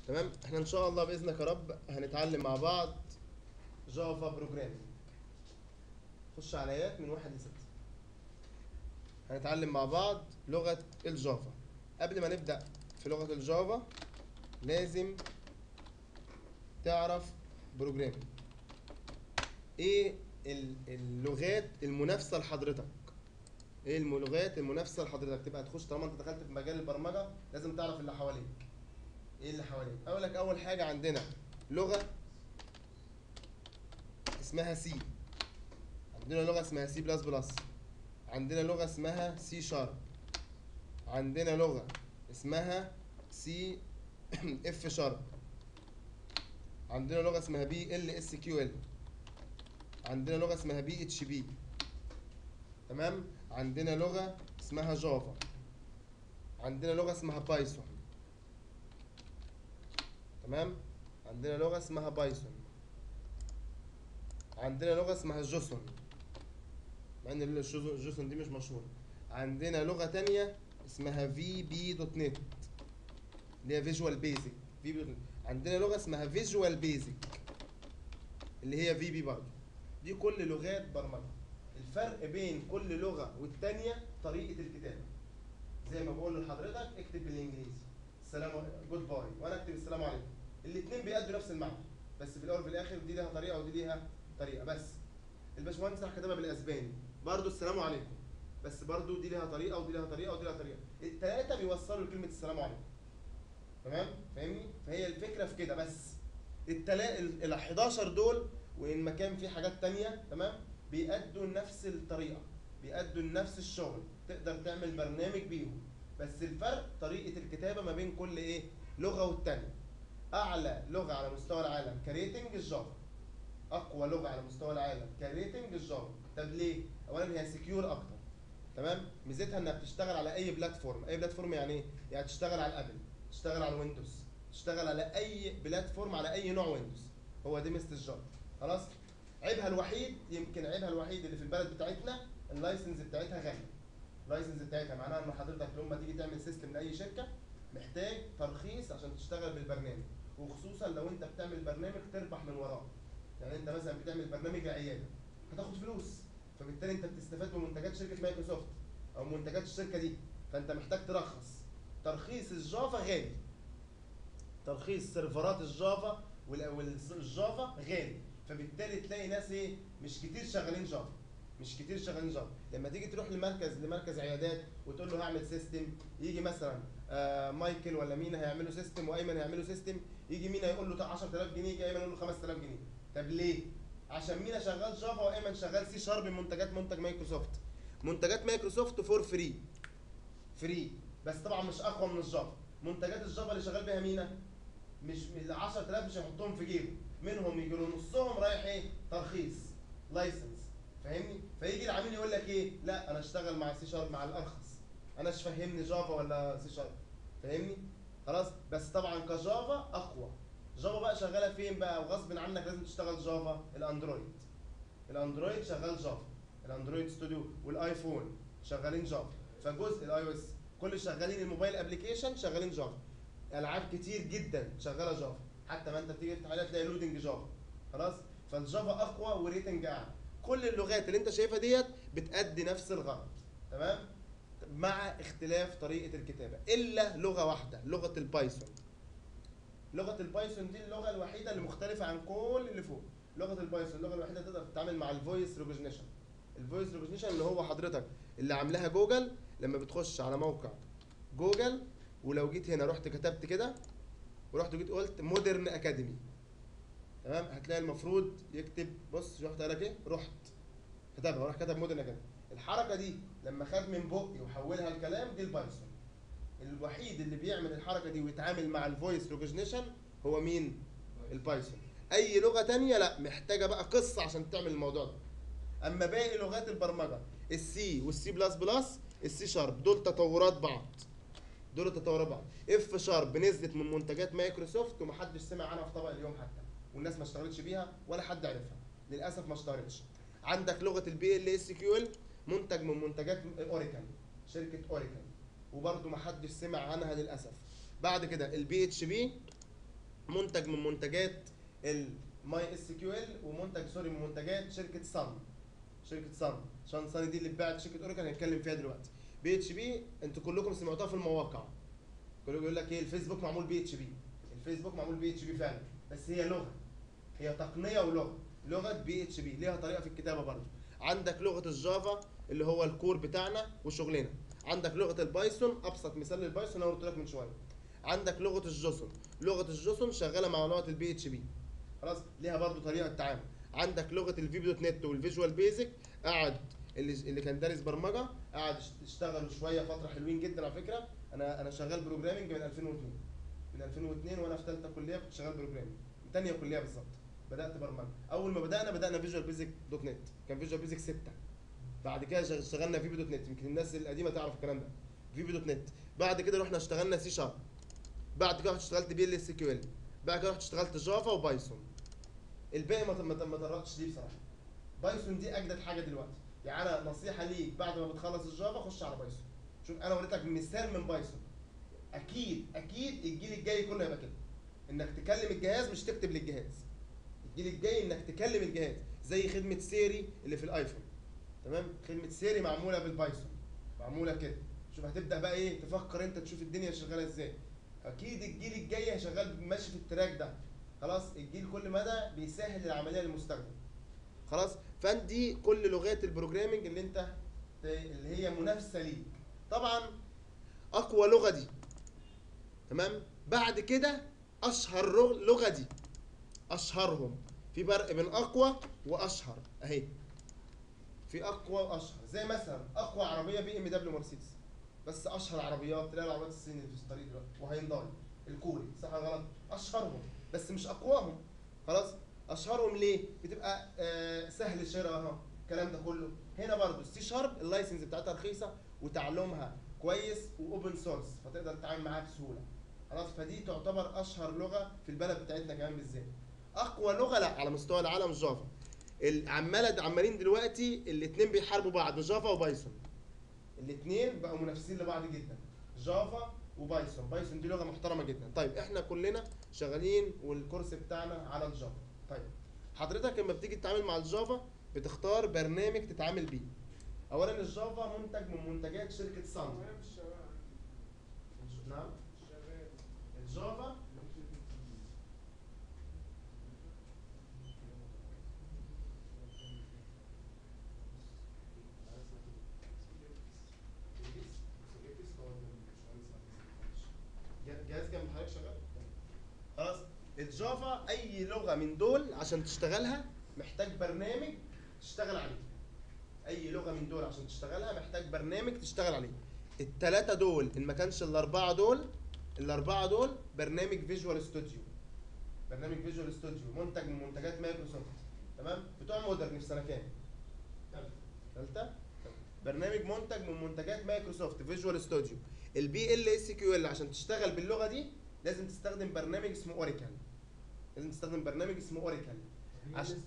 تمام احنا ان شاء الله باذنك يا رب هنتعلم مع بعض جافا بروجرامينج خش على ايات من واحد لستة هنتعلم مع بعض لغة الجافا قبل ما نبدأ في لغة الجافا لازم تعرف بروجرامينج ايه ال- اللغات المنافسة لحضرتك ايه اللغات المنافسة لحضرتك تبقى تخش طالما انت دخلت في مجال البرمجة لازم تعرف اللي حواليك ايه اللي حواليك اقول لك اول حاجة عندنا لغة اسمها سي عندنا لغة اسمها سي بلس بلس عندنا لغة اسمها سي شارب عندنا لغة اسمها سي اف شارب عندنا لغة اسمها بي ال اس كيو ال عندنا لغة اسمها بي اتش بي تمام عندنا لغة اسمها جافا عندنا لغة اسمها بايثون تمام عندنا لغة اسمها بايثون عندنا لغة اسمها جوسون مع ان الجوسون جوسون دي مش مشهورة عندنا لغة تانية اسمها في بي دوت نت اللي هي فيجوال بيزك في بي دوت نت عندنا لغة اسمها فيجوال بيزك اللي هي في بي برضه دي كل لغات برمجة الفرق بين كل لغة والتانية طريقة الكتابة زي ما بقول لحضرتك اكتب بالانجليزي السلام جود باي وانا اكتب السلام عليكم الاثنين بيأدوا نفس المعنى بس في الاول وفي الاخر دي لها طريقه ودي ليها طريقه بس الباشمهندس راح كتبها بالاسباني برضو السلام عليكم بس برضو دي لها طريقه ودي لها طريقه ودي لها طريقه الثلاثه بيوصلوا لكلمه السلام عليكم تمام فاهمني فهي الفكره في كده بس التلا ال 11 دول وان ما كان في حاجات تانية تمام بيأدوا نفس الطريقه بيأدوا نفس الشغل تقدر تعمل برنامج بيهم بس الفرق طريقه الكتابه ما بين كل ايه لغه والتانية اعلى لغه على مستوى العالم كريتنج الجافا اقوى لغه على مستوى العالم كريتنج الجافا طب ليه اولا هي سكيور اكتر تمام ميزتها انها بتشتغل على اي بلاتفورم اي بلاتفورم يعني ايه يعني تشتغل على الابل تشتغل على الويندوز تشتغل على اي بلاتفورم على اي نوع ويندوز هو دي ميزه الجافا خلاص عيبها الوحيد يمكن عيبها الوحيد اللي في البلد بتاعتنا اللايسنس بتاعتها غاليه اللايسنس بتاعتها معناها ان حضرتك لما تيجي تعمل سيستم لاي شركه محتاج ترخيص عشان تشتغل بالبرنامج وخصوصا لو انت بتعمل برنامج تربح من وراه يعني انت مثلا بتعمل برنامج لعياده هتاخد فلوس فبالتالي انت بتستفاد من منتجات شركه مايكروسوفت او منتجات الشركه دي فانت محتاج ترخص ترخيص الجافا غالي ترخيص سيرفرات الجافا وال- والجافا غالي فبالتالي تلاقي ناس ايه مش كتير شغالين جافا مش كتير شغالين جافا لما تيجي تروح لمركز لمركز عيادات وتقول له هعمل سيستم يجي مثلا آه مايكل ولا مينا هيعملوا سيستم وايمن هيعملوا سيستم يجي مينا يقول له 10000 جنيه يجي ايمن يقول له 5000 جنيه طب ليه عشان مينا شغال جافا وايمن شغال سي شارب من منتجات منتج مايكروسوفت منتجات مايكروسوفت فور فري فري بس طبعا مش اقوى من الجافا منتجات الجافا اللي شغال بيها مينا مش ال 10000 مش هيحطهم في جيبه منهم يجي له نصهم رايح ايه ترخيص لايسنس فاهمني فيجي العميل يقول لك ايه لا انا اشتغل مع سي شارب مع الارخص انا مش فاهمني جافا ولا سي شارب فاهمني خلاص بس طبعا كجافا اقوى جافا بقى شغاله فين بقى وغصب عنك لازم تشتغل جافا الاندرويد الاندرويد شغال جافا الاندرويد ستوديو والايفون شغالين جافا فجزء الاي او اس كل شغالين الموبايل ابلكيشن شغالين جافا العاب كتير جدا شغاله جافا حتى ما انت بتيجي تفتح عليها تلاقي لودنج جافا خلاص فالجافا اقوى وريتنج اعلى كل اللغات اللي انت شايفها ديت بتأدي نفس الغرض تمام مع اختلاف طريقه الكتابه الا لغه واحده لغه البايثون لغه البايثون دي اللغه الوحيده اللي مختلفه عن كل اللي فوق لغه البايثون اللغه الوحيده اللي تقدر تتعامل مع الفويس ريكوجنيشن الفويس ريكوجنيشن اللي هو حضرتك اللي عاملاها جوجل لما بتخش على موقع جوجل ولو جيت هنا رحت كتبت كده ورحت جيت قلت مودرن اكاديمي تمام هتلاقي المفروض يكتب بص رحت قال لك ايه رحت كتبها وراح كتب مودرن اكاديمي الحركه دي لما خد من بقي وحولها الكلام دي البايثون الوحيد اللي بيعمل الحركه دي ويتعامل مع الفويس ريكوجنيشن هو مين البايثون اي لغه تانية لا محتاجه بقى قصه عشان تعمل الموضوع ده اما باقي لغات البرمجه السي والسي بلس بلس السي شارب دول تطورات بعض دول تطورات بعض اف شارب نزلت من منتجات مايكروسوفت ومحدش سمع عنها في طبق اليوم حتى والناس ما اشتغلتش بيها ولا حد عرفها للاسف ما اشتهرتش عندك لغه البي ال اس كيو ال منتج من منتجات اوريكل شركه اوريكل وبرده ما حدش سمع عنها للاسف بعد كده البي اتش بي منتج من منتجات الماي اس كيو ال ومنتج سوري من منتجات شركه صن شركه صن عشان صن دي اللي اتباعت شركه اوراكل هنتكلم فيها دلوقتي بي اتش بي انتوا كلكم سمعتوها في المواقع كلكم يقول لك ايه الفيسبوك معمول بي اتش بي الفيسبوك معمول بي اتش بي فعلا بس هي لغه هي تقنيه ولغه لغه بي اتش بي ليها طريقه في الكتابه برضه عندك لغه الجافا اللي هو الكور بتاعنا وشغلنا عندك لغه البايثون ابسط مثال للبايثون انا قلت لك من شويه عندك لغه الجسون لغه الجسون شغاله مع لغه البي اتش بي خلاص ليها برضه طريقه تعامل عندك لغه الفيب دوت نت والفيجوال بيزك قعد اللي اللي كان دارس برمجه قعد اشتغلوا شويه فتره حلوين جدا على فكره انا انا شغال بروجرامنج من 2002 من 2002 وانا في ثالثه كليه كنت شغال بروجرامنج من ثانيه كليه بالظبط بدات برمجه اول ما بدانا بدانا فيجوال بيزك دوت نت كان فيجوال بيزك 6 بعد كده شغ- اشتغلنا فيبي دوت نت يمكن الناس القديمه تعرف الكلام ده فيبي دوت نت بعد كده رحنا اشتغلنا سي شارب بعد كده رحت اشتغلت بي ال اس كيو ال بعد كده رحت اشتغلت جافا وبايثون الباقي ما ما ما طرقتش ليه بصراحه بايثون دي اجدد حاجه دلوقتي يعني انا نصيحه ليك بعد ما بتخلص الجافا خش على بايثون شوف انا وريتك مثال من بايثون اكيد اكيد الجيل الجاي كله هيبقى كده انك تكلم الجهاز مش تكتب للجهاز الجيل الجاي انك تكلم الجهاز زي خدمه سيري اللي في الايفون تمام خدمه سيري معموله بالبايثون معموله كده شوف هتبدا بقى ايه تفكر انت تشوف الدنيا شغاله ازاي اكيد الجيل الجاي شغال ماشي في التراك ده خلاص الجيل كل مدى بيسهل العمليه للمستخدم خلاص فدي كل لغات البروجرامنج اللي انت ت- اللي هي منافسه ليك طبعا اقوى لغه دي تمام بعد كده اشهر لغ- لغه دي اشهرهم في فرق بين اقوى واشهر اهي في اقوى واشهر زي مثلا اقوى عربيه بي ام دبليو مرسيدس بس اشهر عربيات تلاقي العربيات الصيني اللي في الطريق دلوقتي وهينداي الكوري صح ولا غلط اشهرهم بس مش اقواهم خلاص اشهرهم ليه بتبقى آه سهل الشراء اهو الكلام ده كله هنا برضو السي شارب اللايسنس بتاعتها رخيصه وتعلمها كويس واوبن سورس فتقدر تتعامل معاها بسهوله خلاص فدي تعتبر اشهر لغه في البلد بتاعتنا كمان بالذات اقوى لغه لا على مستوى العالم جافا عماله عمالين دلوقتي الاثنين بيحاربوا بعض جافا وبايثون الاثنين بقوا منافسين لبعض جدا جافا وبايثون بايثون دي لغه محترمه جدا طيب احنا كلنا شغالين والكورس بتاعنا على الجافا طيب حضرتك لما بتيجي تتعامل مع الجافا بتختار برنامج تتعامل بيه اولا الجافا منتج من منتجات شركه سان نعم الجافا جهاز كان حضرتك شغال خلاص الجافا اي لغه من دول عشان تشتغلها محتاج برنامج تشتغل عليه اي لغه من دول عشان تشتغلها محتاج برنامج تشتغل عليه الثلاثه دول ان ما كانش الاربعه دول الاربعه دول برنامج فيجوال ستوديو برنامج فيجوال ستوديو منتج من منتجات مايكروسوفت تمام بتوع مودرن في سنه كام ثالثه برنامج منتج من منتجات مايكروسوفت فيجوال ستوديو البي ال اس كيو ال عشان تشتغل باللغه دي لازم تستخدم برنامج اسمه اوريكل لازم تستخدم برنامج اسمه اوريكل عشان-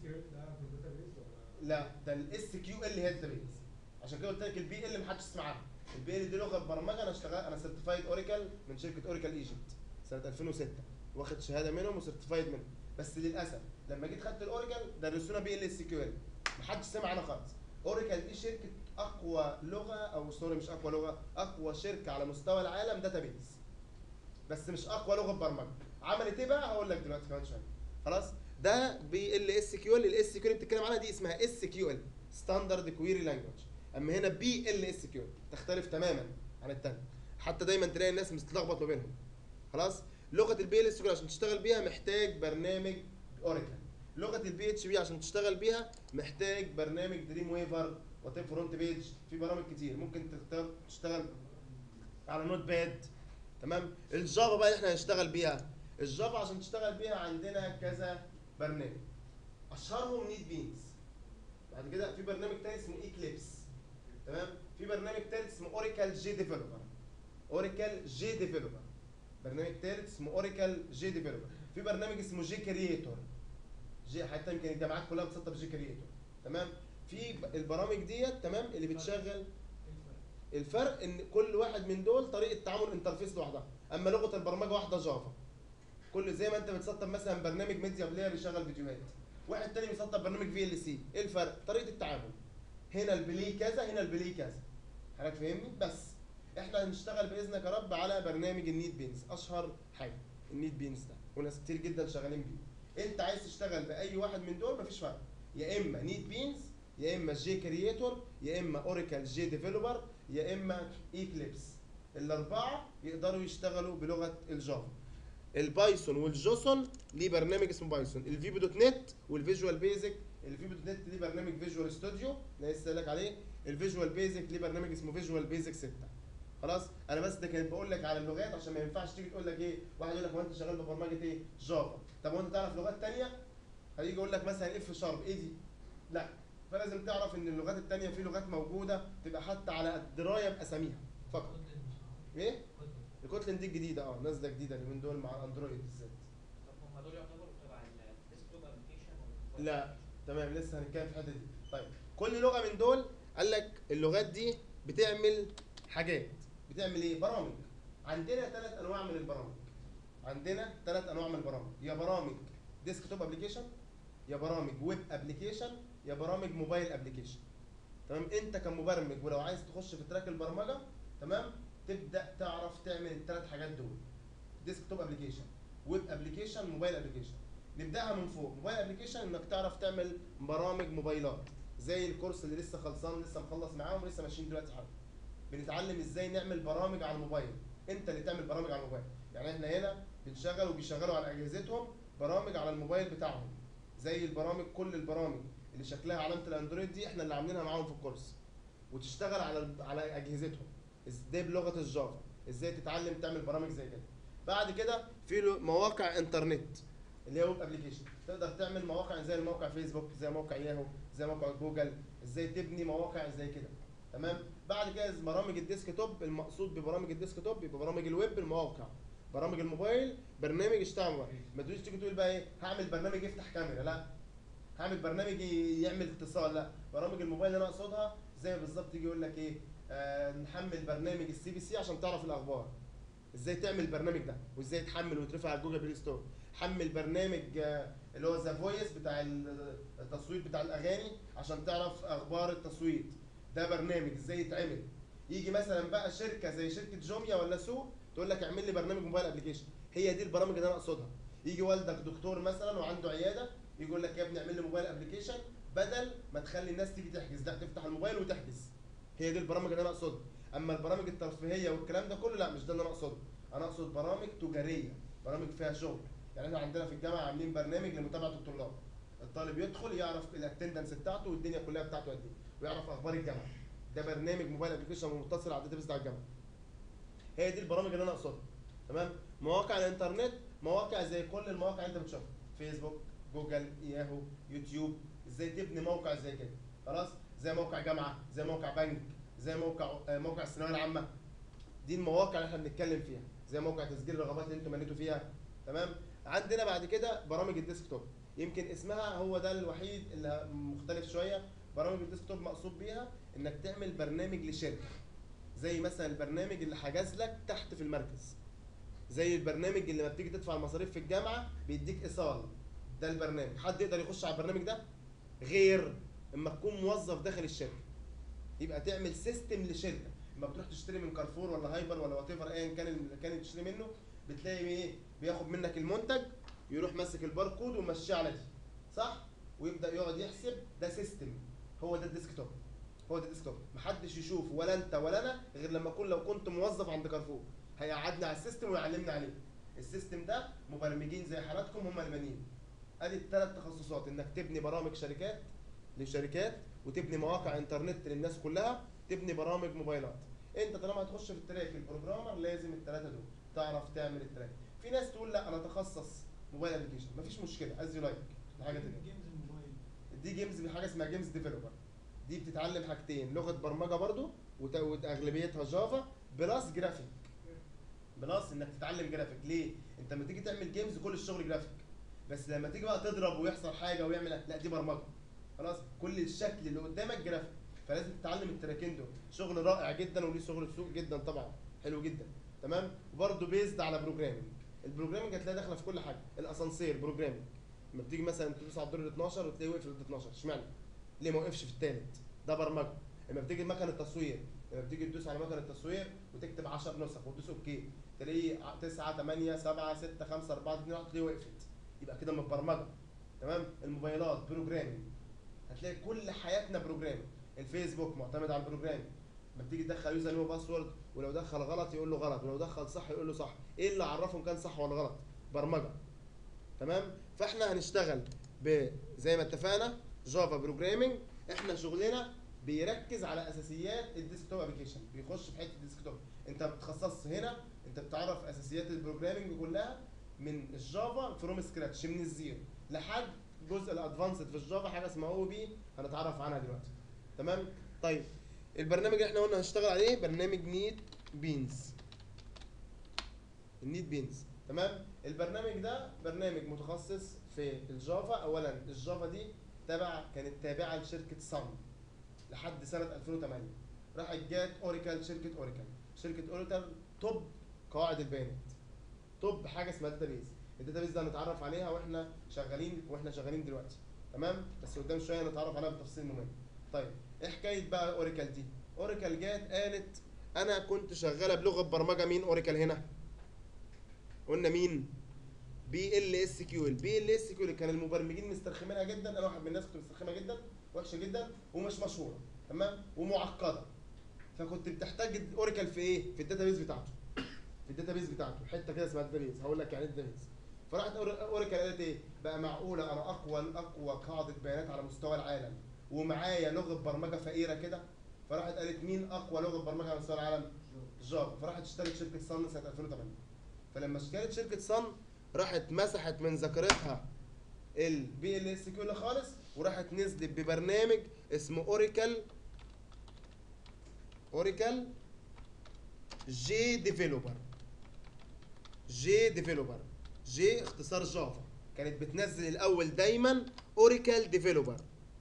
لا ده الاس كيو ال هي الداتابيز عشان كده قلت لك البي ال محدش يسمع عنها البي ال دي لغه برمجه انا اشتغل انا سيرتيفايد اوريكل من شركه اوريكل ايجيبت سنه 2006 واخد شهاده منهم وسيرتيفايد منهم بس للاسف لما جيت خدت الاوريكل درسونا بي ال اس كيو ال محدش سمع عنها خالص اوريكل دي شركه اقوى لغه او سوري مش اقوى لغه اقوى شركه على مستوى العالم داتابيز بس مش اقوى لغه برمجه عملت ايه بقى هقول لك دلوقتي كمان شويه خلاص ده بي ال اس كيو ال الاس كيو اللي بتتكلم عنها دي اسمها اس كيو ال ستاندرد كويري لانجوج اما هنا بي ال اس كيو تختلف تماما عن الثانيه حتى دايما تلاقي الناس متلخبط ما بينهم خلاص لغه البي ال اس كيو عشان تشتغل بيها محتاج برنامج اوراكل لغه البي اتش بي عشان تشتغل بيها محتاج برنامج دريم ويفر وتيب فرونت بيج في برامج كتير ممكن تختار تشتغل على نوت باد تمام الجافا بقى اللي احنا هنشتغل بيها الجافا عشان تشتغل بيها عندنا كذا برنامج اشهرهم نيت بينز بعد كده في برنامج تاني اسمه ايكليبس تمام في برنامج تالت اسمه اوراكل جي ديفلوبر اوراكل جي ديفلوبر برنامج تالت اسمه اوراكل جي ديفلوبر في برنامج اسمه جي كرييتور جي حتى يمكن الجامعات كلها بتسطب جي كرييتور تمام في ب- البرامج ديت تمام اللي بتشغل الفرق ان كل واحد من دول طريقه تعامل انترفيس لوحدها اما لغه البرمجه واحده جافا كل زي ما انت بتسطب مثلا برنامج ميديا بلاير يشغل فيديوهات واحد تاني بيسطب برنامج في ال سي ايه الفرق طريقه التعامل هنا البلاي كذا هنا البلاي كذا حضرتك فاهمني بس احنا هنشتغل باذنك يا رب على برنامج النيت بينز اشهر حاجه النيت بينز ده وناس كتير جدا شغالين بيه انت عايز تشتغل باي واحد من دول مفيش فرق يا اما نيت بينز يا اما جي كرييتور يا اما اوراكل جي ديفلوبر يا اما ايكليبس الاربعه يقدروا يشتغلوا بلغه الجافا البايثون والجوسون ليه برنامج اسمه بايثون الفيبو دوت نت والفيجوال بيزك الفيبو دوت نت ليه برنامج فيجوال ستوديو اللي لسه قايل لك عليه الفيجوال بيزك ليه برنامج اسمه فيجوال بيزك 6 خلاص انا بس ده كنت بقول لك على اللغات عشان ما ينفعش تيجي تقول لك ايه واحد يقول لك هو انت شغال ببرمجه ايه جافا طب هو انت تعرف لغات تانية هيجي يقول لك مثلا اف شارب ايه دي لا فلازم تعرف ان اللغات التانية في لغات موجوده تبقى حتى على درايه باساميها فقط ايه الكوتلين دي الجديده اه نازله جديده اليومين دول مع الاندرويد بالذات طب هم دول يعتبروا تبع الديسكتوب ابلكيشن لا تمام لسه هنتكلم في الحته دي طيب كل لغه من دول قال لك اللغات دي بتعمل حاجات بتعمل ايه برامج عندنا ثلاث انواع من البرامج عندنا ثلاث انواع من البرامج يا برامج ديسكتوب ابلكيشن يا برامج ويب ابلكيشن يا برامج موبايل ابلكيشن تمام انت كمبرمج ولو عايز تخش في تراك البرمجه تمام تبدا تعرف تعمل الثلاث حاجات دول ديسكتوب ابلكيشن ويب ابلكيشن موبايل ابلكيشن نبداها من فوق موبايل ابلكيشن انك تعرف تعمل برامج موبايلات زي الكورس اللي لسه خلصان لسه مخلص معاهم ولسه ماشيين دلوقتي حالا بنتعلم ازاي نعمل برامج على الموبايل انت اللي تعمل برامج على الموبايل يعني احنا هنا بنشغل وبيشغلوا على اجهزتهم برامج على الموبايل بتاعهم زي البرامج كل البرامج اللي شكلها علامه الاندرويد دي احنا اللي عاملينها معاهم في الكورس وتشتغل على على اجهزتهم ازاي بلغه الجافا ازاي تتعلم تعمل برامج زي كده بعد كده في له مواقع انترنت اللي هي ويب ابلكيشن تقدر تعمل مواقع زي الموقع فيسبوك زي موقع ياهو زي موقع جوجل ازاي تبني مواقع زي كده تمام بعد كده برامج الديسك توب المقصود ببرامج الديسك توب يبقى برامج الويب المواقع برامج الموبايل برنامج اشتغل موبايل. ما تقوليش تيجي تقول بقى ايه هعمل برنامج يفتح كاميرا لا هعمل برنامج ي- يعمل اتصال لا برامج الموبايل اللي انا اقصدها زي بالظبط يجي يقول لك ايه آه نحمل برنامج السي بي سي عشان تعرف الاخبار ازاي تعمل البرنامج ده وازاي يتحمل ويترفع على جوجل بلاي ستور حمل برنامج آه، اللي هو ذا فويس بتاع ال- التصويت بتاع الاغاني عشان تعرف اخبار التصويت ده برنامج ازاي يتعمل يجي مثلا بقى شركه زي شركه جوميا ولا سوق تقول لك اعمل لي برنامج موبايل ابلكيشن هي دي البرامج اللي انا اقصدها يجي والدك دكتور مثلا وعنده عياده يجي يقول لك يا ابني اعمل لي موبايل ابلكيشن بدل ما تخلي الناس تيجي تحجز لا تفتح الموبايل وتحجز هي دي البرامج اللي انا اقصدها اما البرامج الترفيهيه والكلام ده كله لا مش ده اللي انا اقصده انا اقصد برامج تجاريه برامج فيها شغل يعني احنا عندنا في الجامعه عاملين برنامج لمتابعه الطلاب الطالب يدخل يعرف الاتندنس بتاعته والدنيا كلها بتاعته قد ايه ويعرف اخبار الجامعه ده برنامج موبايل ابلكيشن متصل على الداتابيس بتاع الجامعه هي دي البرامج اللي انا اقصدها تمام مواقع الانترنت مواقع زي كل المواقع اللي انت بتشوفها فيسبوك جوجل ياهو يوتيوب ازاي تبني موقع زي كده خلاص زي موقع جامعه زي موقع بنك زي موقع آه، موقع الثانويه العامه دي المواقع اللي احنا بنتكلم فيها زي موقع تسجيل الرغبات اللي انتم مليتوا فيها تمام عندنا بعد كده برامج الديسكتوب يمكن اسمها هو ده الوحيد اللي مختلف شويه برامج الديسكتوب مقصود بيها انك تعمل برنامج لشركه زي مثلا البرنامج اللي حجز لك تحت في المركز زي البرنامج اللي لما بتيجي تدفع المصاريف في الجامعه بيديك ايصال ده البرنامج حد يقدر يخش على البرنامج ده غير اما تكون موظف داخل الشركه يبقى تعمل سيستم لشركه اما بتروح تشتري من كارفور ولا هايبر ولا وات ايفر ايا كان المكان اللي تشتري منه بتلاقي ايه بياخد منك المنتج يروح ماسك الباركود ومشيه على دي صح ويبدا يقعد يحسب ده سيستم هو ده الديسكتوب هو ده الديسكتوب محدش يشوفه ولا انت ولا انا غير لما اكون لو كنت موظف عند كارفور هيقعدني على السيستم ويعلمني عليه السيستم ده مبرمجين زي حالاتكم هم البنين ادي الثلاث تخصصات انك تبني برامج شركات لشركات وتبني مواقع انترنت للناس كلها تبني برامج موبايلات انت طالما هتخش في التراك البروجرامر لازم الثلاثه دول تعرف تعمل التراك في ناس تقول لا انا اتخصص موبايل ابلكيشن مفيش مشكله از يو لايك حاجه تانية جيمز الموبايل دي جيمز بحاجه اسمها جيمز ديفلوبر دي بتتعلم حاجتين لغه برمجه برضو وت- واغلبيتها جافا بلس جرافيك بلس انك تتعلم جرافيك ليه انت لما تيجي تعمل جيمز كل الشغل جرافيك بس لما تيجي بقى تضرب ويحصل حاجه ويعمل لا دي برمجه خلاص كل الشكل اللي قدامك جرافيك فلازم تتعلم التراكين دول شغل رائع جدا وليه شغل سوق جدا طبعا حلو جدا تمام وبرده بيزد على بروجرامنج البروجرامنج هتلاقيها داخله في كل حاجه الاسانسير بروجرامنج لما بتيجي مثلا تدوس على الدور ال 12 وتلاقيه وقف ال 12 اشمعنى؟ ليه ما وقفش في الثالث؟ ده برمجه لما بتيجي مكنه التصوير لما بتيجي تدوس على مكنه التصوير وتكتب 10 نسخ وتدوس اوكي تلاقيه 9 8 7 6 5 4 2 1 تلاقيه وقفت يبقى كده متبرمجه تمام الموبايلات بروجرامنج هتلاقي كل حياتنا بروجرامنج الفيسبوك معتمد على البروجرامنج لما بتيجي تدخل يوزر نيم وباسورد ولو دخل غلط يقول له غلط ولو دخل صح يقول له صح ايه اللي عرفهم كان صح ولا غلط برمجه تمام فاحنا هنشتغل ب زي ما اتفقنا جافا بروجرامنج احنا شغلنا بيركز على اساسيات الديسكتوب ابلكيشن بيخش في حته الديسكتوب انت بتخصص هنا انت بتعرف اساسيات البروجرامنج كلها من الجافا فروم سكراتش من الزيرو لحد جزء الادفانسد في الجافا حاجه اسمها او بي هنتعرف عنها دلوقتي تمام طيب البرنامج اللي احنا قلنا هنشتغل عليه برنامج نيت بينز النيت بينز تمام البرنامج ده برنامج متخصص في الجافا اولا الجافا دي تبع كانت تابعه لشركه صن لحد سنه 2008 راحت جات اوريكل شركه اوريكل شركه اوريكل توب قواعد البيانات توب حاجه اسمها داتابيز الداتابيز ده هنتعرف عليها واحنا شغالين واحنا شغالين دلوقتي تمام بس قدام شويه نتعرف عليها بتفصيل مهم طيب ايه حكايه بقى اوريكل دي اوريكل جات قالت انا كنت شغاله بلغه برمجه مين اوريكل هنا قلنا مين بي ال اس كيو ال بي ال اس كيو ال كان المبرمجين مسترخمينها جدا انا واحد من الناس كنت مسترخمها جدا وحشه جدا ومش مشهوره تمام ومعقده فكنت بتحتاج اوريكل في ايه في الداتابيز بتاعته في الداتابيز بتاعته حته كده اسمها داتابيز هقول لك يعني ايه داتابيز فراحت أور- اوريكل قالت ايه بقى معقوله انا اقوى اقوى قاعده بيانات على مستوى العالم ومعايا لغه برمجه فقيره كده فراحت قالت مين اقوى لغه برمجه على مستوى العالم جافا فراحت اشترت شركه صن سنه 2008 فلما اشترت شركه صن راحت مسحت من ذاكرتها البي ال اس كيو خالص وراحت نزلت ببرنامج اسمه اوريكل اوريكل جي ديفلوبر جي ديفلوبر جي اختصار جافا كانت بتنزل الاول دايما اوريكل ديفلوبر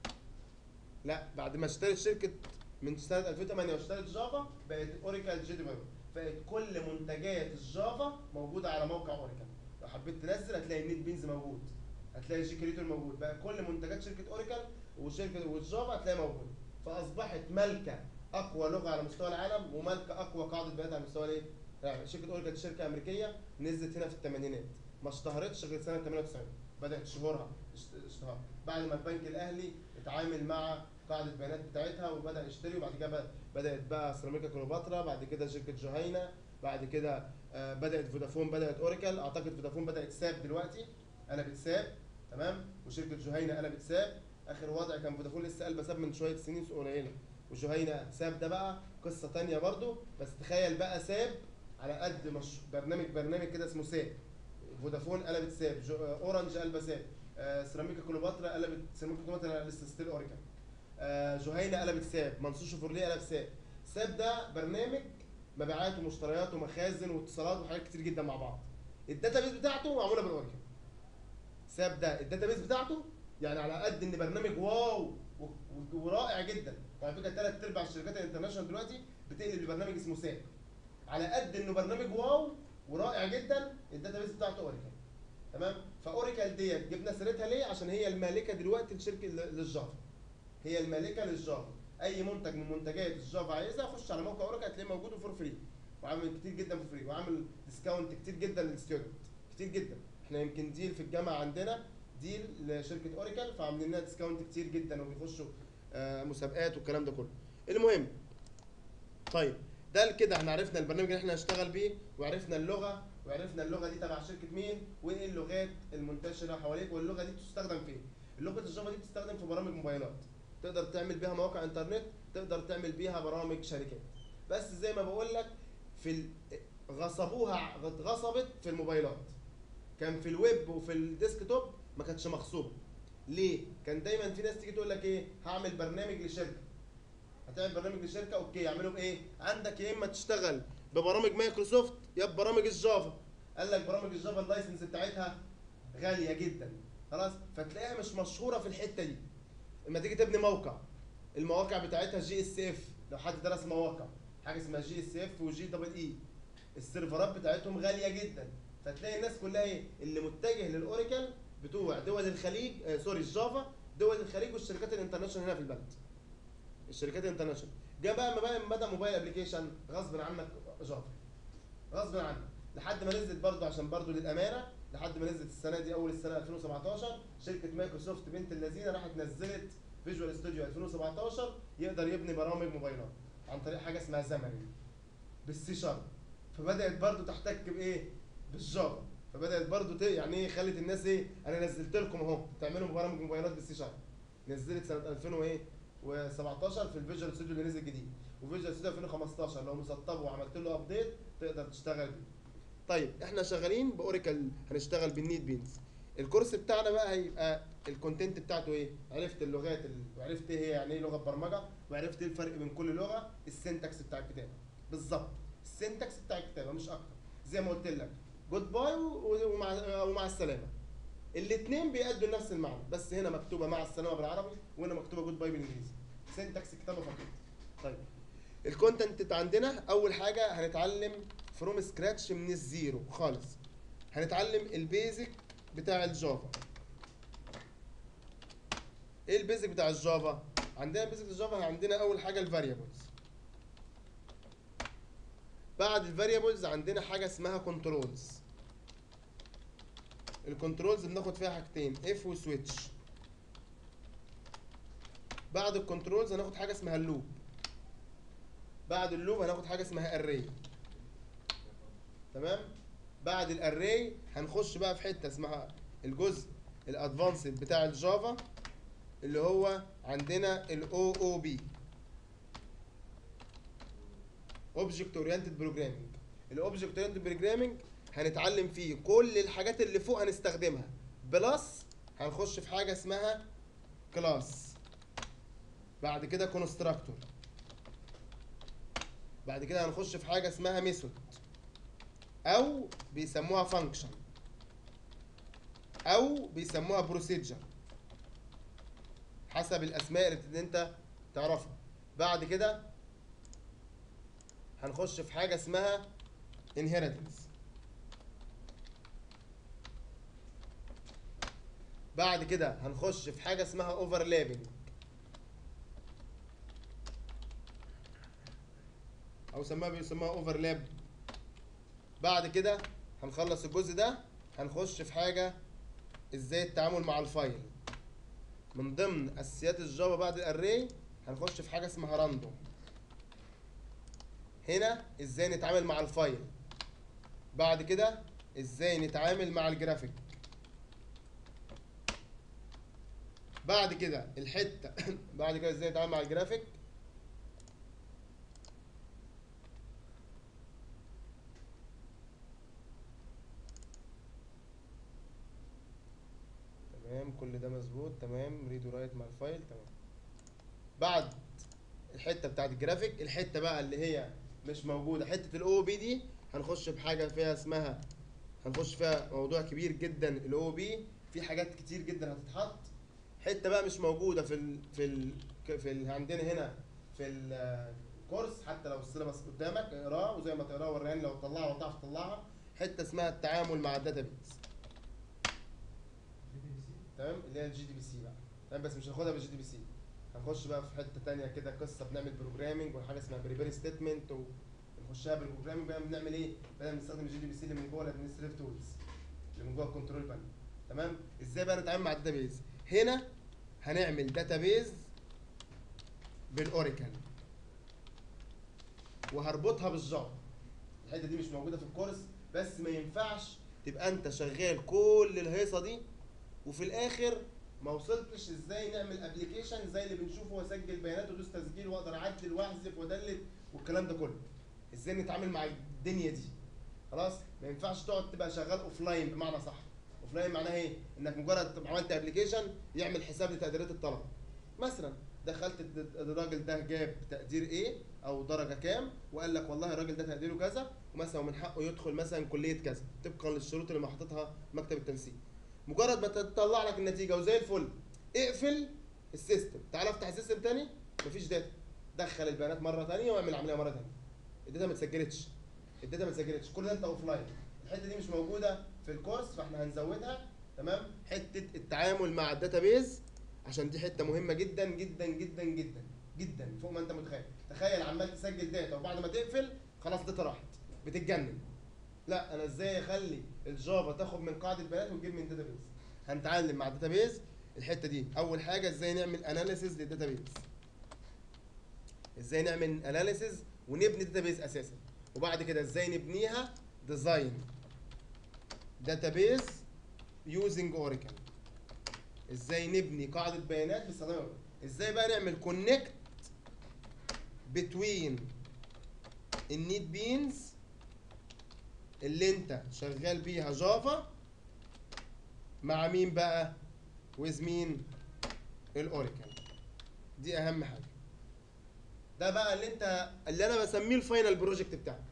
لا بعد ما اشترت شركه من سنه 2008 واشترت جافا بقت اوريكل جي ديفلوبر بقت كل منتجات الجافا موجوده على موقع اوريكل لو حبيت تنزل هتلاقي النيت بينز موجود هتلاقي جي كريتور موجود بقى كل منتجات شركه اوريكل وشركه والجافا هتلاقي موجود فاصبحت مالكه اقوى لغه على مستوى العالم ومالكه اقوى قاعده بيانات على مستوى الايه؟ يعني شركه اوريكل دي شركه امريكيه نزلت هنا في الثمانينات ما اشتهرتش غير سنه 98 بدات شهورها اشت- اشتهار بعد ما البنك الاهلي اتعامل مع قاعده البيانات بتاعتها وبدا يشتري وبعد كده بقى- بدات بقى سيراميكا كليوباترا بعد كده شركه جهينه بعد كده آه، بدات فودافون بدات اوريكل اعتقد فودافون بدات ساب دلوقتي قلبت ساب تمام وشركه جهينه قلبت ساب اخر وضع كان فودافون لسه قلبه ساب من شويه سنين قليله وجهينه ساب ده بقى قصه تانية برضو بس تخيل بقى ساب على قد مش برنامج برنامج كده اسمه ساب فودافون قلبت ساب جو- آه، اورنج قلبه ساب آه، سيراميكا كليوباترا قلبت سيراميكا كليوباترا لسه ستيل اوريكل آه، جهينه قلبت ساب منصور شوفرليه قلب ساب ساب ده برنامج مبيعات ومشتريات ومخازن واتصالات وحاجات كتير جدا مع بعض الداتابيز بتاعته معموله بالاوريكل ساب ده الداتابيز بتاعته يعني على قد ان برنامج واو و- و- ورائع جدا وعلى فكره ثلاث ارباع الشركات الانترناشونال دلوقتي بتقلب لبرنامج اسمه ساب على قد انه برنامج واو ورائع جدا الداتابيز بتاعته اوريكل تمام فاوريكل ديت جبنا سيرتها ليه عشان هي المالكه دلوقتي لشركه للجافا هي المالكه للجافا اي منتج من منتجات الجافا عايزها خش على موقع اوريكل هتلاقيه موجود فور فري وعامل كتير جدا فور فري وعامل ديسكاونت كتير جدا للستودنت كتير جدا احنا يمكن ديل في الجامعه عندنا ديل لشركه اوريكل فعاملين لنا ديسكاونت كتير جدا وبيخشوا آه، مسابقات والكلام ده كله المهم طيب ده كده احنا عرفنا البرنامج اللي احنا هنشتغل بيه وعرفنا اللغه وعرفنا اللغه دي تبع شركه مين وايه اللغات المنتشره حواليك واللغه دي بتستخدم فين لغه الجافا دي بتستخدم في برامج موبايلات تقدر تعمل بيها مواقع انترنت تقدر تعمل بيها برامج شركات بس زي ما بقول لك في ال- غصبوها اتغصبت في الموبايلات كان في الويب وفي الديسكتوب ما كانتش مغصوبه ليه كان دايما في ناس تيجي تقول لك ايه هعمل برنامج لشركه هتعمل برنامج لشركه اوكي يعملوا بايه عندك يا اما تشتغل ببرامج مايكروسوفت يا ببرامج الجافا قال لك برامج الجافا اللايسنس بتاعتها غاليه جدا خلاص فتلاقيها مش مشهوره في الحته دي اما تيجي تبني موقع المواقع بتاعتها جي اس اف لو حد درس مواقع حاجه اسمها جي اس اف وجي دبل اي السيرفرات بتاعتهم غاليه جدا فتلاقي الناس كلها ايه اللي متجه للاوراكل بتوع دول الخليج آه سوري الجافا دول الخليج والشركات الانترناشونال هنا في البلد الشركات الانترناشونال جه بقى ما بقى بدا موبايل ابلكيشن غصب عنك جافا غصب عنك لحد ما نزلت برضه عشان برضه للامانه لحد ما نزلت السنه دي اول السنه 2017 شركه مايكروسوفت بنت اللذينه راحت نزلت فيجوال ستوديو 2017 يقدر يبني برامج موبايلات عن طريق حاجه اسمها زمري بالسي شارب فبدات برضه تحتك بايه بالجافا فبدات برضه ت- يعني ايه خلت الناس ايه انا نزلت لكم اهو تعملوا برامج موبايلات بالسي شارب نزلت سنه 2000 وايه و17 في الفيجوال ستوديو اللي نزل جديد وفيجوال ستوديو 2015 لو مسطبه وعملت له ابديت تقدر تشتغل بيه طيب احنا شغالين باوراكل هنشتغل بالنيت بينز الكورس بتاعنا بقى هيبقى الكونتنت بتاعته ايه عرفت اللغات ال- وعرفت ايه هي يعني ايه لغه برمجه وعرفت ايه الفرق بين كل لغه السنتكس بتاع الكتابه بالظبط السنتكس بتاع الكتابه مش اكتر زي ما قلت لك جود باي ومع ومع السلامه الاثنين بيأدوا نفس المعنى بس هنا مكتوبه مع السلامه بالعربي وهنا مكتوبه جود باي بالانجليزي سنتكس كتابه فقط طيب الكونتنت عندنا اول حاجه هنتعلم فروم سكراتش من الزيرو خالص هنتعلم البيزك بتاع الجافا ايه البيزك بتاع الجافا عندنا بيزك الجافا عندنا اول حاجه الفاريبلز بعد الفاريبلز عندنا حاجه اسمها كنترولز الكنترولز بناخد فيها حاجتين اف وسويتش بعد الكنترولز هناخد حاجه اسمها اللوب بعد اللوب هناخد حاجه اسمها اري تمام بعد الاري هنخش بقى في حته اسمها الجزء الادفانسد بتاع الجافا اللي هو عندنا الاو او بي اوبجكت اورينتد بروجرامنج الاوبجكت اورينتد بروجرامنج هنتعلم فيه كل الحاجات اللي فوق هنستخدمها بلس هنخش في حاجه اسمها كلاس بعد كده كونستراكتور بعد كده هنخش في حاجه اسمها ميثود او بيسموها فانكشن او بيسموها بروسيجر حسب الاسماء اللي انت تعرفها بعد كده هنخش في حاجه اسمها inheritance بعد كده هنخش في حاجه اسمها overlapping او سماها بيسموها اوفرلاب بعد كده هنخلص الجزء ده هنخش في حاجه ازاي التعامل مع الفايل من ضمن اساسيات الجافا بعد الاري هنخش في حاجه اسمها راندوم هنا ازاي نتعامل مع الفايل بعد كده ازاي نتعامل مع الجرافيك بعد كده الحته بعد كده ازاي نتعامل مع الجرافيك تمام كل ده مظبوط تمام ريد ورايت مع الفايل تمام بعد الحته بتاعت الجرافيك الحته بقى اللي هي مش موجوده حته الاو بي دي هنخش بحاجه فيها اسمها هنخش فيها موضوع كبير جدا الاو بي في حاجات كتير جدا هتتحط حته بقى مش موجوده في ال في ال في ال عندنا هنا في الكورس حتى لو السيلبس قدامك اقراه وزي ما تقراه وريني لو تطلعها لو تعرف تطلعها حته اسمها التعامل مع الداتابيز تمام اللي هي الجي دي بي سي بقى تمام بس مش هناخدها بالجي دي بي سي هنخش بقى في حته تانية كده قصه بنعمل بروجرامنج وحاجه اسمها بريبير ستيتمنت ونخشها بالبروجرامنج بقى بنعمل ايه؟ بدل ما نستخدم الجي دي بي سي اللي من جوه الادمنستريف تولز اللي من جوه الكنترول بانل تمام ازاي بقى نتعامل مع الداتابيز هنا هنعمل داتابيز بالاوراكل وهربطها بالجافا الحته دي مش موجوده في الكورس بس ما ينفعش تبقى انت شغال كل الهيصه دي وفي الاخر ما وصلتش ازاي نعمل ابلكيشن زي اللي بنشوفه واسجل بيانات وادوس تسجيل واقدر اعدل واحذف وادلت والكلام ده كله ازاي نتعامل مع الدنيا دي خلاص ما ينفعش تقعد تبقى شغال اوف لاين بمعنى صح اوف لاين معناها ايه انك مجرد تبقى عملت ابلكيشن يعمل حساب لتقديرات الطلبه مثلا دخلت الد- الراجل ده جاب تقدير ايه او درجه كام وقال لك والله الراجل ده تقديره كذا ومثلا ومن حقه يدخل مثلا كليه كذا طبقا للشروط اللي محطوطها مكتب التنسيق مجرد ما تطلع لك النتيجه وزي الفل اقفل السيستم تعال افتح السيستم تاني مفيش داتا دخل البيانات مره تانية واعمل العمليه مره تانية الداتا ما اتسجلتش الداتا ما اتسجلتش كل ده انت اوف لاين الحته دي مش موجوده في الكورس فاحنا هنزودها تمام حته التعامل مع الداتابيز عشان دي حته مهمه جدا جدا جدا جدا جدا فوق ما انت متخيل تخيل عمال تسجل داتا وبعد ما تقفل خلاص الداتا راحت بتتجنن لا انا ازاي اخلي الجافا تاخد من قاعده بيانات وتجيب من داتابيز هنتعلم مع الداتابيز الحته دي اول حاجه ازاي نعمل اناليسيز للداتابيز ازاي نعمل اناليسيز ونبني داتابيز اساسا وبعد كده ازاي نبنيها ديزاين داتابيز يوزنج اوراكل ازاي نبني قاعده بيانات باستخدام Oracle. ازاي بقى نعمل كونكت بتوين النيد بينز اللي انت شغال بيها جافا مع مين بقى ويز مين الاوراكل دي اهم حاجه ده بقى اللي انت اللي انا بسميه الفاينل بروجكت بتاعك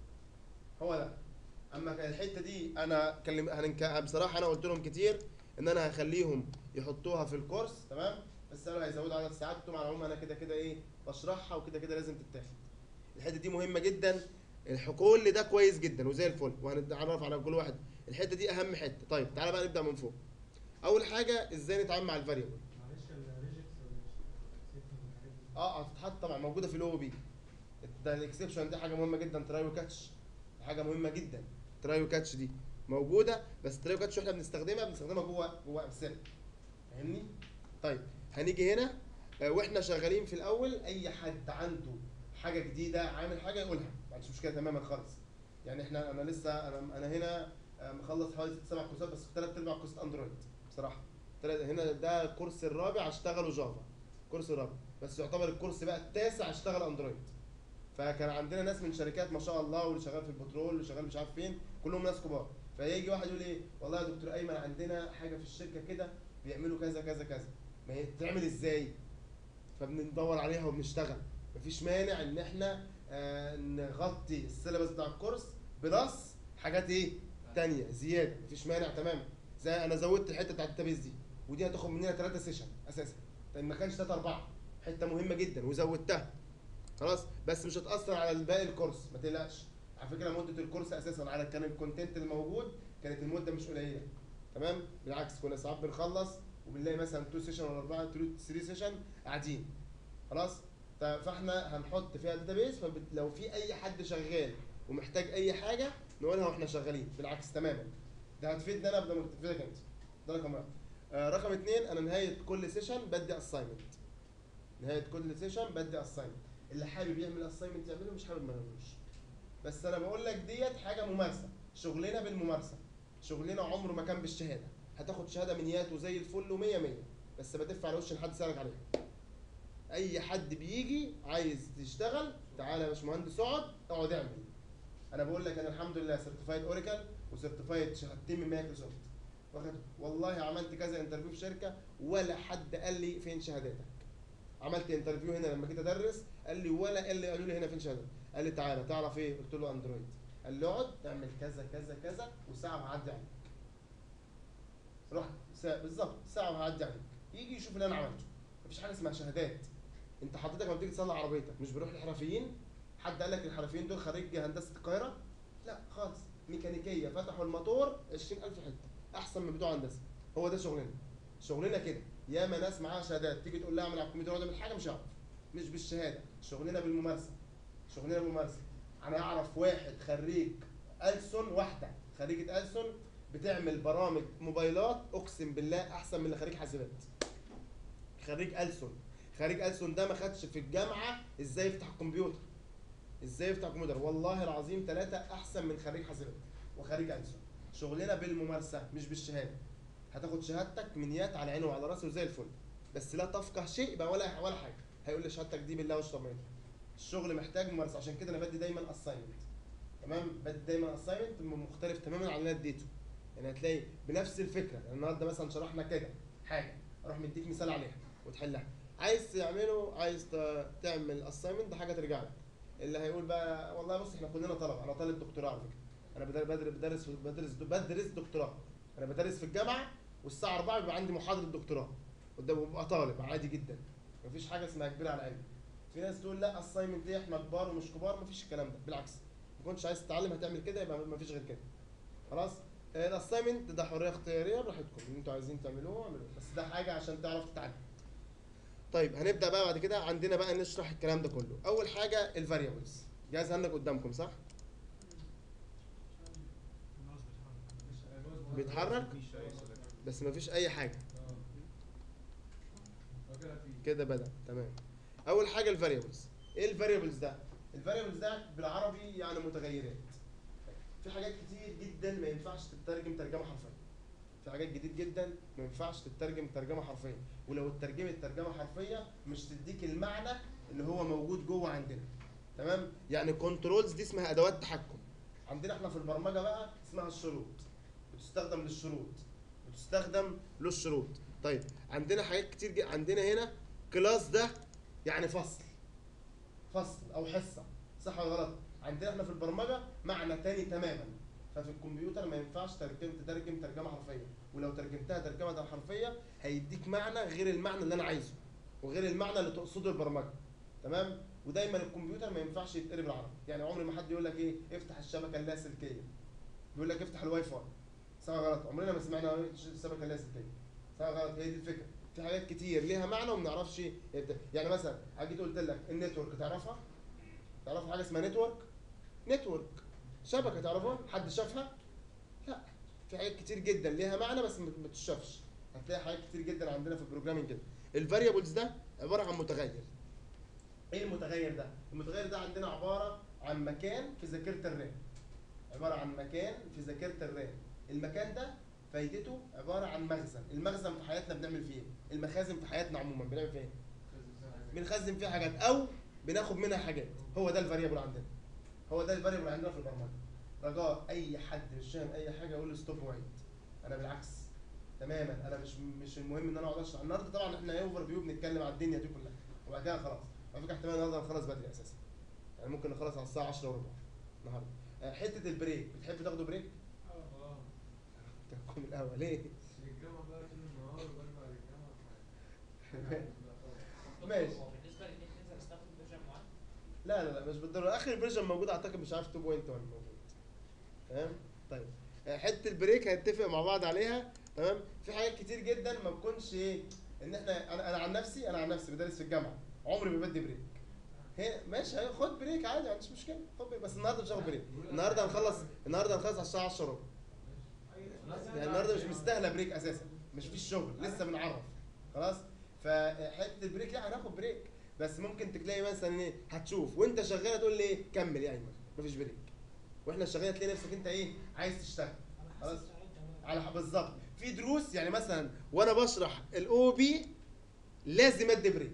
هو ده اما كان الحته دي انا كلم هنك... بصراحه انا قلت لهم كتير ان انا هخليهم يحطوها في الكورس تمام بس قالوا هيزودوا عدد الساعات قلت لهم على العموم انا كده كده ايه بشرحها وكده كده لازم تتاخد الحته دي مهمه جدا الحقول ده كويس جدا وزي الفل وهنتعرف على كل واحد الحته دي اهم حته طيب تعالى بقى نبدا من فوق اول حاجه ازاي نتعامل مع الفاريبل معلش الريجكتس والحاجات دي اه هتتحط طبعا موجوده في الاو بي ده الاكسبشن دي حاجه مهمه جدا تراي وكاتش حاجه مهمه جدا تراي وكاتش دي موجوده بس تراي وكاتش واحنا بنستخدمها بنستخدمها جوه جوه امثله فاهمني طيب هنيجي هنا آه، واحنا شغالين في الاول اي حد عنده حاجه جديده عامل حاجه يقولها ما عنديش مشكله تماما خالص يعني احنا انا لسه انا انا هنا آه، مخلص حوالي ست سبع كورسات بس ثلاث ارباع كورسات اندرويد بصراحه تلات- هنا ده الكورس الرابع اشتغلوا جافا الكورس الرابع بس يعتبر الكورس بقى التاسع اشتغل اندرويد فكان عندنا ناس من شركات ما شاء الله واللي شغال في البترول واللي شغال مش عارف فين كلهم ناس كبار فيجي واحد يقول ايه والله يا دكتور ايمن عندنا حاجه في الشركه كده بيعملوا كذا كذا كذا ما هي تتعمل ازاي فبندور عليها وبنشتغل مفيش مانع ان احنا آه نغطي السيلابس بتاع الكورس بلس حاجات ايه تانية زياده مفيش مانع تماما زي انا زودت الحته بتاعت التابيز دي ودي هتاخد مننا ثلاثة سيشن اساسا طيب ما كانش ثلاثة أربعة حتة مهمة جدا وزودتها خلاص بس مش هتأثر على باقي الكورس ما تقلقش على فكرة مدة الكورس أساسا على كان الكونتنت الموجود كانت المدة مش قليلة تمام بالعكس كنا ساعات بنخلص وبنلاقي مثلا 2 سيشن ولا 4 3 سيشن قاعدين خلاص ط- فاحنا هنحط فيها داتابيس فلو في اي حد شغال ومحتاج اي حاجه نقولها واحنا شغالين بالعكس تماما ده هتفيدنا انا بدل ما تفيدك انت ده رقم واحد آه رقم اتنين انا نهايه كل سيشن بدي اساينمنت نهايه كل سيشن بدي اساينمنت اللي حابب يعمل اساينمنت يعمله مش حابب ما يعملوش بس انا بقول لك ديت حاجه ممارسه شغلنا بالممارسه شغلنا عمره ما كان بالشهاده هتاخد شهاده من يات وزي الفل و100 100 بس بتدفع على وش ان حد يسالك عليها اي حد بيجي عايز تشتغل تعالى يا باشمهندس اقعد اقعد اعمل انا بقول لك انا الحمد لله سيرتيفايد اوراكل وسيرتيفايد شهادتين من مايكروسوفت واخد والله عملت كذا انترفيو في شركه ولا حد قال لي فين شهاداتك عملت انترفيو هنا لما جيت ادرس قال لي ولا قال لي قالوا لي هنا فين شهادتك قال لي تعالى تعرف ايه قلت له اندرويد قال لي اقعد تعمل كذا كذا كذا وساعه وهعدي عليك رحت ساعة بالظبط ساعه وهعدي عليك يجي يشوف اللي انا عملته مفيش حاجه اسمها شهادات انت حضرتك لما بتيجي تصلح عربيتك مش بيروح للحرفيين حد قال لك الحرفيين دول خريج هندسه القاهره لا خالص ميكانيكيه فتحوا الموتور 20000 حته احسن من بتوع هندسه هو ده شغلنا شغلنا كده ياما ناس معاها شهادات تيجي تقول لها اعمل على الكمبيوتر اعمل حاجه مش هيعرف مش بالشهاده شغلنا بالممارسه شغلنا بالممارسه انا اعرف واحد خريج ألسن واحده خريجه ألسن بتعمل برامج موبايلات اقسم بالله احسن من اللي خريج حاسبات خريج ألسن خريج ألسن ده ما خدش في الجامعه ازاي يفتح الكمبيوتر ازاي يفتح الكمبيوتر والله العظيم ثلاثه احسن من خريج حاسبات وخريج ألسن شغلنا بالممارسه مش بالشهاده هتاخد شهادتك من يات على عيني وعلى راسي وزي الفل بس لا تفقه شيء يبقى ولا ولا حاجه هيقول لي شهادتك دي بالله واشرب منها الشغل محتاج ممارسه عشان كده انا بدي دايما اساينمنت تمام بدي دايما اساينمنت مختلف تماما عن اللي انا اديته يعني هتلاقي بنفس الفكره يعني النهارده مثلا شرحنا كده حاجه اروح مديك مثال عليها وتحلها عايز تعمله عايز ت- تعمل اساينمنت ده حاجه ترجع لك اللي هيقول بقى والله بص احنا كلنا طلبه انا طالب دكتوراه على فكره انا بدر- بدر- بدرس بدرس بدرس دكتوراه انا بدرس في الجامعه والساعه 4 بيبقى عندي محاضره دكتوراه قدام ببقى طالب عادي جدا مفيش حاجه اسمها كبيره على قلبي في ناس تقول لا اساينمنت ايه احنا كبار ومش كبار مفيش الكلام ده بالعكس ما كنتش عايز تتعلم هتعمل كده يبقى مفيش غير كده خلاص الاساينمنت ده حريه اختياريه براحتكم اللي انتوا عايزين تعملوه اعملوه بس ده حاجه عشان تعرف تتعلم طيب هنبدا بقى بعد كده عندنا بقى نشرح الكلام ده كله اول حاجه الفاريبلز جاهز عندك قدامكم صح بيتحرك بس مفيش اي حاجه كده بدا تمام اول حاجه الفاريبلز ايه الفاريبلز ده الفاريبلز ده بالعربي يعني متغيرات في حاجات كتير جدا ما ينفعش تترجم ترجمه حرفيه في حاجات كتير جدا ما ينفعش تترجم ترجمه حرفيه ولو اترجمت ترجمه حرفيه مش تديك المعنى اللي هو موجود جوه عندنا تمام يعني كنترولز دي اسمها ادوات تحكم عندنا احنا في البرمجه بقى اسمها الشروط بتستخدم للشروط بتستخدم للشروط طيب عندنا حاجات كتير جدا عندنا هنا كلاس ده يعني فصل فصل او حصه صح ولا غلط عندنا احنا في البرمجه معنى تاني تماما ففي الكمبيوتر ما ينفعش ترجم تترجم ترجمه حرفيه ولو ترجمتها ترجمه حرفيه هيديك معنى غير المعنى اللي انا عايزه وغير المعنى اللي تقصده البرمجه تمام ودايما الكمبيوتر ما ينفعش يتقري بالعربي يعني عمري ما حد يقول لك ايه افتح الشبكه اللاسلكيه بيقول لك افتح الواي فاي صح ولا غلط عمرنا ما سمعنا الشبكه اللاسلكيه صح ولا غلط هي دي الفكره في حاجات كتير ليها معنى وما نعرفش إيه بت- يعني مثلا جيت قلت لك النتورك تعرفها تعرف حاجه اسمها نتورك نتورك شبكه تعرفها حد شافها لا في حاجات كتير جدا ليها معنى بس ما ما تشافش هتلاقي حاجات كتير جدا عندنا في البروجرامينج كده الفاريبلز ده عباره عن متغير ايه المتغير ده المتغير ده عندنا عباره عن مكان في ذاكره الرام عباره عن مكان في ذاكره الرام المكان ده فايدته عباره عن مخزن المخزن في حياتنا بنعمل فيه ايه المخازن في حياتنا عموما بنعمل فيها ايه بنخزن فيها حاجات او بناخد منها حاجات هو ده الفاريبل عندنا هو ده الفاريبل عندنا في البرمجه رجاء اي حد مش فاهم اي حاجه يقول لي ستوب وعيد انا بالعكس تماما انا مش مش المهم ان انا اقعد اشرح النهارده طبعا احنا اوفر فيو بنتكلم على الدنيا دي كلها وبعد كده خلاص على فكره احتمال النهارده نخلص بدري اساسا يعني ممكن نخلص على الساعه 10 وربع النهارده آه، حته البريك بتحب تاخدوا بريك؟ تحكم القهوه ليه؟ ماشي. هو بالنسبه لان احنا ننزل نستخدم فيرجن معين لا لا لا مش بالضروره اخر فيرجن موجود اعتقد مش عارف 2.1 موجود تمام طيب آه، حته البريك هنتفق مع بعض عليها تمام في حاجات كتير جدا ما بتكونش ايه ان احنا انا انا عن نفسي انا عن نفسي بدرس في الجامعه عمري ما بدي بريك هي ماشي هي- خد بريك عادي ما عنديش مشكله خد بريك بس النهارده مش هاخد بريك النهارده هنخلص النهارده هنخلص على الساعه 10 وربع يعني النهارده مش مستاهله بريك اساسا مش في الشغل لسه بنعرف خلاص فحته البريك لا هناخد بريك بس ممكن تلاقي مثلا ايه هتشوف وانت شغال تقول لي ايه كمل يا ايمن مفيش بريك واحنا شغال تلاقي نفسك انت ايه عايز تشتغل خلاص على ح- بالظبط في دروس يعني مثلا وانا بشرح الاو بي لازم ادي بريك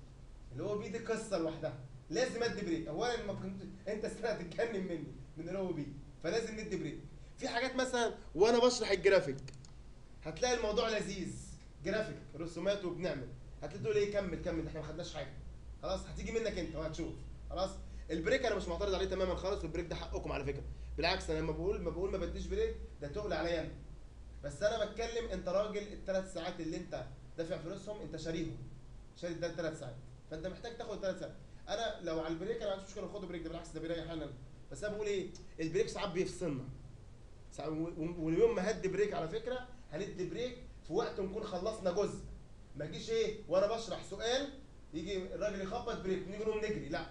الاو بي دي قصه لوحدها لازم ادي بريك اولا ما كنت انت سنه هتتجنن مني من الاو بي فلازم ندي بريك في حاجات مثلا وانا بشرح الجرافيك هتلاقي الموضوع لذيذ جرافيك رسومات وبنعمل هتلاقي تقول ايه كمل كمل احنا ما خدناش حاجه خلاص هتيجي منك انت وهتشوف خلاص البريك انا مش معترض عليه تماما خالص والبريك ده حقكم على فكره بالعكس انا لما بقول ما بقول ما بديش بريك ده تقل عليا انا بس انا بتكلم انت راجل الثلاث ساعات اللي انت دافع فلوسهم انت شاريهم شاري ده الثلاث ساعات فانت محتاج تاخد ثلاث ساعات انا لو على البريك انا ما عنديش مشكله خد بريك ده بالعكس ده بيريح انا بس انا بقول ايه البريك ساعات بيفصلنا ساعات- و- و- واليوم ما هدي بريك على فكره هندي بريك في وقت نكون خلصنا جزء ما اجيش ايه وانا بشرح سؤال يجي الراجل يخبط بريك نيجي نقوم نجري لا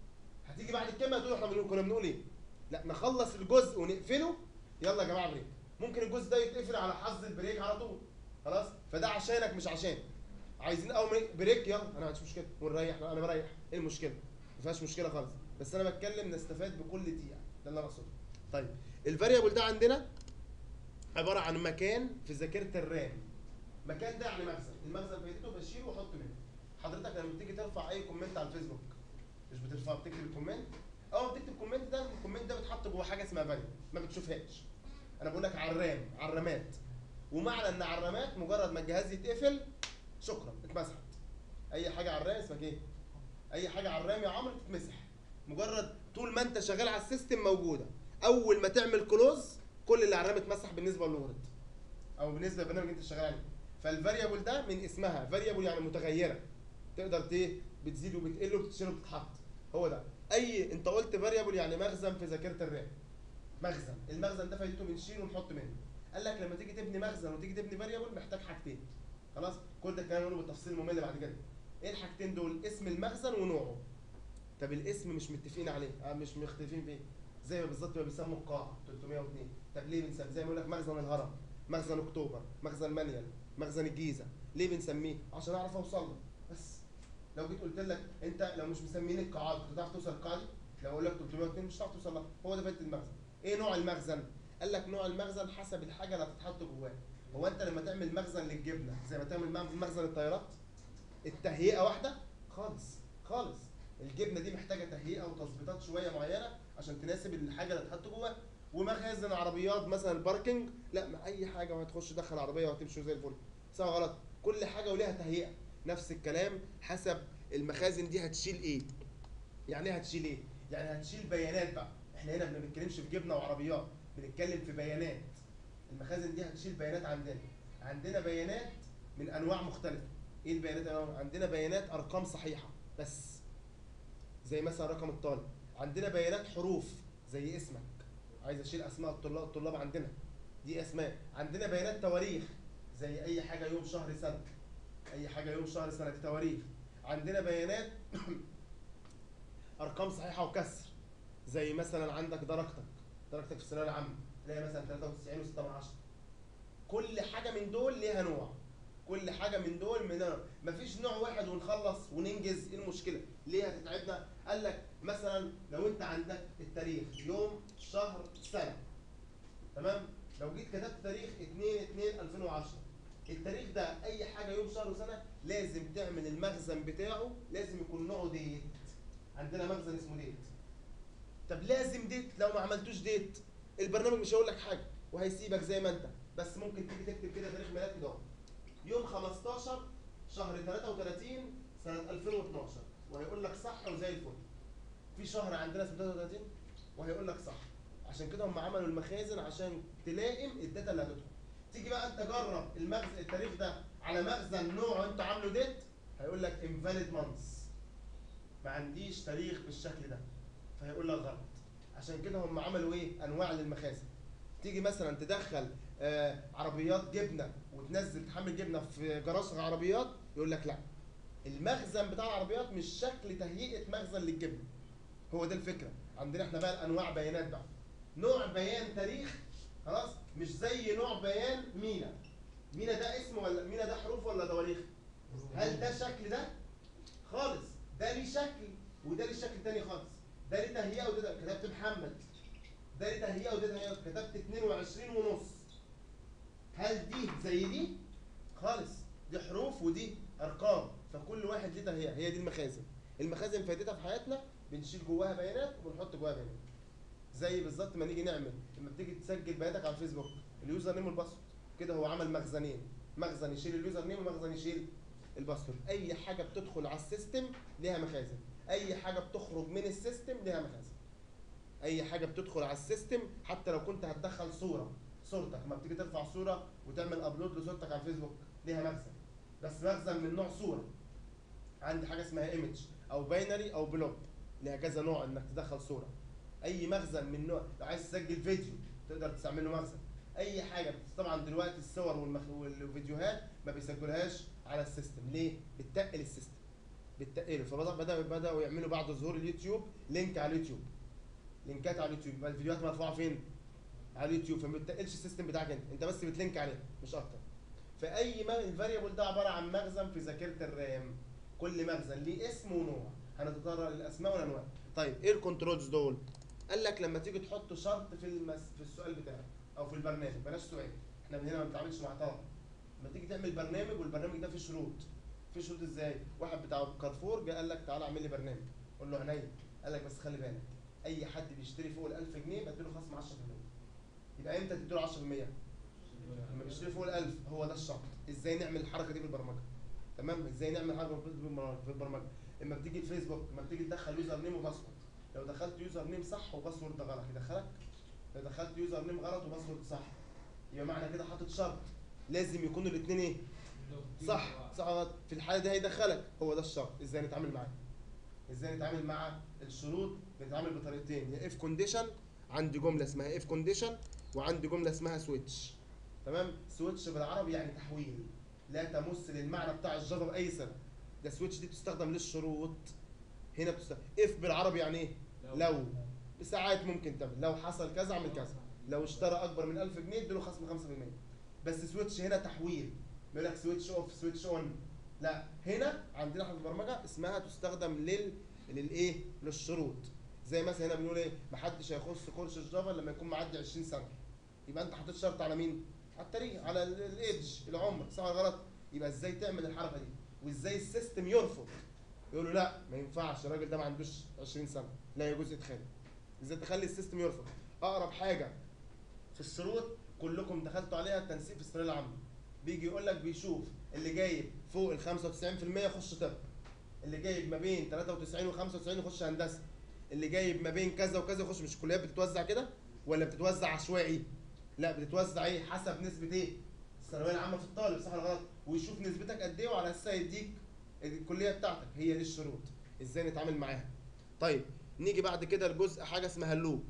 هتيجي بعد الكلمه تقول احنا بنقول كنا بنقول ايه لا نخلص الجزء ونقفله يلا يا جماعه بريك ممكن الجزء ده يتقفل على حظ البريك على طول خلاص فده عشانك مش عشان عايزين اول ما ي- بريك يلا انا ما عنديش مشكله ونريح انا بريح ايه المشكله ما فيهاش مشكله خالص بس انا بتكلم نستفاد بكل دقيقه ده اللي انا اقصده طيب الفاريبل ده عندنا عباره عن مكان في ذاكره الرام مكان ده يعني مخزن المخزن فايدته بشيله واحط منه حضرتك لما بتيجي ترفع اي كومنت على الفيسبوك مش بترفع بتكتب الكومنت اول ما بتكتب الكومنت ده الكومنت ده بيتحط جوه حاجه اسمها فاليو ما بتشوفهاش انا بقول لك على الرام على الرامات ومعنى ان على الرامات مجرد ما الجهاز يتقفل شكرا اتمسحت اي حاجه على الرام اسمك ايه اي حاجه على الرام يا عمرو تتمسح مجرد طول ما انت شغال على السيستم موجوده اول ما تعمل كلوز كل اللي على الرام اتمسح بالنسبه للورد او بالنسبه للبرنامج اللي انت شغال عليه فالفاريبل ده من اسمها فاريبل يعني متغيره تقدر ت إيه؟ بتزيد وبتقل وبتشيل وبتتحط هو ده اي انت قلت فاريبل يعني مخزن في ذاكره الرام مخزن المخزن ده فايدته بنشيل ونحط منه قال لك لما تيجي تبني مخزن وتيجي تبني فاريبل محتاج حاجتين خلاص كل ده الكلام نقوله بالتفصيل الممل بعد كده ايه الحاجتين دول اسم المخزن ونوعه طب الاسم مش متفقين عليه آه مش مختلفين فيه زي ما بالظبط ما بيسموا القاع 302 طب ليه بنسميه زي ما يقول لك مخزن الهرم مخزن اكتوبر مخزن مانيال مخزن الجيزه ليه بنسميه عشان اعرف اوصل له بس لو جيت قلت لك انت لو مش مسمين القاعات كنت هتعرف توصل القاعه دي لو اقول لك 302 مش هتعرف توصل لها هو ده فايده المخزن ايه نوع المخزن قال لك نوع المخزن حسب الحاجه اللي هتتحط جواه هو انت لما تعمل مخزن للجبنه زي ما تعمل مع- مخزن الطيارات التهيئه واحده خالص خالص الجبنه دي محتاجه تهيئه وتظبيطات شويه معينه عشان تناسب الحاجه اللي هتحط جواها ومخازن عربيات مثلا الباركينج لا ما اي حاجه وهتخش تدخل عربيه وهتمشي زي الفل صح ولا غلط كل حاجه وليها تهيئه نفس الكلام حسب المخازن دي هتشيل ايه يعني ايه هتشيل ايه يعني هتشيل بيانات بقى احنا هنا ما بنتكلمش في جبنه وعربيات بنتكلم في بيانات المخازن دي هتشيل بيانات عندنا عندنا بيانات من انواع مختلفه ايه البيانات الأنواع؟ عندنا بيانات ارقام صحيحه بس زي مثلا رقم الطالب عندنا بيانات حروف زي اسمك عايز اشيل اسماء الطلاب الطلاب عندنا دي اسماء عندنا بيانات تواريخ زي اي حاجه يوم شهر سنه اي حاجه يوم شهر سنه دي تواريخ عندنا بيانات ارقام صحيحه وكسر زي مثلا عندك درجتك درجتك في الثانويه العامه تلاقي مثلا 93 و6 من 10 كل حاجه من دول ليها نوع كل حاجه من دول من نوع مفيش نوع واحد ونخلص وننجز ايه المشكله ليه هتتعبنا قال لك مثلا لو انت عندك التاريخ يوم شهر سنه تمام لو جيت كتبت تاريخ 2 2 2010 التاريخ ده اي حاجه يوم شهر وسنه لازم تعمل المخزن بتاعه لازم يكون نوعه ديت عندنا مخزن اسمه ديت طب لازم ديت لو ما عملتوش ديت البرنامج مش هيقول لك حاجه وهيسيبك زي ما انت بس ممكن تيجي تكتب كده تاريخ ميلاد كده اهو يوم 15 شهر 33 سنه 2012 وهيقول لك صح وزي الفل في شهر عندنا اسمه 33 وهيقول لك صح عشان كده هم عملوا المخازن عشان تلائم الداتا اللي هتدخل تيجي بقى انت جرب المخزن التاريخ ده على مخزن نوعه انت عامله ديت هيقول لك invalid months ما عنديش تاريخ بالشكل ده فهيقول لك غلط عشان كده هم عملوا ايه انواع للمخازن تيجي مثلا تدخل آه عربيات جبنه وتنزل تحمل جبنه في جراج عربيات يقول لك لا المخزن بتاع العربيات مش شكل تهيئه مخزن للجبنه هو ده الفكره عندنا احنا بقى انواع بيانات بقى نوع بيان تاريخ خلاص مش زي نوع بيان مينا مينا ده اسم ولا مينا ده حروف ولا تواريخ هل ده شكل ده خالص ده ليه شكل وده ليه شكل تاني خالص ده ليه تهيئه وده ده كتبت محمد ده ليه تهيئه وده تهيئه كتبت 22 ونص هل دي زي دي خالص دي حروف ودي ارقام فكل واحد ليه تهيئه هي دي المخازن المخازن فائدتها في حياتنا بنشيل جواها بيانات وبنحط جواها بيانات زي بالظبط ما نيجي نعمل لما بتيجي تسجل بياناتك على الفيسبوك اليوزر نيم والباسورد كده هو عمل مخزنين مخزن يشيل اليوزر نيم ومخزن يشيل الباسورد اي حاجه بتدخل على السيستم ليها مخازن اي حاجه بتخرج من السيستم ليها مخازن اي حاجه بتدخل على السيستم حتى لو كنت هتدخل صوره صورتك لما بتيجي ترفع صوره وتعمل ابلود لصورتك على الفيسبوك ليها مخزن بس مخزن من نوع صوره عندي حاجه اسمها ايمج او باينري او بلوب ليها كذا نوع انك تدخل صوره اي مخزن من نوع لو عايز تسجل فيديو تقدر تستعمل له مخزن اي حاجه طبعا دلوقتي الصور والمخ... والفيديوهات ما بيسجلوهاش على السيستم ليه بتتقل السيستم بتتقله فبدأ بدأ بدأوا يعملوا بعد ظهور اليوتيوب لينك على اليوتيوب لينكات على اليوتيوب يبقى الفيديوهات مرفوعه فين على اليوتيوب فما بتتقلش السيستم بتاعك انت انت بس بتلينك عليه مش اكتر فاي ما الفاريبل ده عباره عن مخزن في ذاكره الرام كل مخزن ليه اسم ونوع هنتطرق للاسماء والانواع طيب ايه الكنترولز دول قال لك لما تيجي تحط شرط في المس... في السؤال بتاعك او في البرنامج بلاش سؤال احنا من هنا ما بنتعاملش مع طلبه لما تيجي تعمل برنامج والبرنامج ده فيه شروط فيه شروط ازاي واحد بتاع كارفور جه قال لك تعالى اعمل لي برنامج قول له عينيا قال لك بس خلي بالك اي حد بيشتري فوق ال 1000 جنيه بديله خصم 10% يبقى امتى تديله 10% لما بيشتري فوق ال 1000 هو ده الشرط ازاي نعمل الحركه دي في البرمجه تمام ازاي نعمل حركه في البرمجه- في البرمجه لما بتيجي الفيسبوك لما بتيجي تدخل يوزر نيم وباسورد لو دخلت يوزر نيم صح وباسورد ده غلط يدخلك لو دخلت يوزر نيم غلط وباسورد صح يبقى معنى كده حاطط شرط لازم يكونوا الاثنين ايه صح صح غلط في الحاله دي هيدخلك هو ده الشرط ازاي نتعامل معاه ازاي نتعامل مع الشروط بنتعامل بطريقتين يا اف كونديشن عندي جمله اسمها اف كونديشن وعندي جمله اسمها سويتش تمام سويتش بالعربي يعني تحويل لا تمس للمعنى بتاع الجافا باي صله ده سويتش دي بتستخدم للشروط هنا بتستخدم اف بالعربي يعني ايه لو ساعات ممكن تعمل لو حصل كذا اعمل كذا لو اشترى اكبر من 1000 جنيه اديله خصم 5% بس سويتش هنا تحويل بيقول لك سويتش اوف سويتش اون لا هنا عندنا احنا في البرمجه اسمها تستخدم لل للايه للشروط زي مثلا هنا بنقول ايه محدش هيخش كورس الجافا لما يكون معدي 20 سنه يبقى انت حطيت شرط على مين على التاريخ على ال- الايدج العمر صح ولا غلط يبقى ازاي تعمل الحركه دي وازاي السيستم يرفض يقول له لا ما ينفعش الراجل ده ما عندوش 20 سنه لا يجوز ادخاله ازاي تخلي السيستم يرفض اقرب حاجه في الشروط كلكم دخلتوا عليها التنسيق في الثانويه العامه بيجي يقول لك بيشوف اللي جايب فوق ال 95% يخش طب اللي جايب ما بين 93 و 95 يخش هندسه اللي جايب ما بين كذا وكذا يخش مش الكليات بتتوزع كده ولا بتتوزع عشوائي لا بتتوزع ايه حسب نسبه ايه الثانويه العامه في الطالب صح ولا غلط ويشوف نسبتك قد ايه وعلى اساسها يديك الكليه بتاعتك هي دي الشروط ازاي نتعامل معاها طيب نيجي بعد كده لجزء حاجه اسمها اللوب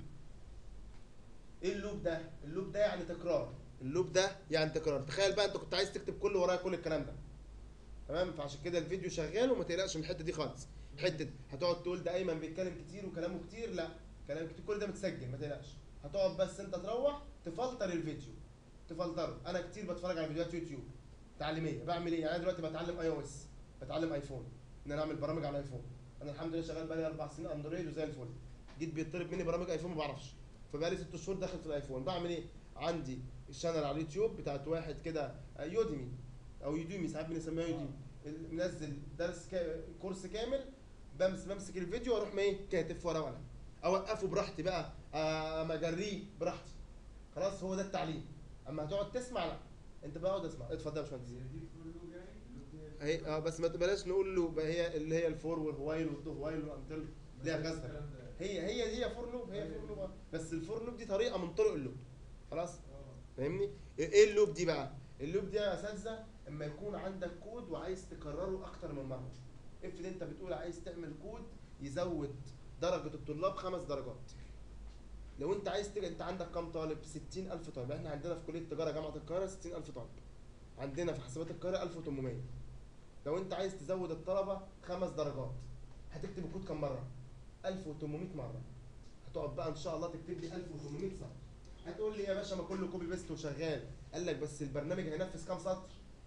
ايه اللوب ده اللوب ده يعني تكرار اللوب ده يعني تكرار تخيل بقى انت كنت عايز تكتب كل ورايا كل الكلام ده تمام فعشان كده الفيديو شغال وما تقلقش من الحته دي خالص حته هتقعد تقول ده ايمن بيتكلم كتير وكلامه كتير لا كلام كتير كل ده متسجل ما تقلقش هتقعد بس انت تروح تفلتر الفيديو تفلتره انا كتير بتفرج على فيديوهات يوتيوب تعليميه بعمل ايه يعني انا دلوقتي بتعلم اي او اس بتعلم ايفون ان انا اعمل برامج على ايفون انا الحمد لله شغال بقالي اربع سنين اندرويد وزي الفل جيت بيطلب مني برامج ايفون ما بعرفش فبقالي ست شهور داخل في الايفون بعمل ايه عندي الشانل على اليوتيوب بتاعت واحد كده آه، يوديمي او يوديمي ساعات بنسميها يوديمي ال- منزل درس كا... كورس كامل بمس بمسك الفيديو واروح ما ايه كاتب في ورقه وقلم اوقفه براحتي بقى آه، اما اجريه براحتي خلاص هو ده التعليم اما هتقعد تسمع لا انت بقى اقعد اسمع اتفضل يا باشمهندس اهي اه بس ما تبلاش نقول له بقى هي اللي هي الفور والهوايل والدو هوايل والامثال ليها غزه هي هي هي فور لوب هي فور لوب آه. بس الفور لوب دي طريقه من طرق اللوب خلاص فاهمني ايه اللوب دي بقى اللوب دي يا اساتذه اما يكون عندك كود وعايز تكرره اكتر من مره افرض انت بتقول عايز تعمل كود يزود درجه الطلاب خمس درجات لو انت عايز تج... انت عندك كام طالب 60000 طالب احنا عندنا في كليه التجاره جامعه القاهره 60000 طالب عندنا في حسابات القاهره 1800 لو انت عايز تزود الطلبه خمس درجات هتكتب الكود كام مره 1800 مره هتقعد بقى ان شاء الله تكتب لي 1800 سطر هتقول لي يا باشا ما كله كوبي بيست وشغال قال لك بس البرنامج هينفذ كام سطر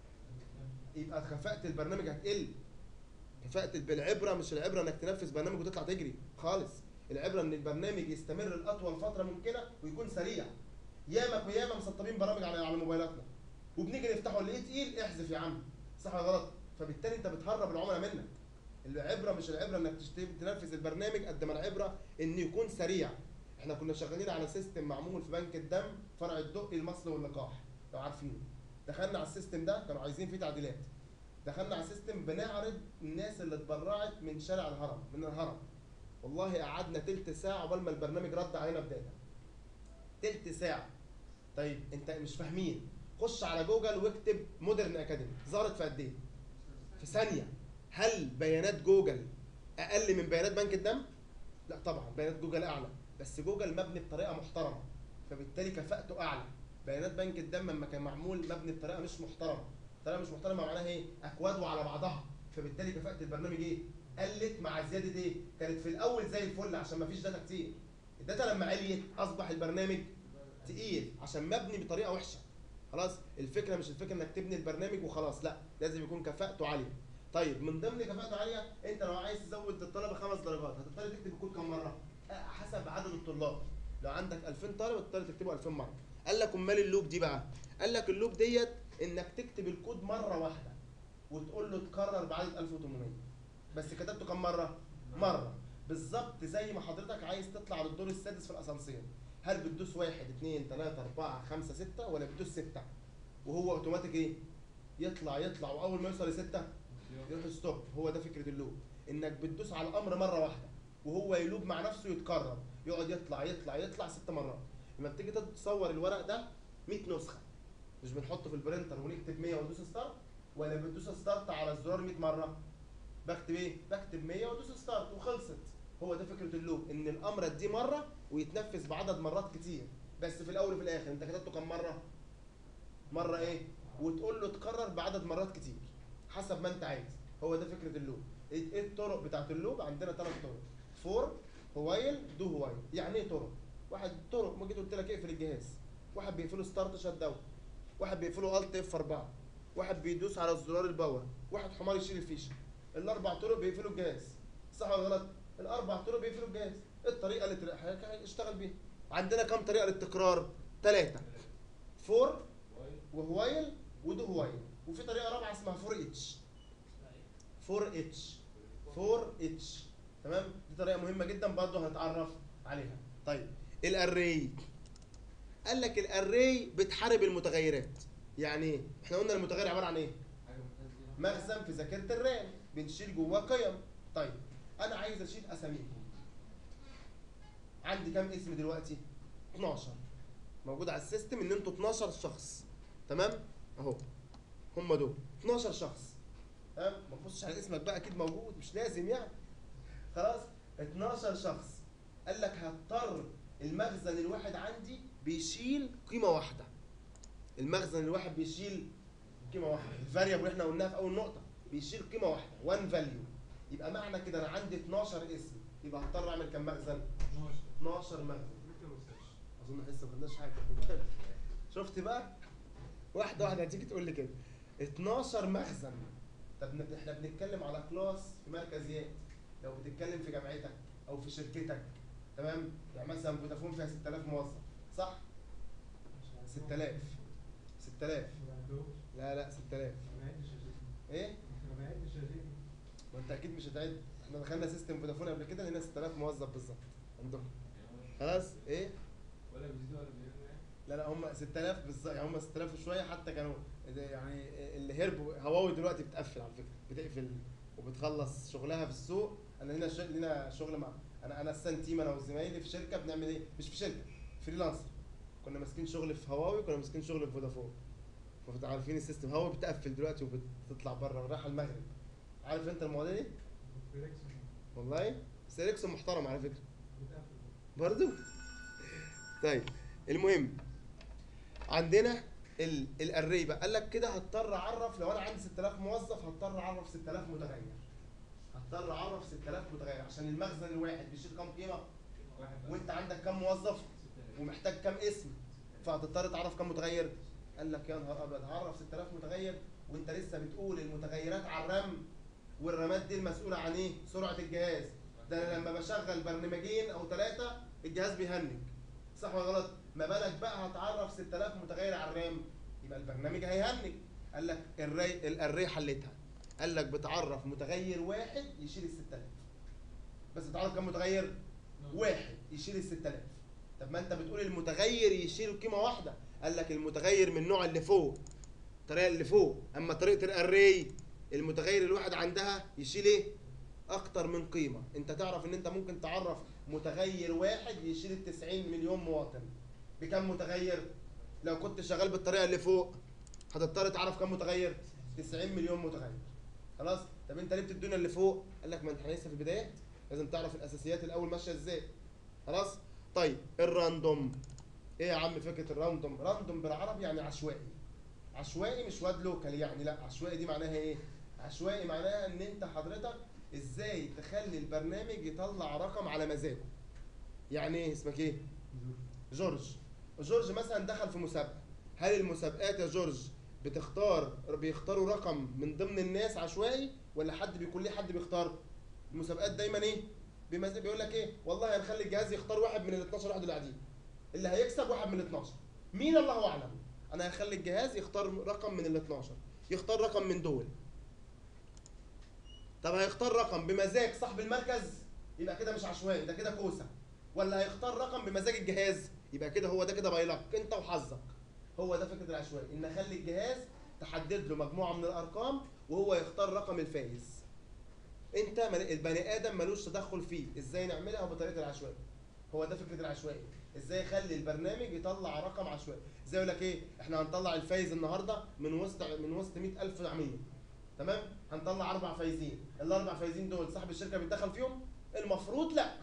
يبقى كفاءة البرنامج هتقل كفاءة بالعبرة مش العبرة انك تنفذ برنامج وتطلع تجري خالص العبرة ان البرنامج يستمر لأطول فترة ممكنة ويكون سريع ياما وياما مسطبين برامج على على موبايلاتنا وبنيجي نفتحه نلاقيه تقيل احذف يا عم صح ولا غلط فبالتالي انت بتهرب العملاء منك العبرة مش العبرة انك تشتري تنفذ البرنامج قد ما العبرة انه يكون سريع احنا كنا شغالين على سيستم معمول في بنك الدم فرع الدقي المصل واللقاح لو عارفينه دخلنا على السيستم ده كانوا عايزين فيه تعديلات دخلنا على السيستم بنعرض الناس اللي اتبرعت من شارع الهرم من الهرم والله قعدنا تلت ساعة عقبال ما البرنامج رد علينا بداتا تلت ساعة طيب انت مش فاهمين خش على جوجل واكتب مودرن اكاديمي ظهرت في قد ايه؟ في ثانية هل بيانات جوجل اقل من بيانات بنك الدم؟ لا طبعا بيانات جوجل اعلى بس جوجل مبني بطريقة محترمة فبالتالي كفاءته اعلى بيانات بنك الدم لما كان معمول مبني بطريقة مش محترمة طريقة مش محترمة معناها ايه؟ اكواده على بعضها فبالتالي كفاءة البرنامج ايه؟ قلت مع زيادة ايه؟ كانت في الاول زي الفل عشان ما فيش داتا كتير الداتا لما عليت اصبح البرنامج تقيل عشان مبني بطريقة وحشة خلاص الفكره مش الفكره انك تبني البرنامج وخلاص لا لازم يكون كفاءته عاليه طيب من ضمن كفاءته عاليه انت لو عايز تزود للطلبه خمس درجات هتضطر تكتب الكود كام مره آه، حسب عدد الطلاب لو عندك 2000 طالب هتضطر تكتبه 2000 مره قال لك امال اللوب دي بقى قال لك اللوب ديت انك تكتب الكود مره واحده وتقول له تكرر بعدد 1800 بس كتبته كام مره مره بالظبط زي ما حضرتك عايز تطلع للدور السادس في الاسانسير هل بتدوس واحد اتنين تلاتة أربعة خمسة ستة ولا بتدوس ستة؟ وهو اوتوماتيك ايه؟ يطلع يطلع واول ما يوصل لستة يروح ستوب هو ده فكرة اللوب انك بتدوس على الامر مرة واحدة وهو يلوب مع نفسه يتكرر يقعد يطلع يطلع يطلع ست مرات لما بتيجي تصور الورق ده 100 نسخة مش بنحطه في البرينتر ونكتب 100 وندوس ستارت ولا بتدوس ستارت على الزرار 100 مرة بكتب ايه؟ بكتب 100 وادوس ستارت وخلصت هو ده فكرة اللوب ان الامر دي مرة ويتنفذ بعدد مرات كتير بس في الاول وفي الاخر انت كتبته كم مره مره ايه وتقول له تكرر بعدد مرات كتير حسب ما انت عايز هو ده فكره اللوب ايه إيه الطرق بتاعت اللوب عندنا ثلاث طرق فور هوايل دو هوايل يعني ايه طرق واحد طرق ما جيت قلت لك اقفل الجهاز واحد بيقفله ستارت شات داون واحد بيقفله الت اف 4 واحد بيدوس على زرار الباور واحد حمار يشيل الفيشه الاربع طرق بيقفلوا الجهاز صح ولا غلط الاربع طرق بيقفلوا الجهاز الطريقه اللي تلاقي حضرتك اشتغل بيها عندنا كم طريقه للتكرار ثلاثه فور وهوايل ودو هوايل وفي طريقه رابعه اسمها فور اتش فور اتش فور اتش تمام دي طريقه مهمه جدا برضه هنتعرف عليها طيب الاري قال لك الاري بتحارب المتغيرات يعني ايه احنا قلنا المتغير عباره عن ايه مخزن في ذاكره الرام بنشيل جواه قيم طيب انا عايز اشيل اساميهم عندي كام اسم دلوقتي 12 موجود على السيستم ان انتوا 12 شخص تمام اهو هم دول 12 شخص تمام ما تبصش على اسمك بقى اكيد موجود مش لازم يعني خلاص 12 شخص قال لك هضطر المخزن الواحد عندي بيشيل قيمه واحده المخزن الواحد بيشيل قيمه واحده الفاريبل اللي احنا قلناها في اول نقطه بيشيل قيمه واحده وان فاليو يبقى معنى كده انا عندي 12 اسم يبقى هضطر اعمل كام مخزن 12 مخزن اظن لسه ما خدناش حاجه شفت بقى واحده واحده هتيجي تقول لي كده 12 مخزن طب ن- احنا بنتكلم على كلاس في مركزيات لو بتتكلم في جامعتك او في شركتك تمام يعني مثلا فودافون فيها 6000 موظف صح 6000 6000 لا لا 6000 ايه ما انت اكيد مش هتعد احنا دخلنا سيستم فودافون قبل كده هنا 6000 موظف بالظبط عندكم خلاص ايه ولا بيزيدوا ولا بيقلوا يعني لا لا هم 6000 بالظبط يعني هم 6000 وشويه حتى كانوا ده يعني اللي هربوا هواوي دلوقتي بتقفل على فكره بتقفل وبتخلص شغلها في السوق انا هنا شغل لنا شغل مع انا انا السان تيم انا وزمايلي في شركه بنعمل ايه مش في شركه فريلانسر كنا ماسكين شغل في هواوي كنا ماسكين شغل في فودافون فانتوا عارفين السيستم هواوي بتقفل دلوقتي وبتطلع بره ورايحه المغرب عارف انت المواضيع دي والله بس اريكسون محترم على فكره برضو طيب المهم عندنا ال- الاري بقى قال لك كده هضطر اعرف لو انا عندي 6000 موظف هضطر اعرف 6000 متغير هضطر اعرف 6000 متغير عشان المخزن الواحد بيشيل كام قيمه واحد وانت عندك كام موظف ومحتاج كام اسم فهتضطر تعرف كام متغير قال لك يا نهار ابيض هعرف 6000 متغير وانت لسه بتقول المتغيرات على الرام والرامات دي المسؤوله عن ايه سرعه الجهاز ده انا لما بشغل برنامجين او ثلاثه الجهاز بيهنج صح ولا غلط ما بالك بقى هتعرف 6000 متغير على الرام يبقى البرنامج هيهنج قال لك الري الاري حلتها قال لك بتعرف متغير واحد يشيل ال 6000 بس بتعرف كام متغير واحد يشيل ال 6000 طب ما انت بتقول المتغير يشيل قيمه واحده قال لك المتغير من النوع اللي فوق الطريقه اللي فوق اما طريقه الاري المتغير الواحد عندها يشيل ايه اكتر من قيمه انت تعرف ان انت ممكن تعرف متغير واحد يشيل ال 90 مليون مواطن بكم متغير لو كنت شغال بالطريقه اللي فوق هتضطر تعرف كم متغير 90 مليون متغير خلاص طب انت ليه بتدونا اللي فوق قال لك ما انت لسه في البدايات لازم تعرف الاساسيات الاول ماشيه ازاي خلاص طيب الراندوم ايه يا عم فكره الراندوم راندوم بالعربي يعني عشوائي عشوائي مش واد لوكال يعني لا عشوائي دي معناها ايه عشوائي معناها ان انت حضرتك ازاي تخلي البرنامج يطلع رقم على مزاجه يعني ايه اسمك ايه جورج جورج مثلا دخل في مسابقه هل المسابقات يا جورج بتختار بيختاروا رقم من ضمن الناس عشوائي ولا حد بيكون ليه حد بيختار المسابقات دايما ايه بمزاج بيقول لك ايه والله هنخلي الجهاز يختار واحد من ال 12 واحد اللي قاعدين اللي هيكسب واحد من ال 12 مين الله اعلم انا هخلي الجهاز يختار رقم من ال 12 يختار رقم من دول طب هيختار رقم بمزاج صاحب المركز يبقى كده مش عشوائي ده كده كوسه ولا هيختار رقم بمزاج الجهاز يبقى كده هو ده كده بايلك انت وحظك هو ده فكره العشوائي ان اخلي الجهاز تحدد له مجموعه من الارقام وهو يختار رقم الفايز انت مل- البني ادم ملوش تدخل فيه ازاي نعملها بطريقه العشوائي هو ده فكره العشوائي ازاي يخلي البرنامج يطلع رقم عشوائي زي يقول لك ايه احنا هنطلع الفايز النهارده من وسط من وسط 100000 عميل تمام هنطلع اربع فايزين الاربع فايزين دول صاحب الشركه بيتدخل فيهم المفروض لا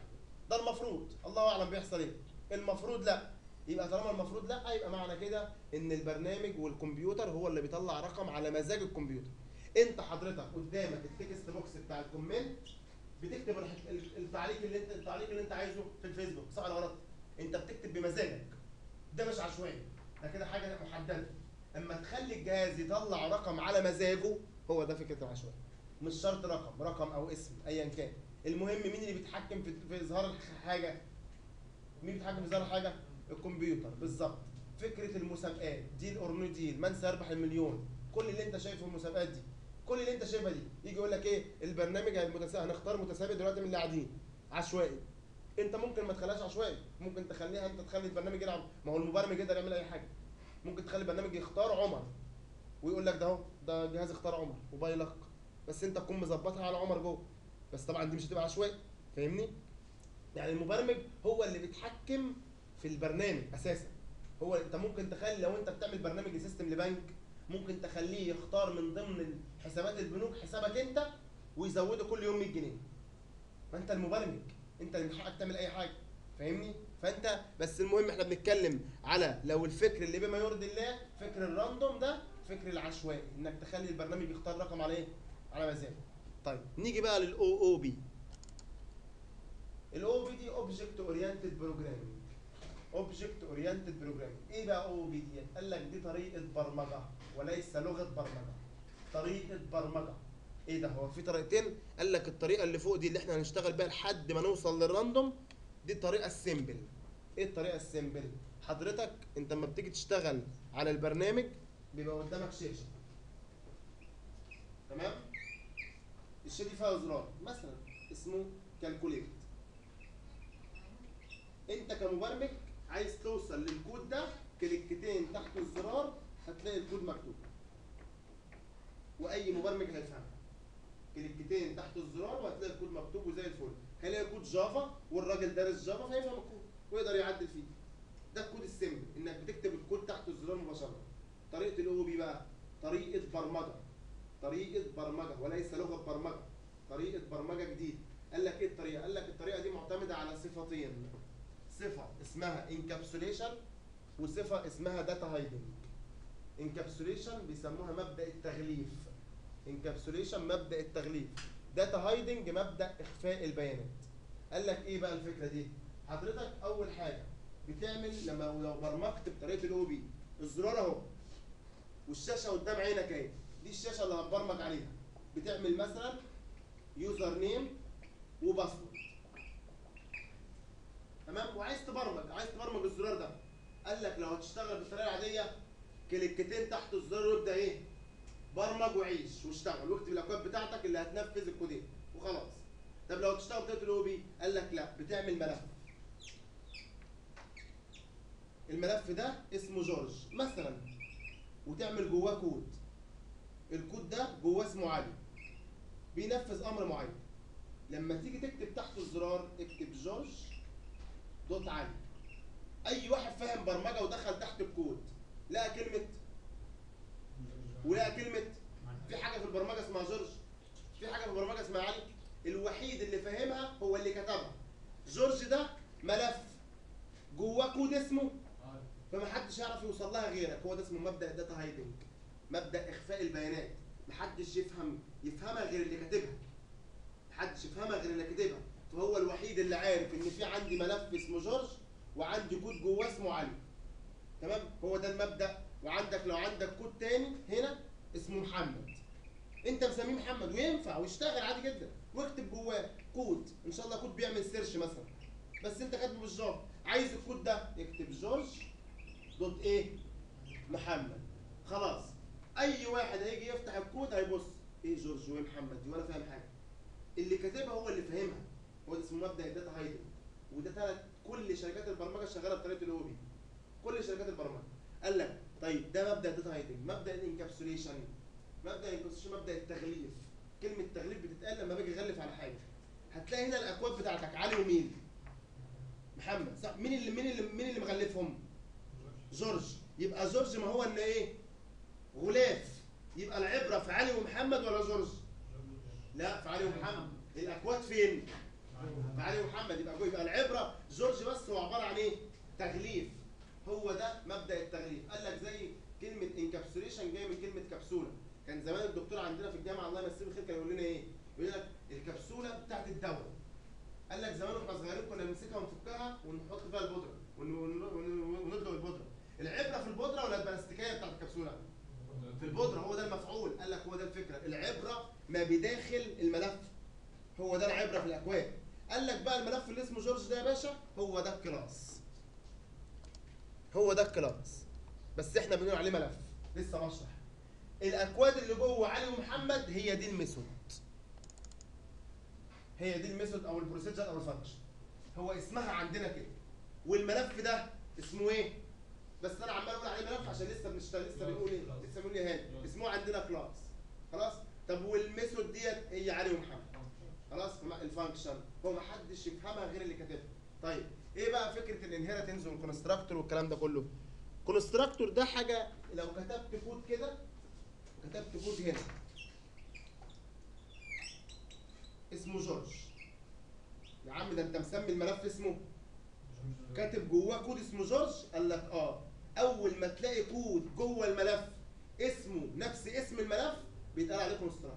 ده المفروض الله اعلم بيحصل ايه المفروض لا يبقى طالما المفروض لا يبقى معنى كده ان البرنامج والكمبيوتر هو اللي بيطلع رقم على مزاج الكمبيوتر انت حضرتك قدامك التكست بوكس بتاع الكومنت بتكتب الح- ال- التعليق اللي انت التعليق اللي انت عايزه في الفيسبوك صح ولا غلط انت بتكتب بمزاجك ده مش عشوائي ده كده حاجه محدده اما تخلي الجهاز يطلع رقم على مزاجه هو ده فكره العشوائي مش شرط رقم رقم او اسم ايا كان المهم مين اللي بيتحكم في في اظهار الحاجه مين بيتحكم في اظهار الحاجه الكمبيوتر بالظبط فكره المسابقات ديل اور نو ديل من سيربح المليون كل اللي انت شايفه في المسابقات دي كل اللي انت شايفها دي يجي يقول لك ايه البرنامج المتسابق هنختار متسابق دلوقتي من اللي قاعدين عشوائي انت ممكن ما تخليهاش عشوائي ممكن تخليها انت تخلي البرنامج يلعب ما هو المبرمج يقدر يعمل اي حاجه ممكن تخلي البرنامج يختار عمر ويقول لك ده اهو ده جهاز اختار عمر وبايلق بس انت تكون مظبطها على عمر جوه بس طبعا دي مش هتبقى عشوائي فاهمني يعني المبرمج هو اللي بيتحكم في البرنامج اساسا هو انت ممكن تخلي لو انت بتعمل برنامج لسيستم لبنك ممكن تخليه يختار من ضمن حسابات البنوك حسابك انت ويزوده كل يوم 100 جنيه ما انت المبرمج انت اللي من حقك تعمل اي حاجه فاهمني فانت بس المهم احنا بنتكلم على لو الفكر اللي بما يرضي الله فكر الراندوم ده فكر العشوائي انك تخلي البرنامج يختار رقم على ايه على مزاجه طيب نيجي بقى للاو او بي الاو بي دي اوبجكت اورينتد بروجرامينج اوبجكت اورينتد بروجرامينج ايه بقى او بي دي قال لك دي طريقه برمجه وليس لغه برمجه طريقه برمجه ايه ده هو في طريقتين قال لك الطريقه اللي فوق دي اللي احنا هنشتغل بيها لحد ما نوصل للراندوم دي الطريقه السيمبل ايه الطريقه السيمبل حضرتك انت لما بتيجي تشتغل على البرنامج بيبقى قدامك شاشه تمام الشاشه دي فيها زرار مثلا اسمه كالكوليت انت كمبرمج عايز توصل للكود ده كليكتين تحت الزرار هتلاقي الكود مكتوب واي مبرمج هيفهمها كليكتين تحت الزرار وهتلاقي الكود مكتوب وزي الفل هيلاقي كود جافا والراجل دارس جافا فيفهم الكود ويقدر يعدل فيه ده الكود السيمبل انك بتكتب الكود تحت الزرار مباشره طريقه الاو بي بقى طريقه برمجه طريقه برمجه وليس لغه برمجه طريقه برمجه جديده قال لك ايه الطريقه قال لك الطريقه دي معتمده على صفتين صفه اسمها انكابسوليشن وصفه اسمها داتا هايدنج انكابسوليشن بيسموها مبدا التغليف انكابسوليشن مبدا التغليف داتا هايدنج مبدا اخفاء البيانات قال لك ايه بقى الفكره دي حضرتك اول حاجه بتعمل لما لو برمجت بطريقه الاو بي الزرار اهو والشاشه قدام عينك اهي دي الشاشه اللي هتبرمج عليها بتعمل مثلا يوزر نيم وباسورد تمام وعايز تبرمج عايز تبرمج الزرار ده قال لك لو هتشتغل بالطريقه العاديه كليكتين تحت الزرار وابدا ايه برمج وعيش واشتغل واكتب الاكواد بتاعتك اللي هتنفذ الكودين وخلاص طب لو تشتغل بطريقه الاو بي قال لك لا بتعمل ملف الملف ده اسمه جورج مثلا وتعمل جواه كود الكود ده جواه اسمه علي بينفذ امر معين لما تيجي تكتب تحت الزرار اكتب جورج دوت علي اي واحد فاهم برمجه ودخل تحت الكود لقى كلمه ولقى كلمه في حاجه في البرمجه اسمها جورج في حاجه في البرمجه اسمها علي الوحيد اللي فاهمها هو اللي كتبها جورج ده ملف جواه كود اسمه فمحدش يعرف يوصل لها غيرك هو ده اسمه مبدا الداتا هايدنج مبدا اخفاء البيانات محدش يفهم يفهمها غير اللي كاتبها محدش يفهمها غير اللي كاتبها فهو الوحيد اللي عارف ان في عندي ملف اسمه جورج وعندي كود جواه اسمه علي تمام هو ده المبدا وعندك لو عندك كود تاني هنا اسمه محمد انت مسميه محمد وينفع ويشتغل عادي جدا واكتب جواه كود ان شاء الله كود بيعمل سيرش مثلا بس انت كاتبه بالجافا عايز الكود ده اكتب جورج دوت ايه محمد خلاص اي واحد هيجي يفتح الكود هيبص ايه جورج وايه محمد دي ولا فاهم حاجه اللي كاتبها هو اللي فاهمها هو ده اسمه مبدا الداتا هايدنج وده ثلاث كل شركات البرمجه شغاله بطريقه الاو بي كل شركات البرمجه قال لك طيب ده مبدا الداتا هايدنج مبدا الانكابسوليشن مبدا الانكابسوليشن مبدا التغليف كلمه تغليف بتتقال لما باجي اغلف على حاجه هتلاقي هنا الاكواد بتاعتك علي ومين محمد صح مين اللي مين اللي مين اللي مغلفهم جورج يبقى جورج ما هو ان ايه غلاف يبقى العبره في علي ومحمد ولا جورج لا في علي ومحمد الاكواد فين علي محمد يبقى جوه يبقى العبره جورج بس هو عباره عن ايه؟ تغليف هو ده مبدا التغليف قال لك زي كلمه انكابسوليشن جايه من كلمه كبسوله كان زمان الدكتور عندنا في الجامعه الله يمسيه بالخير كان يقول لنا ايه؟ يقول لك الكبسوله بتاعت الدواء قال لك زمان واحنا صغيرين كنا نمسكها ونفكها ونحط فيها البودره ون- ون- ون- ونضرب البودره العبره في البودره ولا البلاستيكيه بتاعت الكبسوله؟ في البودره هو ده المفعول قال لك هو ده الفكره العبره ما بداخل الملف هو ده العبره في الاكواد قال لك بقى الملف اللي اسمه جورج ده يا باشا هو ده الكلاس هو ده الكلاس بس احنا بنقول عليه ملف لسه بشرح الاكواد اللي جوه علي ومحمد هي دي الميثود هي دي الميثود او البروسيجر او الفانكشن هو اسمها عندنا كده والملف ده اسمه ايه بس انا عمال اقول عليه ملف عشان لسه بنشتغل لسه بنقول ايه لسه بنقول ايه هاني اسمه عندنا كلاس خلاص طب والميثود ديت هي علي ومحمد خلاص فما- الفانكشن هو ما حدش يفهمها غير اللي كاتبها طيب ايه بقى فكره الانهيرتنس والكونستراكتور والكلام ده كله كونستراكتور ده حاجه لو كتبت كود كده كتبت كود هنا اسمه جورج يا عم ده انت مسمي الملف اسمه كاتب جواه كود اسمه جورج قال لك اه اول ما تلاقي كود جوه الملف اسمه نفس اسم الملف بيتقال عليه كونستراكتور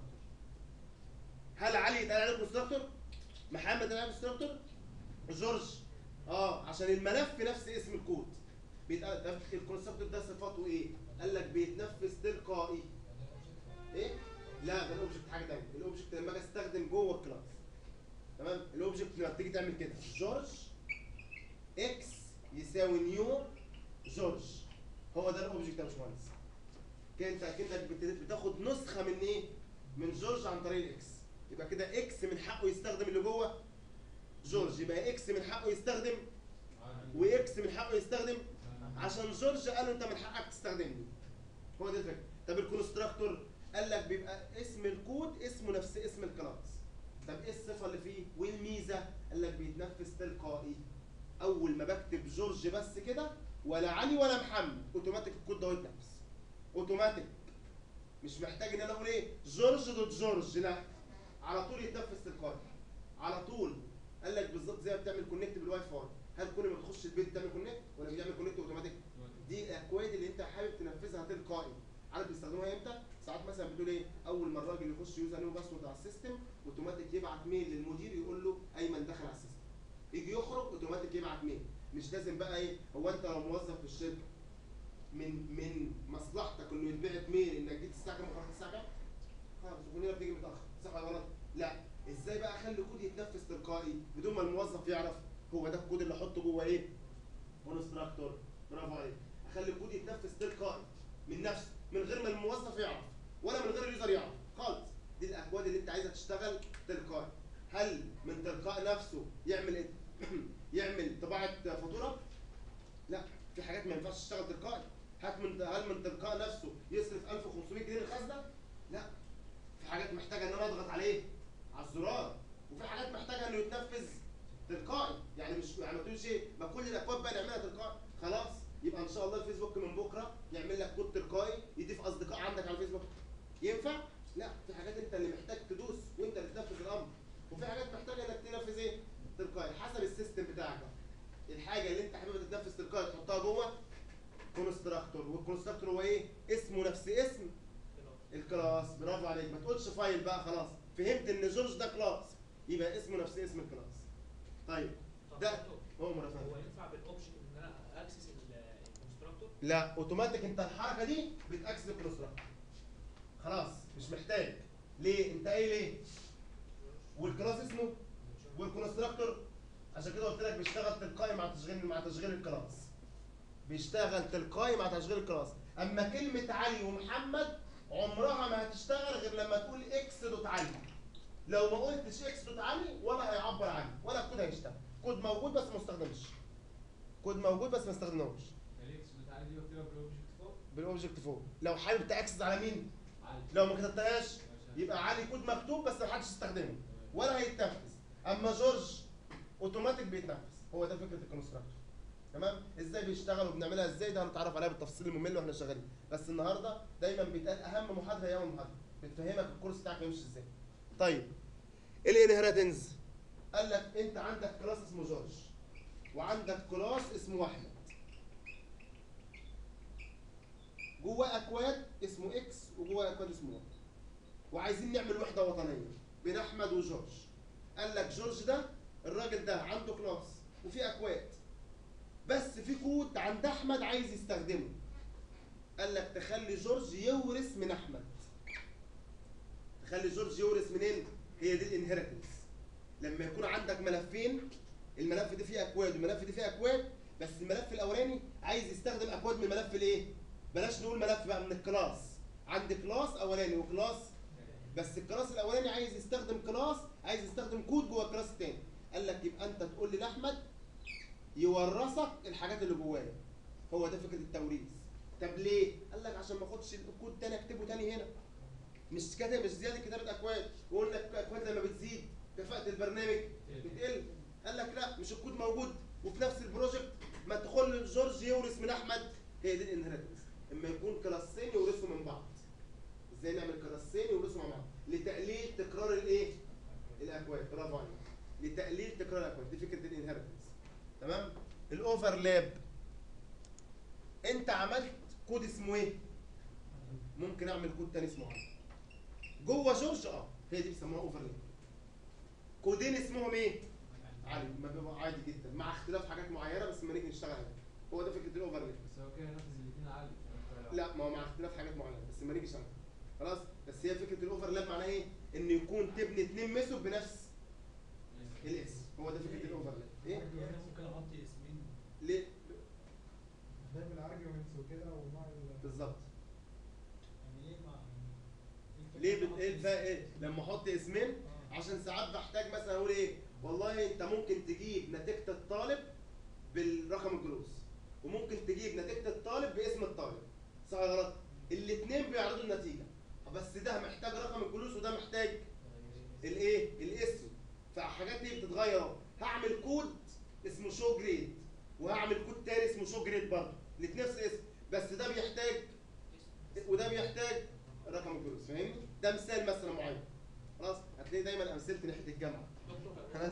هل علي يتقال عليه كونستراكتور محمد يتقال عليه كونستراكتور جورج اه عشان الملف نفس اسم الكود بيتقال ده الكونستراكتور ده صفاته ايه قال لك بيتنفذ تلقائي ايه لا ده الاوبجكت حاجه ثانيه الاوبجكت لما اجي استخدم جوه الكلاس تمام الاوبجكت لما بتيجي تعمل كده جورج اكس يساوي نيو جورج هو ده الاوبجكت يا باشمهندس كده انت اكنك بت- بتاخد نسخه من ايه من جورج عن طريق الاكس يبقى كده اكس من حقه يستخدم اللي جوه جورج يبقى اكس من حقه يستخدم واكس من حقه يستخدم عشان جورج قال له انت من حقك تستخدمني هو ده الفكره طب الكونستراكتور قال لك بيبقى اسم الكود اسمه نفس اسم الكلاس طب ايه الصفه اللي فيه والميزه قال لك بيتنفذ تلقائي اول ما بكتب جورج بس كده ولا علي ولا محمد اوتوماتيك الكود ده يتنفذ اوتوماتيك مش محتاج ان انا اقول ايه جورج دوت جورج لا على طول يتنفذ تلقائي على طول قال لك بالظبط زي ما بتعمل كونكت بالواي فاي هل كل ما تخش البيت تعمل كونكت ولا بيعمل كونكت اوتوماتيك دي الاكواد اللي انت حابب تنفذها تلقائي عارف بيستخدموها امتى ساعات مثلا بتقول ايه اول ما الراجل يخش يوزر نيو باسورد على السيستم اوتوماتيك يبعت ميل للمدير يقول له ايمن دخل على السيستم يجي يخرج اوتوماتيك يبعت ميل مش لازم بقى ايه هو انت لو موظف في الشركه من من مصلحتك انه يتبعت ميل انك جيت الساعه كام وخرجت الساعه كام خلاص الزبونيه بتيجي متاخر صح ولا غلط لا ازاي بقى اخلي كود يتنفذ تلقائي بدون ما الموظف يعرف هو ده الكود اللي احطه جوه ايه كونستراكتور برافو عليك اخلي الكود يتنفذ تلقائي من نفسه من غير ما الموظف يعرف ولا من غير اليوزر يعرف خالص دي الاكواد اللي انت عايزها تشتغل تلقائي هل من تلقاء نفسه يعمل إيه؟ يعمل طباعه فاتوره لا في حاجات ما ينفعش تشتغل تلقائي هات من هل من تلقاء نفسه يصرف 1500 جنيه للخزنه لا في حاجات محتاجه ان انا اضغط عليه على الزرار وفي حاجات محتاجه انه يتنفذ تلقائي يعني مش يعني ما تقولش ايه ما كل الاكواد بقى نعملها تلقائي خلاص يبقى ان شاء الله الفيسبوك من بكره يعمل لك كود تلقائي يضيف اصدقاء عندك على الفيسبوك ينفع لا في حاجات انت اللي محتاج تدوس وانت اللي تنفذ الامر وفي حاجات محتاجه انك تنفذ ايه تلقائي حسب السيستم بتاعك بقى. الحاجه اللي انت حاببها تتنفذ تلقائي تحطها جوه كونستراكتور والكونستراكتور هو ايه اسمه نفس اسم الكلاس برافو عليك ما تقولش فايل بقى خلاص فهمت ان جورج ده كلاس يبقى اسمه نفس اسم الكلاس طيب طب ده دكتور، هو مرافق هو ينفع بالاوبشن ان انا اكسس الكونستراكتور لا اوتوماتيك انت الحركه دي بتاكسس الكونستراكتور خلاص مش محتاج ليه انت قايل ايه والكلاس اسمه والكونستراكتور عشان كده قلت لك بيشتغل تلقائي مع تشغيل مع تشغيل الكلاس بيشتغل تلقائي مع تشغيل الكلاس اما كلمه علي ومحمد عمرها ما هتشتغل غير لما تقول اكس دوت علي لو ما قلتش اكس دوت علي ولا هيعبر عني ولا الكود هيشتغل كود موجود بس ما استخدمش كود موجود بس ما استخدمناهوش الاكس بتاعتي دي بكتبها بالاوبجكت فوق بالاوبجكت فوق لو حابب تاكسس على مين عادي لو ما كتبتهاش يبقى علي كود مكتوب بس ما حدش يستخدمه ولا هيتنفذ اما جورج اوتوماتيك بيتنفذ هو ده فكره الكونستراكتور تمام ازاي بيشتغل وبنعملها ازاي ده هنتعرف عليها بالتفصيل الممل واحنا شغالين بس النهارده دايما بيتقال اهم محاضره هي اول محاضره بتفهمك الكورس بتاعك هيمشي ازاي طيب الانهيرتنس قال لك انت عندك كلاس اسمه جورج وعندك كلاس اسمه احمد جوه اكواد اسمه اكس وجوه اكواد اسمه واي وعايزين نعمل وحده وطنيه بين احمد وجورج قال لك جورج ده الراجل ده عنده كلاس وفي اكواد بس في كود عند احمد عايز يستخدمه قال لك تخلي جورج يورث من احمد تخلي جورج يورث منين هي دي الانهيرتنس لما يكون عندك ملفين الملف ده فيه اكواد والملف ده فيه اكواد بس الملف الاولاني عايز يستخدم اكواد من الملف الايه بلاش نقول ملف بقى من الكلاس عندي كلاس اولاني وكلاس بس الكلاس الاولاني عايز يستخدم كلاس عايز يستخدم كود جوه الكلاس التاني قال لك يبقى انت تقول لي لاحمد يورثك الحاجات اللي جوايا هو ده فكره التوريث طب ليه قال لك عشان ما اخدش الكود تاني اكتبه تاني هنا مش كاتب مش زياده كتابه اكواد وقلنا الاكواد لما بتزيد كفاءه البرنامج بتقل قال لك لا مش الكود موجود وفي نفس البروجكت ما تدخل جورج يورث من احمد هي دي الانهيرتنس اما يكون كلاسين يورثوا من بعض ازاي نعمل كلاسين يورثوا مع بعض لتقليل تكرار الايه الاكواد برافو عليك لتقليل تكرار الاكواد دي فكره الانهيرتنس تمام الاوفرلاب انت عملت كود اسمه ايه ممكن اعمل كود تاني اسمه علي جوه جورج اه هي دي بيسموها اوفرلاب كودين اسمهم ايه علي ما بيبقى عادي جدا مع اختلاف حاجات معينه بس ما نيجي نشتغل عليها هو ده فكره الاوفرلاب بس هو كده نفذ الاثنين عالي لا ما هو مع اختلاف حاجات معينه بس ما نيجي عليها خلاص بس هي فكره الاوفرلاب معناها ايه ان يكون تبني اثنين ميثود بنفس الاسم هو ده فكره الاوفرلاب ايه يعني ممكن احط اسمين ليه ده بالارجيومنتس وكده ومع ال بالظبط يعني ليه مع ليه بت... ايه الفرق ايه لما احط اسمين عشان ساعات بحتاج مثلا اقول ايه والله انت ممكن تجيب نتيجه الطالب بالرقم الجلوس وممكن تجيب نتيجه الطالب باسم الطالب صح ولا غلط الاثنين بيعرضوا النتيجه بس ده محتاج رقم الجلوس وده محتاج الايه الاسم فالحاجات دي بتتغير اهو هعمل كود اسمه شو جريد وهعمل كود تاني اسمه شو جريد برضه الاثنين نفس الاسم بس ده بيحتاج وده بيحتاج رقم الجلوس فاهمني ده مثال مثلا معين خلاص هتلاقي دايما امثلتي ناحيه الجامعه خلاص.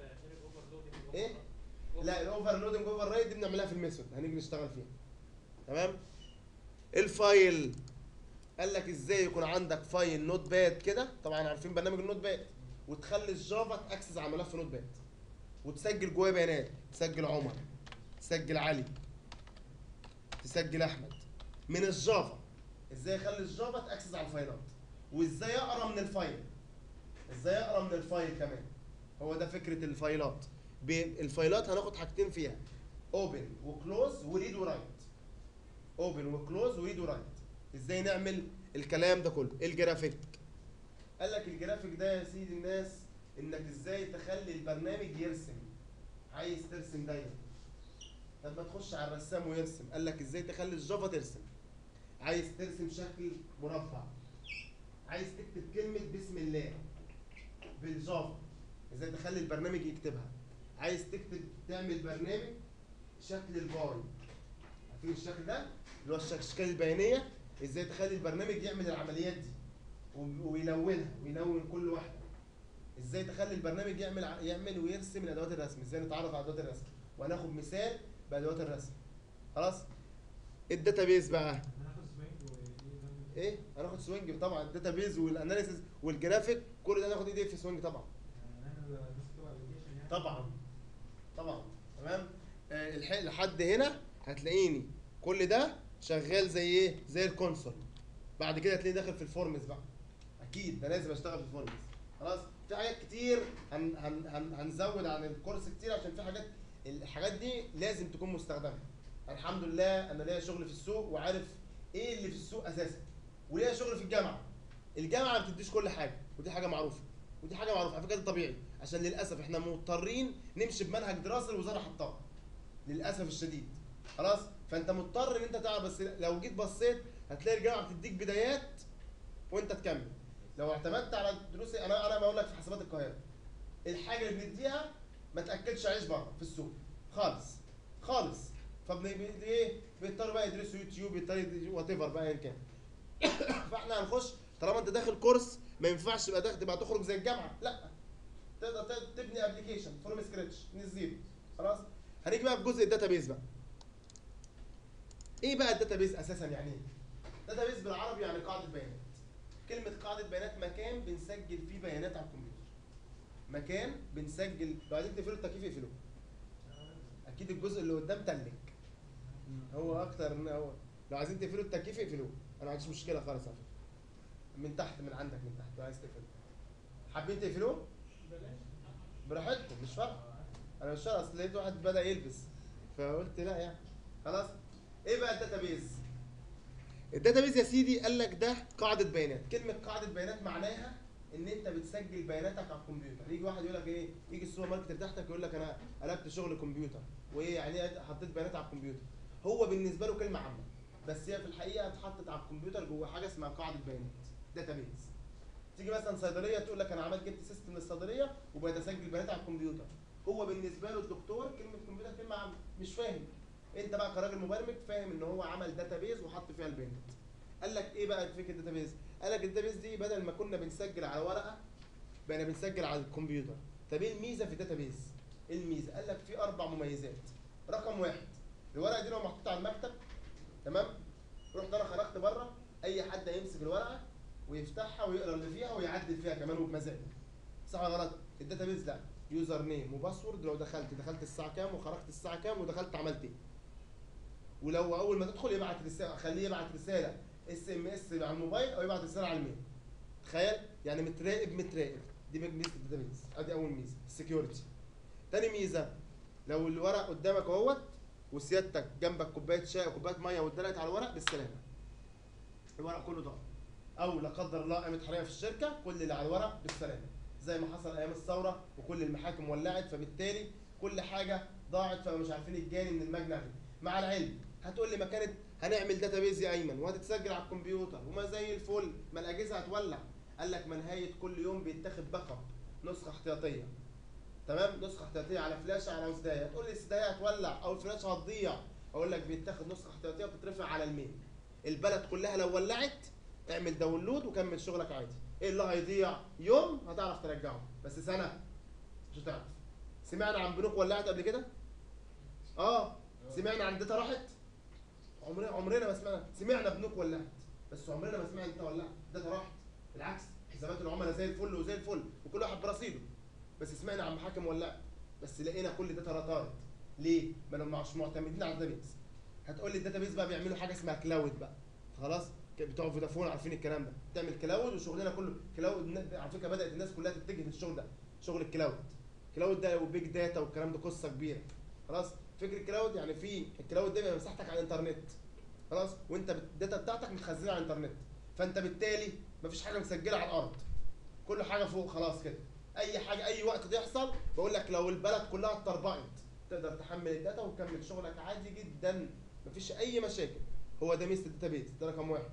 ايه لا الاوفرلودنج اوفر رايد دي بنعملها في الميثود هنيجي نشتغل فيها تمام الفايل قال لك ازاي يكون عندك فايل نوت باد كده طبعا عارفين برنامج النوت باد وتخلي الجافا تاكسس على ملف نوت باد وتسجل جواه بيانات تسجل عمر تسجل علي تسجل احمد من الجافا ازاي اخلي الجافا تاكسس على الفايلات وازاي اقرا من الفايل ازاي اقرا من الفايل كمان هو ده فكره الفايلات ب- الفايلات هناخد حاجتين فيها اوبن وكلوز وريد ورايت اوبن وكلوز وريد ورايت ازاي نعمل الكلام ده كله الجرافيك قال لك الجرافيك ده يا سيدي الناس انك ازاي تخلي البرنامج يرسم عايز ترسم دايره طب ما تخش على الرسام ويرسم قال لك ازاي تخلي الجافا ترسم عايز ترسم شكل مربع عايز تكتب كلمه بسم الله بالجافا ازاي تخلي البرنامج يكتبها عايز تكتب تعمل برنامج شكل الباي عارفين الشكل ده اللي هو الشك- الاشكال البيانيه ازاي تخلي البرنامج يعمل العمليات دي و- ويلونها ويلون كل واحده ازاي تخلي البرنامج يعمل ع- يعمل ويرسم الادوات الرسم ازاي نتعرف على ادوات الرسم وهناخد مثال بادوات الرسم خلاص الداتابيز بقى هناخد سوينج وايه ايه هناخد سوينج طبعا الداتابيز والاناليسيس والجرافيك كل ده هناخد اي دي في سوينج طبعا هنعمل ديسكتوب ابلكيشن يعني طبعا طبعا تمام آه، الح- لحد هنا هتلاقيني كل ده شغال زي ايه زي الكونسول بعد كده هتلاقيني داخل في الفورمز بقى اكيد ده لازم اشتغل في الفورمز خلاص في حاجات كتير هن هن هن هنزود عن الكورس كتير عشان في حاجات الحاجات دي لازم تكون مستخدمه الحمد لله انا ليا شغل في السوق وعارف ايه اللي في السوق اساسا وليا شغل في الجامعه الجامعه ما بتديش كل حاجه ودي حاجه معروفه ودي حاجه معروفه على فكره ده طبيعي عشان للاسف احنا مضطرين نمشي بمنهج دراسي الوزاره حطاه للاسف الشديد خلاص فانت مضطر ان انت تعرف بس لو جيت بصيت هتلاقي الجامعه بتديك بدايات وانت تكمل لو اعتمدت على الدروس انا انا بقول لك في حسابات القاهره الحاجه اللي بنديها ما تاكلش عيش بره في السوق خالص خالص فبن بي- ايه بيضطروا بقى يدرسوا يوتيوب بيضطروا وات ايفر بقى ايا كان فاحنا هنخش طالما انت داخل كورس ما ينفعش تبقى داخل تبقى تخرج زي الجامعه لا تقدر ت- تبني ابلكيشن فروم سكراتش من الزيرو خلاص هنيجي بقى في جزء الداتابيز بقى ايه بقى الداتابيز اساسا يعني ايه داتابيز بالعربي يعني قاعده بيانات كلمه قاعده بيانات مكان بنسجل فيه بيانات على الكمبيوتر مكان بنسجل لو عايزين تقفلوا التكييف اقفلوه اكيد الجزء اللي قدام تلج هو اكتر ان هو لو عايزين تقفلوا التكييف اقفلوه انا ما عنديش مشكله خالص على فكره من تحت من عندك من تحت لو عايز تقفله حابين تقفلوه بلاش براحتكم مش فارقه انا مش فارقه اصل لقيت واحد بدا يلبس فقلت لا يعني خلاص ايه بقى الداتابيز الداتابيز يا سيدي قال لك ده قاعده بيانات كلمه قاعده بيانات معناها ان انت بتسجل بياناتك على الكمبيوتر يجي واحد يقول لك ايه يجي السوبر ماركت بتاعتك يقول لك انا قلبت شغل كمبيوتر وايه يعني إيه حطيت بيانات على الكمبيوتر هو بالنسبه له كلمه عامه بس هي في الحقيقه اتحطت على الكمبيوتر جوه حاجه اسمها قاعده بيانات داتابيز تيجي مثلا صيدليه تقول لك انا عملت جبت سيستم للصيدليه وبقيت اسجل بيانات على الكمبيوتر هو بالنسبه له الدكتور كلمه كمبيوتر كلمه عامه مش فاهم انت بقى كراجل مبرمج فاهم ان هو عمل داتابيز وحط فيها البيانات قال لك ايه بقى فكره الداتابيز قال لك الداتابيز دي بدل ما كنا بنسجل على ورقه بقينا بنسجل على الكمبيوتر طب ايه الميزه في الداتابيز ايه الميزه قال لك في اربع مميزات رقم واحد الورقه دي لو محطوطه على المكتب تمام رحت انا خرجت بره اي حد هيمسك الورقه ويفتحها ويقرا اللي فيها ويعدل فيها كمان وبمزاجه صح ولا غلط الداتابيز لا يوزر نيم وباسورد لو دخلت دخلت الساعه كام وخرجت الساعه كام ودخلت عملت ايه ولو اول ما تدخل يبعت رساله خليه يبعت رساله اس ام اس على الموبايل او يبعت رساله على الميل تخيل يعني متراقب متراقب دي ميزه الداتابيز ادي اول ميزه السكيورتي تاني ميزه لو الورق قدامك اهوت وسيادتك جنبك كوبايه شاي او كوبايه ميه واتدلقت على الورق بالسلامه الورق كله ضاع او لا قدر الله قامت حريقه في الشركه كل اللي على الورق بالسلامه زي ما حصل ايام الثوره وكل المحاكم ولعت فبالتالي كل حاجه ضاعت فمش عارفين الجاني من المجني عليه مع العلم هتقول لي ما كانت هنعمل داتابيز يا ايمن وهتتسجل على الكمبيوتر وما زي الفل ما الاجهزه هتولع قال لك ما نهايه كل يوم بيتاخد باك اب نسخه احتياطيه تمام نسخه احتياطيه على فلاشه على وسدايه هتقول لي السدايه هتولع او الفلاشه هتضيع اقول لك بيتاخد نسخه احتياطيه وبتترفع على الميل البلد كلها لو ولعت اعمل داونلود وكمل شغلك عادي ايه اللي هيضيع يوم هتعرف ترجعه بس سنه مش هتعرف سمعنا عن بنوك ولعت قبل كده اه سمعنا عن داتا راحت عمرنا عمرنا ما سمعنا سمعنا بنوك ولعت بس عمرنا ما سمعنا داتا ولعت داتا راحت بالعكس حسابات العملاء زي الفل وزي الفل وكل واحد برصيده بس سمعنا عن محاكم ولعت بس لقينا كل داتا طارت ليه؟ ما انا مش معتمدين على الداتابيز هتقول لي الداتابيز بقى بيعملوا حاجه اسمها كلاود بقى خلاص ك- بتوع فودافون عارفين الكلام ده تعمل كلاود وشغلنا كله كلاود ن- على فكره بدات الناس كلها تتجه للشغل ده شغل الكلاود كلاود ده وبيج داتا والكلام ده قصه كبيره خلاص فكره الكلاود يعني في الكلاود ده بيبقى مساحتك على الانترنت خلاص وانت بت- الداتا بتاعتك متخزنه على الانترنت فانت بالتالي مفيش حاجه مسجله على الارض كل حاجه فوق خلاص كده اي حاجه اي وقت تحصل بقول لك لو البلد كلها اتطربقت تقدر تحمل الداتا وتكمل شغلك عادي جدا مفيش اي مشاكل هو ده ميزه الداتابيز ده رقم واحد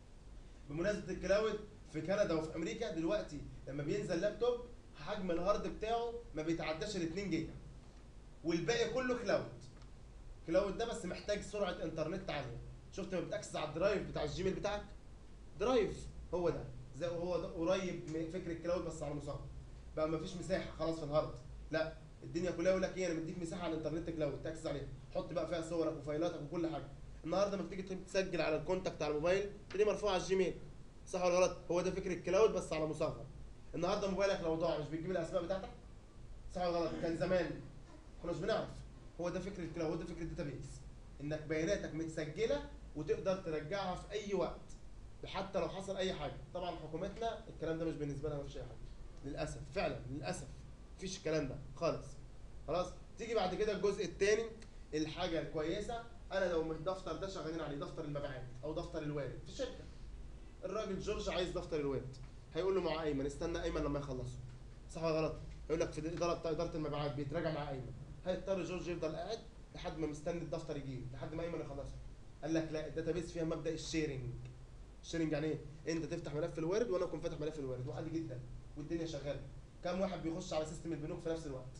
بمناسبه الكلاود في كندا وفي امريكا دلوقتي لما بينزل لابتوب حجم الهارد بتاعه ما بيتعداش ال 2 جيجا والباقي كله كلاود كلاود ده بس محتاج سرعه انترنت عاليه شفت لما بتاكسس على الدرايف بتاع الجيميل بتاعك درايف هو ده زي هو ده قريب من فكره الكلاود بس على مصغر بقى مفيش مساحه خلاص في الهارد لا الدنيا كلها يقول لك ايه انا مديك مساحه على الانترنت كلاود تاكسس عليها حط بقى فيها صورك وفايلاتك وكل حاجه النهارده لما تيجي تسجل على الكونتاكت على الموبايل تلاقيه مرفوع على الجيميل صح ولا غلط هو ده فكره الكلاود بس على مصغر النهارده موبايلك لو ضاع مش بتجيب الاسماء بتاعتك صح ولا غلط كان زمان كناش بنعرف هو ده فكره الكلاود هو ده فكره الداتابيز انك بياناتك متسجله وتقدر ترجعها في اي وقت حتى لو حصل اي حاجه طبعا حكومتنا الكلام ده مش بالنسبه لها مفيش اي حاجه للاسف فعلا للاسف مفيش الكلام ده خالص خلاص تيجي بعد كده الجزء الثاني الحاجه الكويسه انا لو من الدفتر ده شغالين عليه دفتر المبيعات او دفتر الوارد في شركه الراجل جورج عايز دفتر الوارد هيقول له مع ايمن استنى ايمن لما يخلصه صح ولا غلط هيقول لك في الاداره بتاع اداره المبيعات بيتراجع مع ايمن هيضطر جورج يفضل قاعد لحد ما مستني الدفتر يجي لحد ما ايمن يخلصه قال لك لا الداتابيس فيها مبدا الشيرنج الشيرنج يعني ايه انت تفتح ملف الوارد وانا اكون فاتح ملف الوارد وعادي جدا والدنيا شغاله كم واحد بيخش على سيستم البنوك في نفس الوقت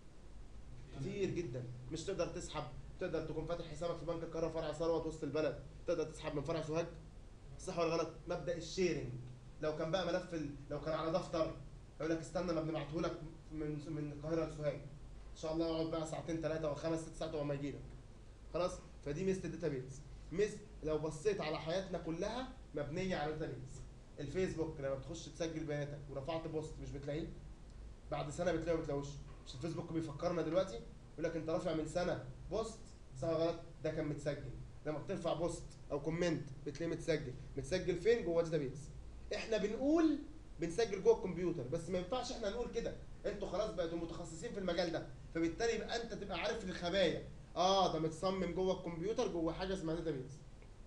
كتير جدا مش تقدر تسحب تقدر تكون فاتح حسابك في بنك القاهره فرع ثروت وسط البلد تقدر تسحب من فرع سوهاج صح ولا غلط مبدا الشيرنج لو كان بقى ملف ال... لو كان على دفتر يقول لك استنى ما بنبعته لك من من القاهره لسوهاج ان شاء الله يقعد بقى ساعتين ثلاثه او خمس ست ساعات وما يجي لك خلاص فدي ميزه الداتابيز مثل لو بصيت على حياتنا كلها مبنيه على الداتابيز الفيسبوك لما بتخش تسجل بياناتك ورفعت بوست مش بتلاقيه بعد سنه بتلاقيه ما بتلاقوش مش الفيسبوك بيفكرنا دلوقتي يقول لك انت رافع من سنه بوست سنه غلط ده كان متسجل لما بترفع بوست او كومنت بتلاقيه متسجل متسجل فين جوه داتابيز احنا بنقول بنسجل جوه الكمبيوتر بس ما ينفعش احنا نقول كده انتوا خلاص بقيتوا متخصصين في المجال ده فبالتالي يبقى انت تبقى عارف الخبايا اه ده متصمم جوه الكمبيوتر جوه حاجه اسمها داتابيز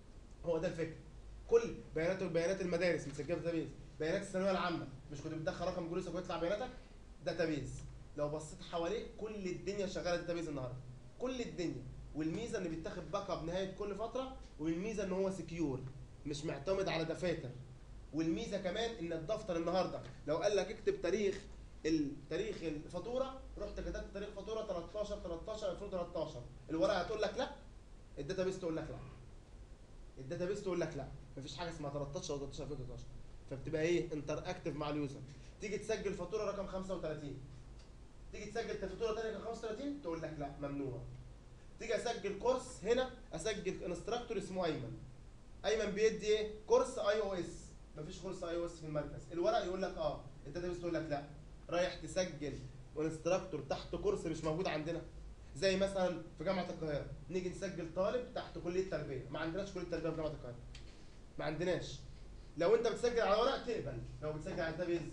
هو ده الفكر كل بيانات بيانات المدارس متسجله في داتابيز بيانات الثانويه العامه مش كنت بتدخل رقم جلوسك ويطلع بياناتك داتابيز لو بصيت حواليك كل الدنيا شغاله داتابيز النهارده كل الدنيا والميزه ان بيتاخد باك اب نهايه كل فتره والميزه ان هو سكيور مش معتمد على دفاتر والميزه كمان ان الدفتر النهارده لو قال لك اكتب تاريخ التاريخ الفاتوره رحت كتبت تاريخ فاتوره 13 13 2013 الورقه هتقول لك لا الداتابيس تقول لك لا الداتابيس تقول لك لا مفيش حاجه اسمها 13 او 13 2013 فبتبقى ايه انتر اكتف مع اليوزر تيجي تسجل فاتوره رقم 35 تيجي تسجل فاتوره ثانيه رقم 35 تقول لك لا ممنوع تيجي اسجل كورس هنا اسجل انستراكتور اسمه ايمن ايمن بيدي ايه كورس اي او اس مفيش كورس اي او اس في المركز الورق يقول لك اه الداتابيس تقول لك لا رايح تسجل انستراكتور تحت كورس مش موجود عندنا زي مثلا في جامعه القاهره نيجي نسجل طالب تحت كليه تربيه ما عندناش كليه تربيه في جامعه القاهره ما عندناش لو انت بتسجل على ورق تقبل لو بتسجل على داتابيز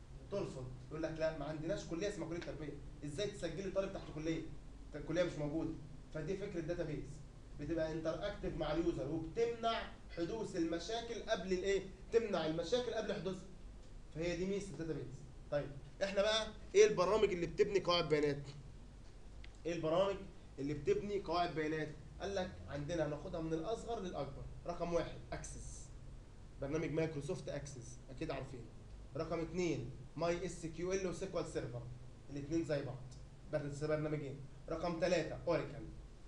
ترفض يقول لك لا ما عندناش كليه اسمها كليه تربيه ازاي تسجلي طالب تحت كليه الكليه مش موجوده فدي فكره داتابيز بتبقى انتر اكتف مع اليوزر وبتمنع حدوث المشاكل قبل الايه تمنع المشاكل قبل حدوثها فهي دي ميزه الداتابيز طيب احنا بقى ايه البرامج اللي بتبني قواعد بيانات ايه البرامج اللي بتبني قواعد بيانات قال لك عندنا هناخدها من الاصغر للاكبر رقم واحد اكسس برنامج مايكروسوفت اكسس اكيد عارفينه رقم اثنين ماي اس كيو ال وسيكوال سيرفر الاثنين زي بعض بس برنامجين رقم ثلاثة اوراكل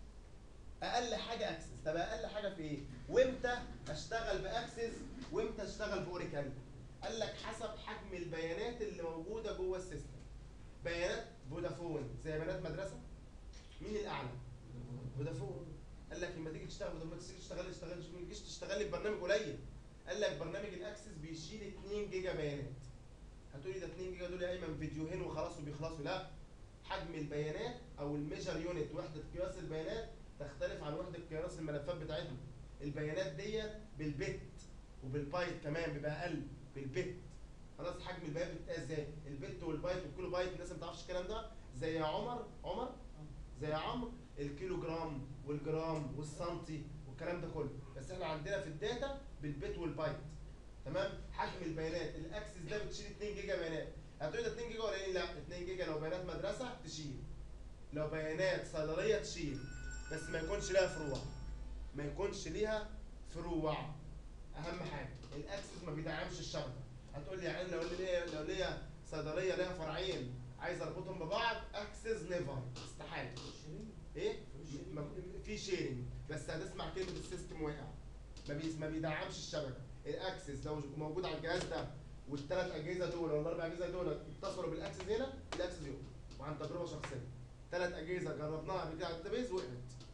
اقل حاجه اكسس طب اقل حاجه في ايه وامتى اشتغل باكسس وامتى اشتغل باوراكل قال لك حسب حجم البيانات اللي موجوده جوه السيستم بيانات فودافون زي بيانات مدرسه مين الاعلى فودافون قال لك لما تيجي تشتغل بدل ما تيجي تشتغل تشتغل ما تجيش تشتغلي ببرنامج قليل قال لك برنامج الاكسس بيشيل 2 جيجا بيانات هتقولي ده 2 جيجا دول يا ايمن فيديوهين وخلاص وبيخلصوا لا حجم البيانات او الميجر يونت وحده قياس البيانات تختلف عن وحده قياس الملفات بتاعتهم البيانات ديت بالبت وبالبايت كمان بيبقى اقل بالبت خلاص حجم البيانات بتتقاس ازاي البت والبايت والكيلو بايت الناس ما تعرفش الكلام ده زي يا عمر عمر زي يا عمرو الكيلو جرام والجرام والسنتي والكلام ده كله بس احنا عندنا في الداتا بالبت والبايت تمام حجم البيانات الاكسس ده بتشيل 2 جيجا بيانات هتقول ده 2 جيجا ولا ايه لا 2 جيجا لو بيانات مدرسه تشيل لو بيانات صيدليه تشيل بس ما يكونش ليها فروع ما يكونش ليها فروع اهم حاجه الاكسس ما بيدعمش الشبكه هتقول لي يعني لو ليا لو ليا صيدليه ليها فرعين عايز اربطهم ببعض اكسس نيفر استحاله ايه م- م- في شيرنج بس هتسمع كلمه السيستم واقع ما بيس ما بيدعمش الشبكه الاكسس لو موجود على الجهاز ده والثلاث اجهزه دول ولا الاربع اجهزه دول اتصلوا بالاكسس هنا الاكسس يقع وعن تجربه شخصيه ثلاث اجهزه جربناها قبل كده على الداتابيز وقعت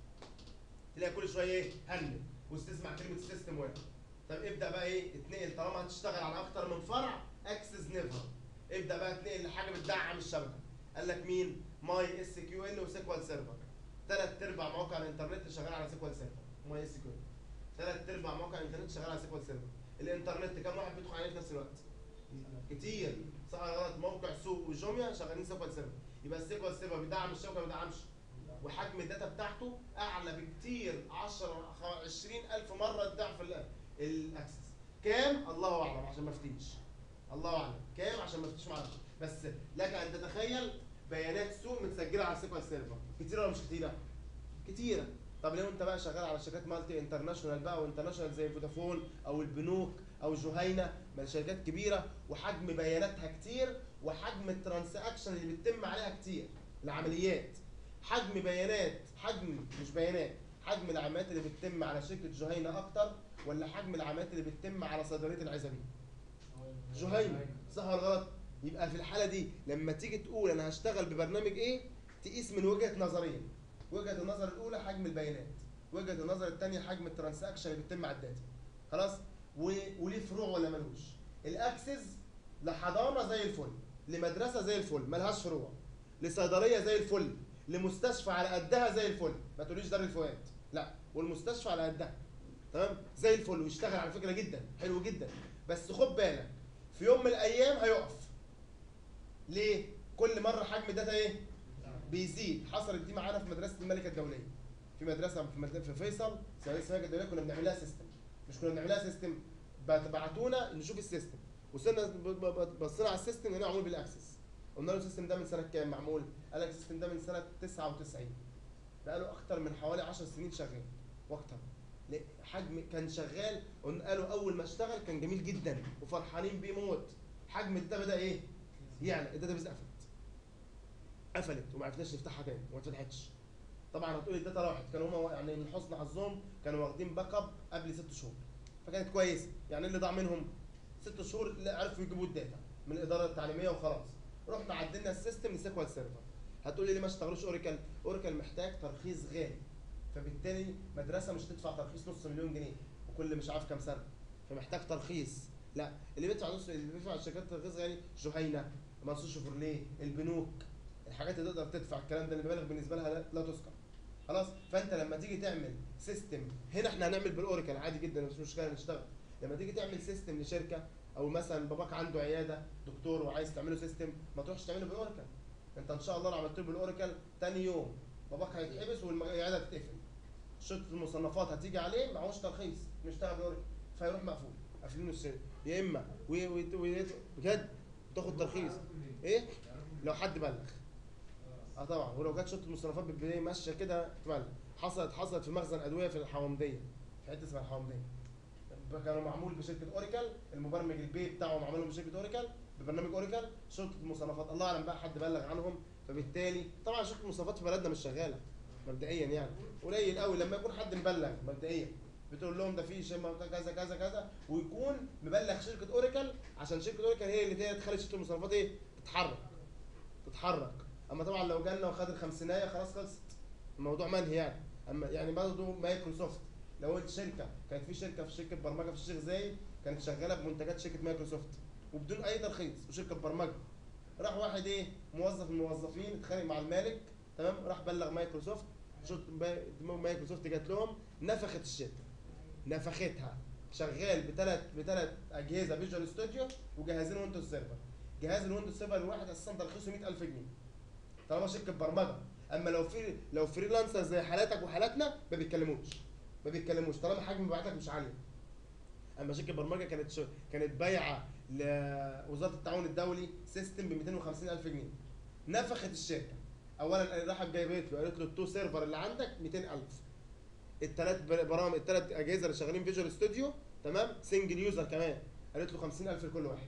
تلاقي كل شويه ايه هنج وتسمع كلمه السيستم واقع طب ابدا بقى ايه اتنقل طالما هتشتغل على اكتر من فرع اكسس نيفر ابدا بقى اتنقل لحاجه بتدعم الشبكه قال لك مين ماي اس كيو ال وسيكوال سيرفر ثلاث ارباع مواقع الانترنت شغال على سيكوال سيرفر ماي اس كيو ال ثلاث ارباع مواقع الانترنت شغال على سيكوال سيرفر الانترنت كم واحد بيدخل عليه في نفس الوقت كتير صح ولا غلط موقع سوق وجوميا شغالين سيكوال سيرفر يبقى السيكوال سيرفر بيدعم الشبكه ما بيدعمش وحجم الداتا بتاعته اعلى بكتير 10 20 الف مره ضعف ال- الاكسس كام الله اعلم عشان ما افتيش الله اعلم كام عشان ما افتيش معرفش بس لك ان تتخيل بيانات سوق متسجله على السيكوال سيرفر كتيره ولا مش كتيره كتيره طب لو انت بقى شغال على شركات مالتي انترناشونال بقى وانترناشونال زي فودافون او البنوك او جهينه من شركات كبيره وحجم بياناتها كتير وحجم الترانزاكشن اللي بتتم عليها كتير العمليات حجم بيانات حجم مش بيانات حجم العمليات اللي بتتم على شركه جهينه اكتر ولا حجم العمليات اللي بتتم على صيدليه العزبي جهينه صح ولا غلط يبقى في الحاله دي لما تيجي تقول انا هشتغل ببرنامج ايه تقيس من وجهه نظرين وجهه النظر الاولى حجم البيانات وجهه النظر الثانيه حجم الترانزاكشن اللي بتتم على الداتا خلاص و... وليه فروع ولا ملوش الاكسس لحضانه زي الفل لمدرسه زي الفل ملهاش فروع لصيدليه زي الفل لمستشفى على قدها زي الفل ما تقوليش دار الفؤاد لا والمستشفى على قدها تمام زي الفل ويشتغل على فكره جدا حلو جدا بس خد بالك في يوم من الايام هيقف ليه كل مره حجم الداتا ايه بيزيد حصلت دي معانا في مدرسه الملكه الدوليه في مدرسه في, مد... في فيصل اسمها الملكه الدوليه كنا بنعمل لها سيستم مش كنا بنعمل لها سيستم بعتونا نشوف السيستم وصلنا ب- ب- ب- بصينا على السيستم هنا معمول بالاكسس قلنا له السيستم ده من سنه كام معمول قال لك السيستم ده من سنه 99 بقاله اكتر من حوالي 10 سنين شغال واكتر ل- حجم كان شغال قلنا قالوا اول ما اشتغل كان جميل جدا وفرحانين بيه موت حجم الداتا بدا ايه يعني الداتا بيز قفلت قفلت وما عرفناش نفتحها تاني وما فتحتش طبعا هتقولي الداتا راحت كانوا هم يعني من حسن حظهم كانوا واخدين باك اب قبل ست شهور فكانت كويسه يعني اللي ضاع منهم ست شهور لا عرفوا يجيبوا الداتا من الاداره التعليميه وخلاص رحنا عدلنا السيستم لسيكوال سيرفر هتقولي ليه ما اشتغلوش اوراكل اوراكل محتاج ترخيص غالي فبالتالي مدرسه مش تدفع ترخيص نص مليون جنيه وكل مش عارف كام سنه فمحتاج ترخيص لا اللي بيدفع نص اللي بيدفع الشركات ترخيص غالي جهينه منصور شيفروليه البنوك الحاجات اللي تقدر تدفع الكلام ده المبالغ بالنسبه لها لا, لا تذكر خلاص فانت لما تيجي تعمل سيستم هنا احنا هنعمل بالاوراكل عادي جدا مش مشكله نشتغل لما تيجي تعمل سيستم لشركه او مثلا باباك عنده عياده دكتور وعايز تعمله سيستم ما تروحش تعمله بالاوراكل انت ان شاء الله لو عملت له بالاوراكل تاني يوم باباك هيتحبس والعياده هتتقفل شرطه المصنفات هتيجي عليه معهوش ترخيص مشتغل بالاوراكل فيروح مقفول قافلينه السر يا اما وي- وي- وي- بجد تاخد ترخيص ايه لو حد بلغ اه طبعا ولو جت شرطه المصنفات بالبدايه ماشيه كده تبلغ حصلت حصلت في مخزن ادويه في الحوامديه في حته اسمها الحوامديه كانوا معمول بشركه اوريكل المبرمج البي بتاعهم عملهم بشركه اوريكل ببرنامج اوريكل شرطه المصنفات الله اعلم بقى حد بلغ عنهم فبالتالي طبعا شرطه المصنفات في بلدنا مش شغاله مبدئيا يعني قليل قوي لما يكون حد مبلغ مبدئيا بتقول لهم ده في شيء كذا كذا كذا ويكون مبلغ شركه اوريكل عشان شركه اوريكل هي اللي هي تخلي شركه المصنفات ايه تتحرك تتحرك اما طبعا لو جالنا وخد الخمسينايه خلاص خلصت الموضوع منهي يعني اما يعني برضه مايكروسوفت لو قلت شركه كانت في شركه في شركه برمجه في الشيخ زايد كانت شغاله بمنتجات شركه مايكروسوفت وبدون اي ترخيص وشركه برمجه راح واحد ايه موظف من الموظفين اتخانق مع المالك تمام راح بلغ مايكروسوفت شرطه با- مايكروسوفت جات لهم نفخت الشركه نفختها شغال بثلاث بثلاث اجهزه فيجوال ستوديو وجهازين ويندوز سيرفر جهاز الويندوز سيرفر الواحد اساسا ترخيصه 100000 جنيه طالما شركه برمجه اما لو في لو فريلانسر زي حالاتك وحالاتنا ما بيتكلموش ما بيتكلموش طالما حجم مبيعاتك مش عاليه اما شركه برمجه كانت شو كانت بايعه لوزاره التعاون الدولي سيستم ب 250000 جنيه نفخت الشركه اولا راحت جايبت له قالت له التو سيرفر اللي عندك 200000 الثلاث برامج الثلاث اجهزه اللي شغالين فيجوال ستوديو تمام سنجل يوزر كمان قالت له 50000 لكل واحد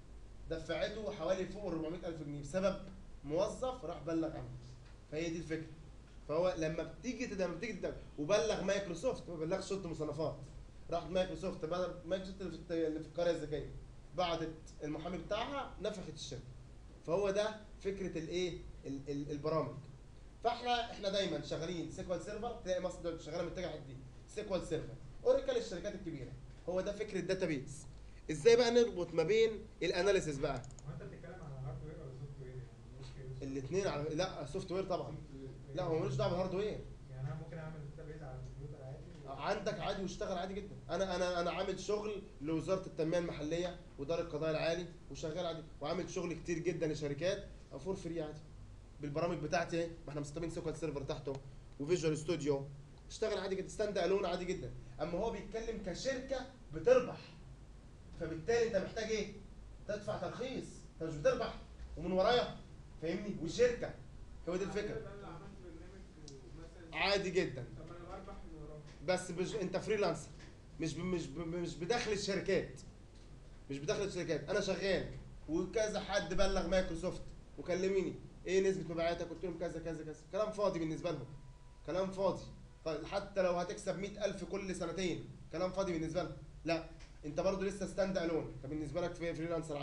دفعته حوالي فوق ال 400000 جنيه بسبب موظف راح بلغ عنه فهي دي الفكره فهو لما بتيجي لما بتيجي تدفع وبلغ مايكروسوفت ما بلغش شرطه مصنفات راحت مايكروسوفت بلغ مايكروسوفت اللي في الت- اللي في القريه الذكيه بعتت المحامي بتاعها نفخت الشركه فهو ده فكره الايه ال- ال- البرامج فاحنا احنا دايما شغالين سيكوال سيرفر تلاقي مصر دلوقتي شغاله متجهه الحته دي سيكوال سيرفر اوريكل الشركات الكبيره هو ده فكره الداتابيز ازاي بقى نربط ما بين الاناليسيس بقى هو انت بتتكلم على هاردوير ولا سوفت وير يعني مش كده. الاثنين على لا سوفت وير طبعا لا هو ملوش دعوه بالهاردوير يعني انا ممكن اعمل داتابيز على الكمبيوتر عادي عندك عادي واشتغل عادي جدا انا انا انا عامل شغل لوزاره التنميه المحليه ودار القضاء العالي وشغال عادي وعامل شغل كتير جدا لشركات فور فري عادي بالبرامج بتاعتي اهي ما احنا مستخدمين سيكوال سيرفر تحته وفيجوال ستوديو اشتغل عادي جدا ستاند الون عادي جدا اما هو بيتكلم كشركه بتربح فبالتالي انت محتاج ايه تدفع ترخيص انت مش بتربح ومن ورايا فاهمني وشركه هو دي الفكره انا اللي عملت برنامج ومثلا عادي جدا طب انا بربح من وراه بس مش انت فريلانسر مش ب... مش ب... مش بداخل الشركات مش بداخل الشركات انا شغال وكذا حد بلغ مايكروسوفت وكلميني ايه نسبه مبيعاتك قلت لهم كذا كذا كذا كلام فاضي بالنسبه لهم كلام فاضي طيب حتى لو هتكسب 100000 كل سنتين كلام فاضي بالنسبه لهم لا انت برضو لسه ستاند الون انت بالنسبه لك في فريلانسر عادي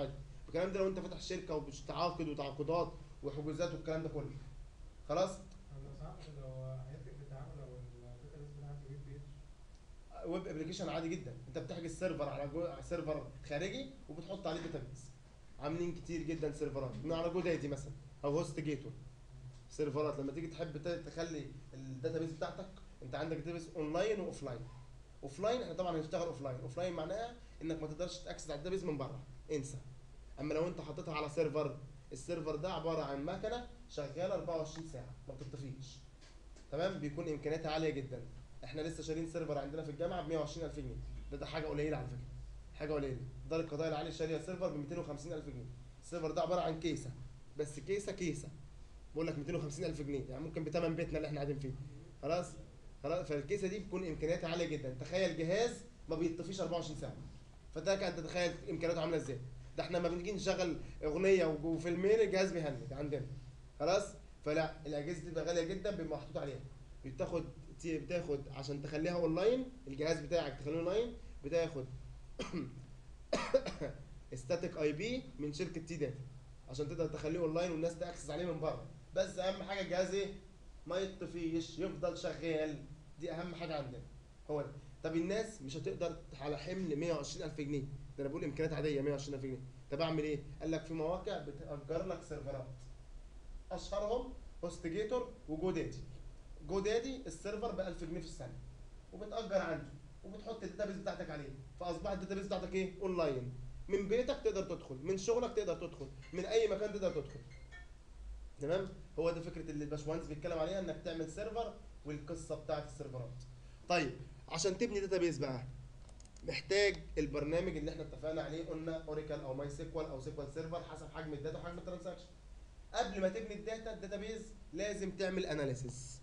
الكلام ده لو انت فاتح شركه وبتتعاقد وتعاقدات وحجوزات والكلام ده كله خلاص أنا لو سمحت لو هيفرق في التعامل لو الداتابيس بتاعتي ويب بيج ويب ابلكيشن عادي جدا انت بتحجز سيرفر على جو... على سيرفر خارجي وبتحط عليه داتابيس عاملين كتير جدا سيرفرات من على جو داتي مثلا او هوست جيتور سيرفرات لما تيجي تحب ت- تخلي الداتابيس بتاعتك انت عندك داتابيس اونلاين واوفلاين اوفلاين احنا طبعا هنشتغل اوفلاين اوفلاين معناها انك ما تقدرش تاكسس على الداتابيس من بره انسى اما لو انت حطيتها على سيرفر السيرفر ده عباره عن مكنه شغاله 24 ساعه ما بتطفيش تمام بيكون امكانياتها عاليه جدا احنا لسه شارين سيرفر عندنا في الجامعه ب 120000 جنيه ده ده حاجه قليله على فكره حاجه قليله دار القضاء العالي شاريه سيرفر ب 250000 جنيه السيرفر ده عباره عن كيسه بس كيسه كيسه بقول لك 250000 جنيه يعني ممكن بثمن بيتنا اللي احنا قاعدين فيه خلاص خلاص فالكيسه دي بتكون امكانياتها عاليه جدا تخيل جهاز ما بيطفيش 24 ساعه فده كان تتخيل امكانياته عامله ازاي ده احنا لما بنيجي نشغل اغنيه وج- وفيلمين الجهاز بيهنج عندنا خلاص فلا الاجهزه دي بتبقى غاليه جدا بيبقى محطوط عليها بتاخد تي- بتاخد عشان تخليها اونلاين الجهاز بتاعك تخليه اونلاين بتاخد ستاتيك اي بي من شركه تي داتا عشان تقدر تخليه اونلاين والناس تاكسس عليه من بره بس اهم حاجه الجهاز ايه ما يطفيش يفضل شغال دي اهم حاجه عندنا هو ده طب الناس مش هتقدر على حمل 120000 جنيه ده انا بقول امكانيات عاديه 120000 جنيه طب اعمل ايه قال لك في مواقع بتاجر لك سيرفرات اشهرهم هوست جيتور وجو دادي جو دادي السيرفر ب 1000 جنيه في السنه وبتاجر عنده وبتحط الداتابيس بتاعتك عليه فاصبحت الداتابيس بتاعتك ايه اونلاين من بيتك تقدر تدخل من شغلك تقدر تدخل من اي مكان تقدر تدخل تمام هو ده فكره اللي الباشمهندس بيتكلم عليها انك تعمل سيرفر والقصه بتاعت السيرفرات طيب عشان تبني داتابيس بقى محتاج البرنامج اللي احنا اتفقنا عليه قلنا اوريكل او ماي سيكوال او سيكوال سيرفر حسب حجم الداتا وحجم الترانزاكشن قبل ما تبني الداتا الداتابيز لازم تعمل اناليسيس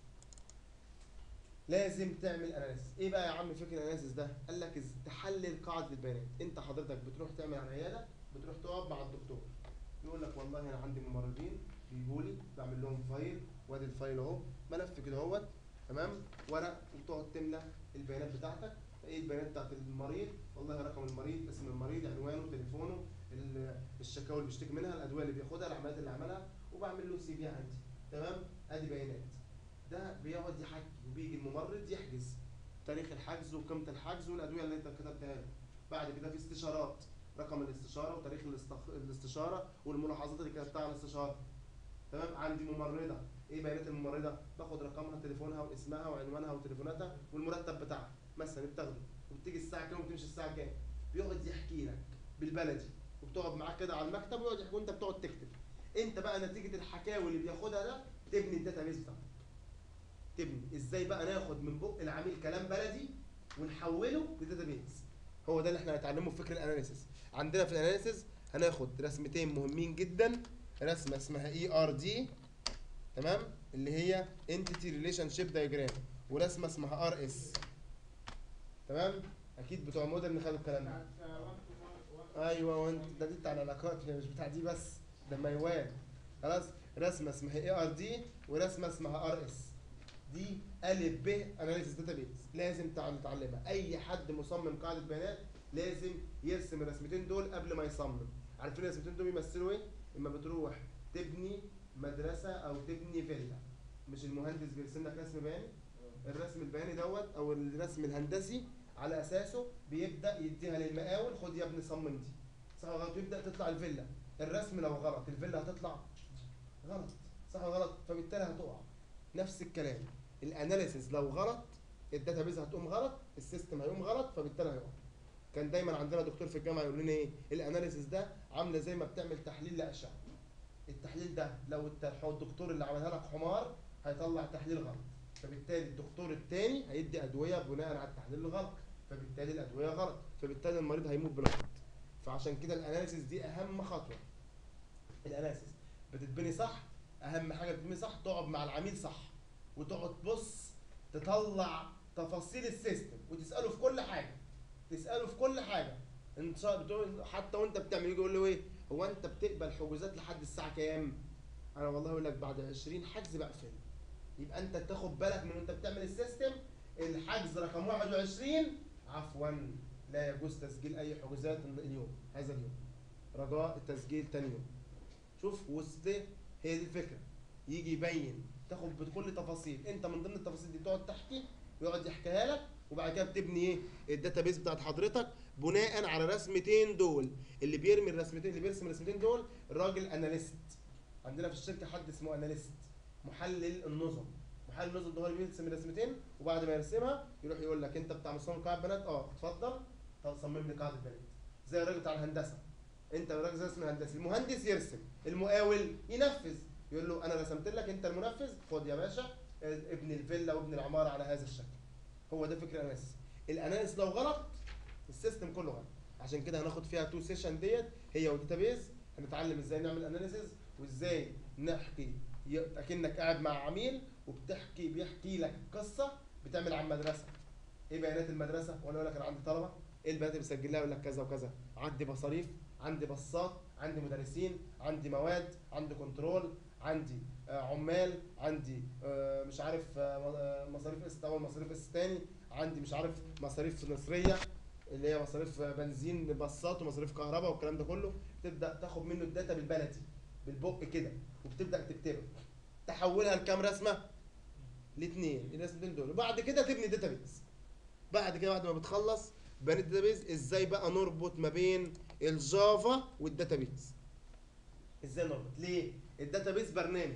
لازم تعمل اناليسيس ايه بقى يا عم فكره الاناليسيس ده قال لك إز- تحلل قاعده البيانات انت حضرتك بتروح تعمل عياده بتروح تقعد مع الدكتور يقول لك والله انا عندي ممرضين بيجوا لي بعمل لهم فايل وادي الفايل اهو ملف كده اهوت تمام ورق وتقعد تملى البيانات بتاعتك ايه البيانات بتاعت المريض والله رقم المريض اسم المريض عنوانه تليفونه ال- الشكاوى اللي بيشتكي منها الادويه اللي بياخدها العمليات اللي عملها وبعمل له سي في عندي تمام ادي بيانات ده بيقعد يحكي وبيجي الممرض يحجز تاريخ الحجز وقيمه الحجز والادويه اللي انت كتبتها له بعد كده في استشارات رقم الاستشاره وتاريخ الاستخ... الاستشاره والملاحظات اللي كتبتها على الاستشاره تمام عندي ممرضه ايه بيانات الممرضه باخد رقمها تليفونها واسمها وعنوانها وتليفوناتها والمرتب بتاعها مثلا بتاخده وبتيجي الساعه كام وبتمشي الساعه كام بيقعد يحكي لك بالبلدي وبتقعد معاك كده على المكتب ويقعد يحكي وانت بتقعد تكتب انت بقى نتيجه الحكاوي اللي بياخدها ده تبني الداتابيس بتاعتك تبني ازاي بقى ناخد من بق العميل كلام بلدي ونحوله لداتابيس هو ده اللي احنا هنتعلمه في فكر الاناليسيس عندنا في الاناليسيس هناخد رسمتين مهمين جدا رسمه اسمها اي ار دي تمام اللي هي انتيتي ريليشن شيب دايجرام ورسمه اسمها ار اس تمام اكيد بتوع مودرن خدوا الكلام ده بتاعت وان تو وان ايوه وانت ده دي بتاع العلاقات هي مش بتاع دي بس ده ميوان خلاص رسمه اسمها اي ار دي ورسمه اسمها ار اس دي الف ب اناليسيس داتابيز لازم تع- نتعلمها اي حد مصمم قاعده بيانات لازم يرسم الرسمتين دول قبل ما يصمم عارفين الرسمتين دول بيمثلوا ايه اما بتروح تبني مدرسه او تبني فيلا مش المهندس بيرسم لك رسم بياني الرسم البياني دوت او الرسم الهندسي على اساسه بيبدا يديها للمقاول خد يا ابني صمم دي صح ولا غلط يبدا تطلع الفيلا الرسم لو غلط الفيلا هتطلع غلط صح ولا غلط فبالتالي هتقع نفس الكلام الاناليسيس لو غلط الداتابيز هتقوم غلط السيستم هيقوم غلط فبالتالي هيقع كان دايما عندنا دكتور في الجامعه يقول لنا ايه الاناليسيس ده عامله زي ما بتعمل تحليل لاشعه التحليل ده لو انت الدكتور اللي عملها لك حمار هيطلع تحليل غلط فبالتالي الدكتور التاني هيدي ادويه بناء على التحليل الغلط فبالتالي الادويه غلط فبالتالي المريض هيموت بالغلط فعشان كده الاناليسيس دي اهم خطوه الاناليسيس بتتبني صح اهم حاجه بتتبني صح تقعد مع العميل صح وتقعد تبص تطلع تفاصيل السيستم وتساله في كل حاجه تساله في كل حاجه انت شا- بتقول حتى وانت بتعمل يجي يقول له ايه هو انت بتقبل حجوزات لحد الساعه كام انا والله اقول لك بعد 20 حجز بقفل يبقى انت تاخد بالك من وانت بتعمل السيستم الحجز رقم 21 عفوا لا يجوز تسجيل اي حجوزات اليوم هذا اليوم رجاء التسجيل تاني يوم شوف وسط هي دي الفكره يجي يبين تاخد بكل تفاصيل انت من ضمن التفاصيل دي تقعد تحكي ويقعد يحكيها لك وبعد كده بتبني ايه الداتابيس بتاعت حضرتك بناء على رسمتين دول اللي بيرمي الرسمتين اللي بيرسم الرسمتين دول الراجل اناليست عندنا في الشركه حد اسمه اناليست محلل النظم محلل النظم ده هو اللي بيرسم الرسمتين وبعد ما يرسمها يروح يقول لك انت بتاع مصمم قاعده بنات اه اتفضل طب صمم لي قاعده بنات زي الراجل بتاع الهندسه انت الراجل زي اسمه الهندسي المهندس يرسم المقاول ينفذ يقول له انا رسمت لك انت المنفذ خد يا باشا اه، ابن الفيلا وابن العماره على هذا الشكل هو ده فكر الاناليسيس الاناليسيس لو غلط السيستم كله غلط عشان كده هناخد فيها تو سيشن ديت هي والداتابيز هنتعلم ازاي نعمل اناليسيس وازاي نحكي ي- اكنك قاعد مع عميل وبتحكي بيحكي لك قصه بتعمل عن مدرسه ايه بيانات المدرسه وانا اقول لك انا عندي طلبه ايه البيانات اللي بسجلها يقول لك كذا وكذا عندي مصاريف عندي بصات عندي مدرسين عندي مواد عندي كنترول عندي آه، عمال عندي آه، مش عارف آه، م- آه، مصاريف قسط اول مصاريف قسط تاني عندي مش عارف مصاريف نصريه اللي هي مصاريف آه، بنزين بصات ومصاريف كهرباء والكلام ده كله تبدا تاخد منه الداتا بالبلدي بالبق كده وبتبدا تكتبه تحولها لكام رسمه الاثنين الرسمتين دول وبعد كده تبني داتابيز بعد كده بعد ما بتخلص بنيت داتابيز ازاي بقى نربط ما بين الجافا والداتابيز ازاي نربط ليه الداتابيز برنامج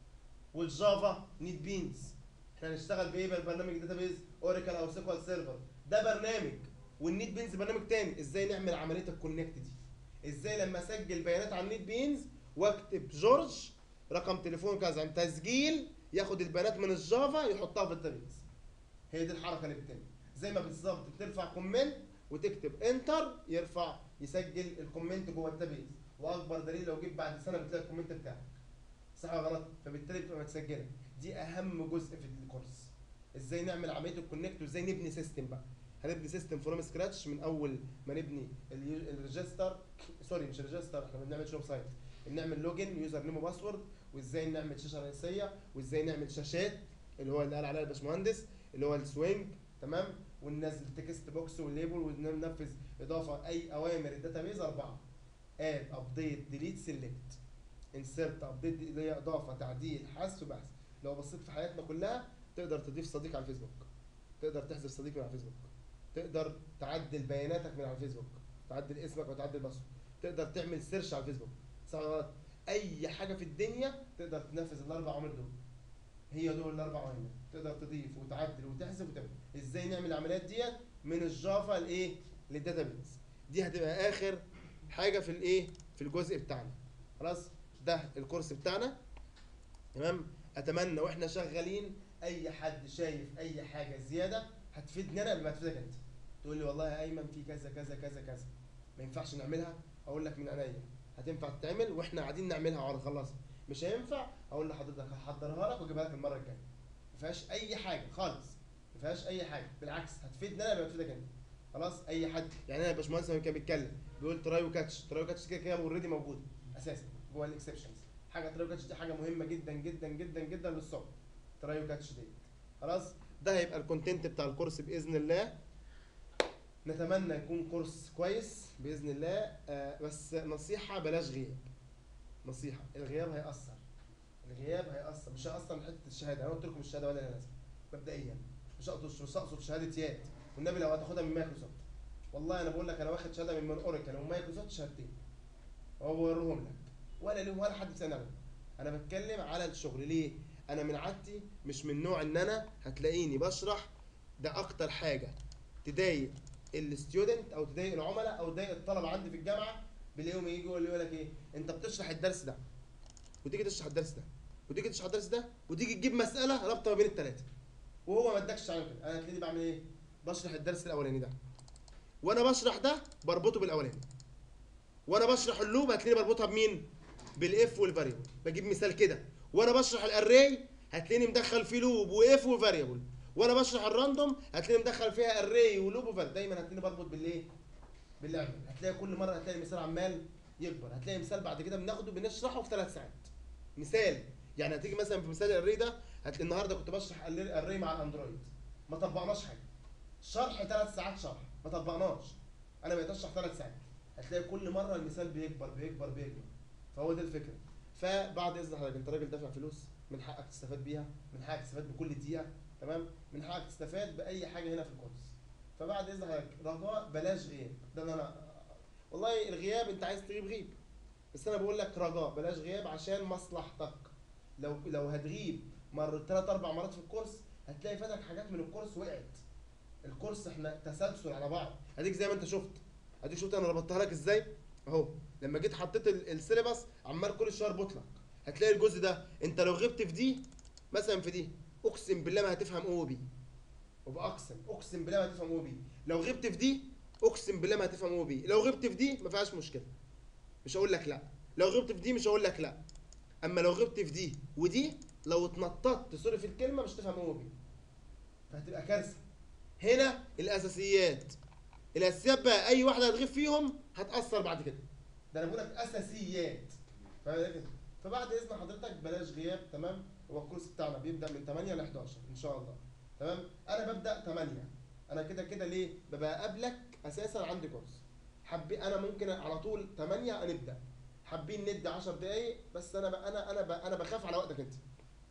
والجافا نيت بينز احنا هنشتغل بايه بالبرنامج الداتابيز اوراكل او سيكوال سيرفر ده برنامج والنيت بينز برنامج تاني ازاي نعمل عمليه الكونكت دي ازاي لما اسجل بيانات على النيت بينز واكتب جورج رقم تليفون كذا عن تسجيل ياخد البيانات من الجافا يحطها في الداتابيز هي دي الحركه اللي بتتم زي ما بالظبط بترفع كومنت وتكتب انتر يرفع يسجل الكومنت جوه الداتابيز واكبر دليل لو جيت بعد سنه بتلاقي الكومنت بتاعك صح ولا غلط فبالتالي بتبقى متسجله دي اهم جزء في الكورس ازاي نعمل عمليه الكونكت وازاي نبني سيستم بقى هنبني سيستم فروم سكراتش من اول ما نبني اليو- الريجستر سوري مش الريجستر احنا بنعمل شوب سايت بنعمل لوجن يوزر نيم وباسورد وازاي نعمل شاشه رئيسيه وازاي نعمل شاشات اللي هو اللي قال عليها الباشمهندس اللي هو السوينج تمام وننزل تكست بوكس والليبل وننفذ اضافه اي اوامر الداتابيز اربعه اد ابديت ديليت سيلكت انسرت ابديت اللي هي اضافه تعديل حذف بحث لو بصيت في حياتنا كلها تقدر تضيف صديق على الفيسبوك تقدر تحذف صديق من على الفيسبوك تقدر تعدل بياناتك من على الفيسبوك تعدل اسمك وتعدل باسورد تقدر تعمل سيرش على الفيسبوك صح ولا غلط اي حاجه في الدنيا تقدر تنفذ الاربع عوامل دول هي دول الاربع عوامل تقدر تضيف وتعدل وتحذف وتعمل ازاي نعمل العمليات ديت من الجافا لايه للداتابيز دي هتبقى اخر حاجه في الايه في الجزء بتاعنا خلاص ده الكورس بتاعنا تمام اتمنى واحنا شغالين اي حد شايف اي حاجه زياده هتفيدني انا قبل ما تفيدك انت تقول لي والله يا ايمن في كذا كذا كذا كذا ما ينفعش نعملها اقول لك من عينيا هتنفع تتعمل واحنا قاعدين نعملها وهنخلصها مش هينفع اقول لحضرتك هحضرها لك واجيبها لك المره الجايه ما فيهاش اي حاجه خالص ما فيهاش اي حاجه بالعكس هتفيدني انا قبل ما تفيدك انت خلاص اي حد يعني انا الباشمهندس لما كان بيتكلم بيقول تراي وكاتش تراي وكاتش كده كده اوريدي موجود اساسا جوه الاكسبشنز حاجه تراي وكاتش دي حاجه مهمه جدا جدا جدا جدا للصبح تراي وكاتش دي خلاص ده هيبقى الكونتنت بتاع الكورس باذن الله نتمنى يكون كورس كويس باذن الله آه بس نصيحه بلاش غياب نصيحه الغياب هيأثر الغياب هيأثر مش هيأثر من حته الشهاده انا قلت لكم الشهاده ولا لازم مبدئيا مش اقصد مش اقصد شهاده ياد والنبي لو هتاخدها من مايكروسوفت والله انا بقول لك انا واخد شهاده من من اوراكل ومايكروسوفت شهادتين وبوريهم لك ولا لهم ولا حد سنه انا بتكلم على الشغل ليه انا من عادتي مش من نوع ان انا هتلاقيني بشرح ده اكتر حاجه تضايق الستودنت او تضايق العملاء او تضايق الطلبه عندي في الجامعه بلاقيهم يجي يقول يقول لك ايه انت بتشرح الدرس ده وتيجي تشرح الدرس ده وتيجي تشرح الدرس ده وتيجي تجيب مساله رابطه ما بين الثلاثه وهو ما ادكش على كده انا هتلاقيني بعمل ايه بشرح الدرس الاولاني ده وانا بشرح ده بربطه بالاولاني وانا بشرح اللوب هتلاقيني بربطها بمين بالاف والفاريبل بجيب مثال كده وانا بشرح الاري هتلاقيني مدخل فيه لوب واف وفاريبل وانا بشرح الراندوم هتلاقيني مدخل فيها اري ولوب وفاريبل دايما هتلاقيني بربط بالايه باللعب هتلاقي كل مره هتلاقي مثال عمال يكبر هتلاقي مثال بعد كده بناخده بنشرحه في ثلاث ساعات مثال يعني هتيجي مثلا في مثال الاري ده هتلاقي النهارده كنت بشرح الاري مع الاندرويد ما طبقناش حاجه شرح ثلاث ساعات شرح ما طبقناش انا بقيت اشرح ثلاث ساعات هتلاقي كل مره المثال بيكبر بيكبر بيكبر فهو ده الفكره فبعد اذن حضرتك انت راجل دافع فلوس من حقك تستفاد بيها من حقك تستفاد بكل دقيقه تمام من حقك تستفاد باي حاجه هنا في الكورس فبعد اذن حضرتك رجاء بلاش غياب ده اللي انا والله الغياب انت عايز تغيب غيب بس انا بقول لك رجاء بلاش غياب عشان مصلحتك لو لو هتغيب مر ثلاث اربع مرات في الكورس هتلاقي فاتك حاجات من الكورس وقعت الكورس احنا تسلسل على بعض اديك زي ما انت شفت اديك شفت انا ربطتها لك ازاي اهو لما جيت حطيت ال- السيلبس عمال كل شويه اربط لك هتلاقي الجزء ده انت لو غبت في دي مثلا في دي اقسم بالله ما هتفهم او بي وباقسم اقسم بالله ما هتفهم او بي لو غبت في دي اقسم بالله ما هتفهم او بي لو غبت في دي ما فيهاش مشكله مش هقول لك لا لو غبت في دي مش هقول لك لا اما لو غبت في دي ودي لو اتنططت سوري في الكلمه مش تفهم او بي فهتبقى كارثه هنا الاساسيات الاساسيات بقى اي واحده هتغيب فيهم هتاثر بعد كده ده انا بقول لك اساسيات فاهم كده؟ فبعد اذن حضرتك بلاش غياب تمام هو الكورس بتاعنا بيبدا من 8 ل 11 ان شاء الله تمام انا ببدا 8 انا كده كده ليه ببقى قبلك اساسا عندي كورس حبي انا ممكن على طول 8 نبدا حابين ندي 10 دقايق بس انا بقى انا انا بقى انا بخاف على وقتك انت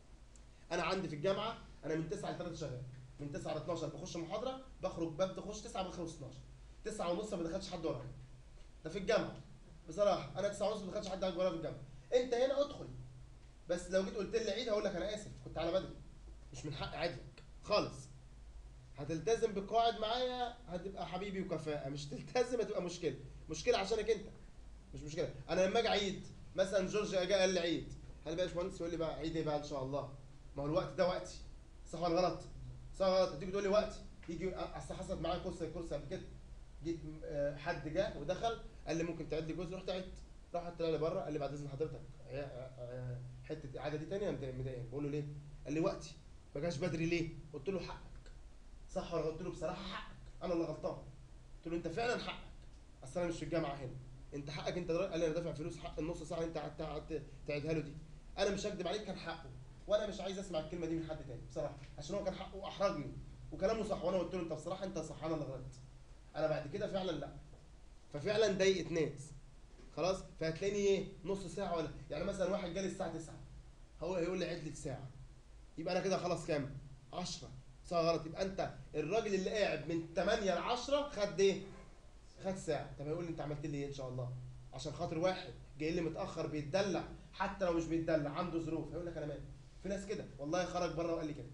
انا عندي في الجامعه انا من 9 ل 3 شغال من 9 ل 12 بخش محاضره بخرج ببدا اخش 9 بخلص 12 9 ونص ما دخلش حد ورايا ده في الجامعه بصراحه انا 9 ونص ما دخلش حد ورايا في الجامعه انت هنا ادخل بس لو جيت قلت لي عيد هقول لك انا اسف كنت على بدري مش من حقي اعيدك خالص هتلتزم بالقواعد معايا هتبقى حبيبي وكفاءه مش تلتزم هتبقى مشكله مشكله عشانك انت مش مشكله انا لما اجي عيد مثلا جورج اجى قال لي عيد هل بقى يا باشمهندس يقول لي بقى عيد ايه بقى ان شاء الله ما هو الوقت ده وقتي صح ولا غلط صح ولا غلط تيجي تقول لي وقتي يجي اصل حصلت معايا كورس كورس قبل كده جيت آه، حد جه ودخل قال لي ممكن تعيد لي جزء رحت عدت راح طلع لي بره قال لي بعد اذن حضرتك عي- آه، حته الاعاده دي تانية انا مضايقني بقول له ليه؟ قال لي وقتي ما جاش بدري ليه؟ قلت له حقك صح ولا قلت له بصراحه حقك انا اللي غلطان قلت له انت فعلا حقك اصل انا مش في الجامعه هنا انت حقك انت دلوقتي قال لي انا دافع فلوس حق النص ساعه اللي انت قعدت قعدت تعيدها له دي انا مش هكدب عليك كان حقه وانا مش عايز اسمع الكلمه دي من حد تاني بصراحه عشان هو كان حقه احرجني وكلامه صح وانا قلت له انت بصراحه انت صح انا اللي غلطت انا بعد كده فعلا لا ففعلا ضايقت ناس خلاص فهتلاقيني ايه نص ساعه ولا يعني مثلا واحد جالي الساعه 9 هو هيقول لي عيد لي ساعه يبقى انا كده خلاص كام 10 ساعه غلط يبقى انت الراجل اللي قاعد من 8 ل 10 خد ايه خد ساعه طب هيقول لي انت عملت لي ايه ان شاء الله عشان خاطر واحد جاي لي متاخر بيتدلع حتى لو مش بيتدلع عنده ظروف هيقول لك انا مالي في ناس كده والله خرج بره وقال لي كده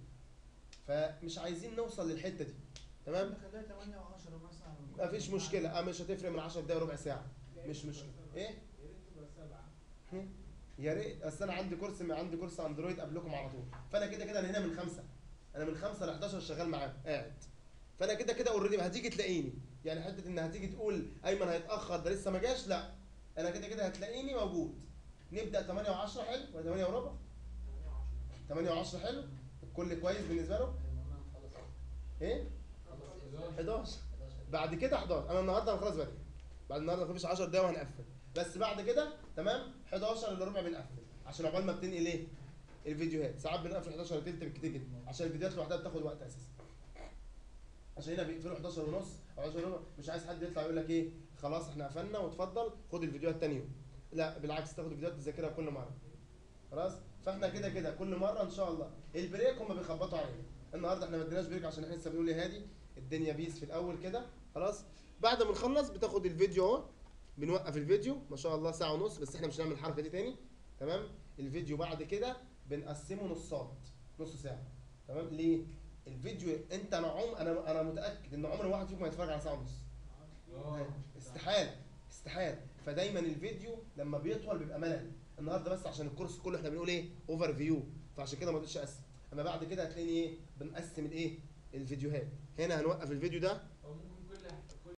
فمش عايزين نوصل للحته دي تمام نخليها 8 و10 مثلا ما فيش مشكله اه مش هتفرق من 10 دقايق ربع ساعه مش مشكله ايه يا ريت تبقى سبعة يا ريت اصل انا عندي كورس عندي كورس اندرويد قبلكم على طول فانا كده كده انا هنا من خمسة انا من خمسة ل 11 شغال معاهم قاعد فانا كده كده اوريدي هتيجي تلاقيني يعني حته ان هتيجي تقول ايمن هيتاخر ده لسه ما جاش لا انا كده كده هتلاقيني موجود نبدا 8 و10 حلو ولا 8 وربع 8 و10 حلو الكل كويس بالنسبه له ايه 11 بعد كده 11 انا النهارده هنخلص بدري بعد النهارده مفيش 10 دقايق وهنقفل بس بعد كده تمام 11 الا ربع بنقفل عشان عقبال ما بتنقل ايه الفيديوهات ساعات بنقفل 11 الا تلت بالكتير جدا عشان الفيديوهات لوحدها بتاخد وقت اساسا عشان هنا بيقفلوا 11 ونص او 10 وربع مش عايز حد يطلع يقول لك ايه خلاص احنا قفلنا واتفضل خد الفيديوهات تاني يوم لا بالعكس تاخد الفيديوهات تذاكرها كل مره خلاص فاحنا كده كده كل مره ان شاء الله البريك هم بيخبطوا علينا النهارده احنا ما اديناش بريك عشان احنا لسه بنقول يا هادي الدنيا بيس في الاول كده خلاص بعد ما نخلص بتاخد الفيديو اهو بنوقف الفيديو ما شاء الله ساعه ونص بس احنا مش هنعمل الحركه دي تاني تمام الفيديو بعد كده بنقسمه نصات نص ساعه تمام ليه الفيديو انت انا عم انا انا متاكد ان عمر واحد فيكم هيتفرج على ساعه ونص استحاله استحاله فدايما الفيديو لما بيطول بيبقى ملل النهارده بس عشان الكورس كله احنا بنقول ايه اوفر فيو فعشان كده ما رضيتش اقسم اما بعد كده هتلاقيني ايه بنقسم الايه الفيديوهات هنا هنوقف الفيديو ده هو ممكن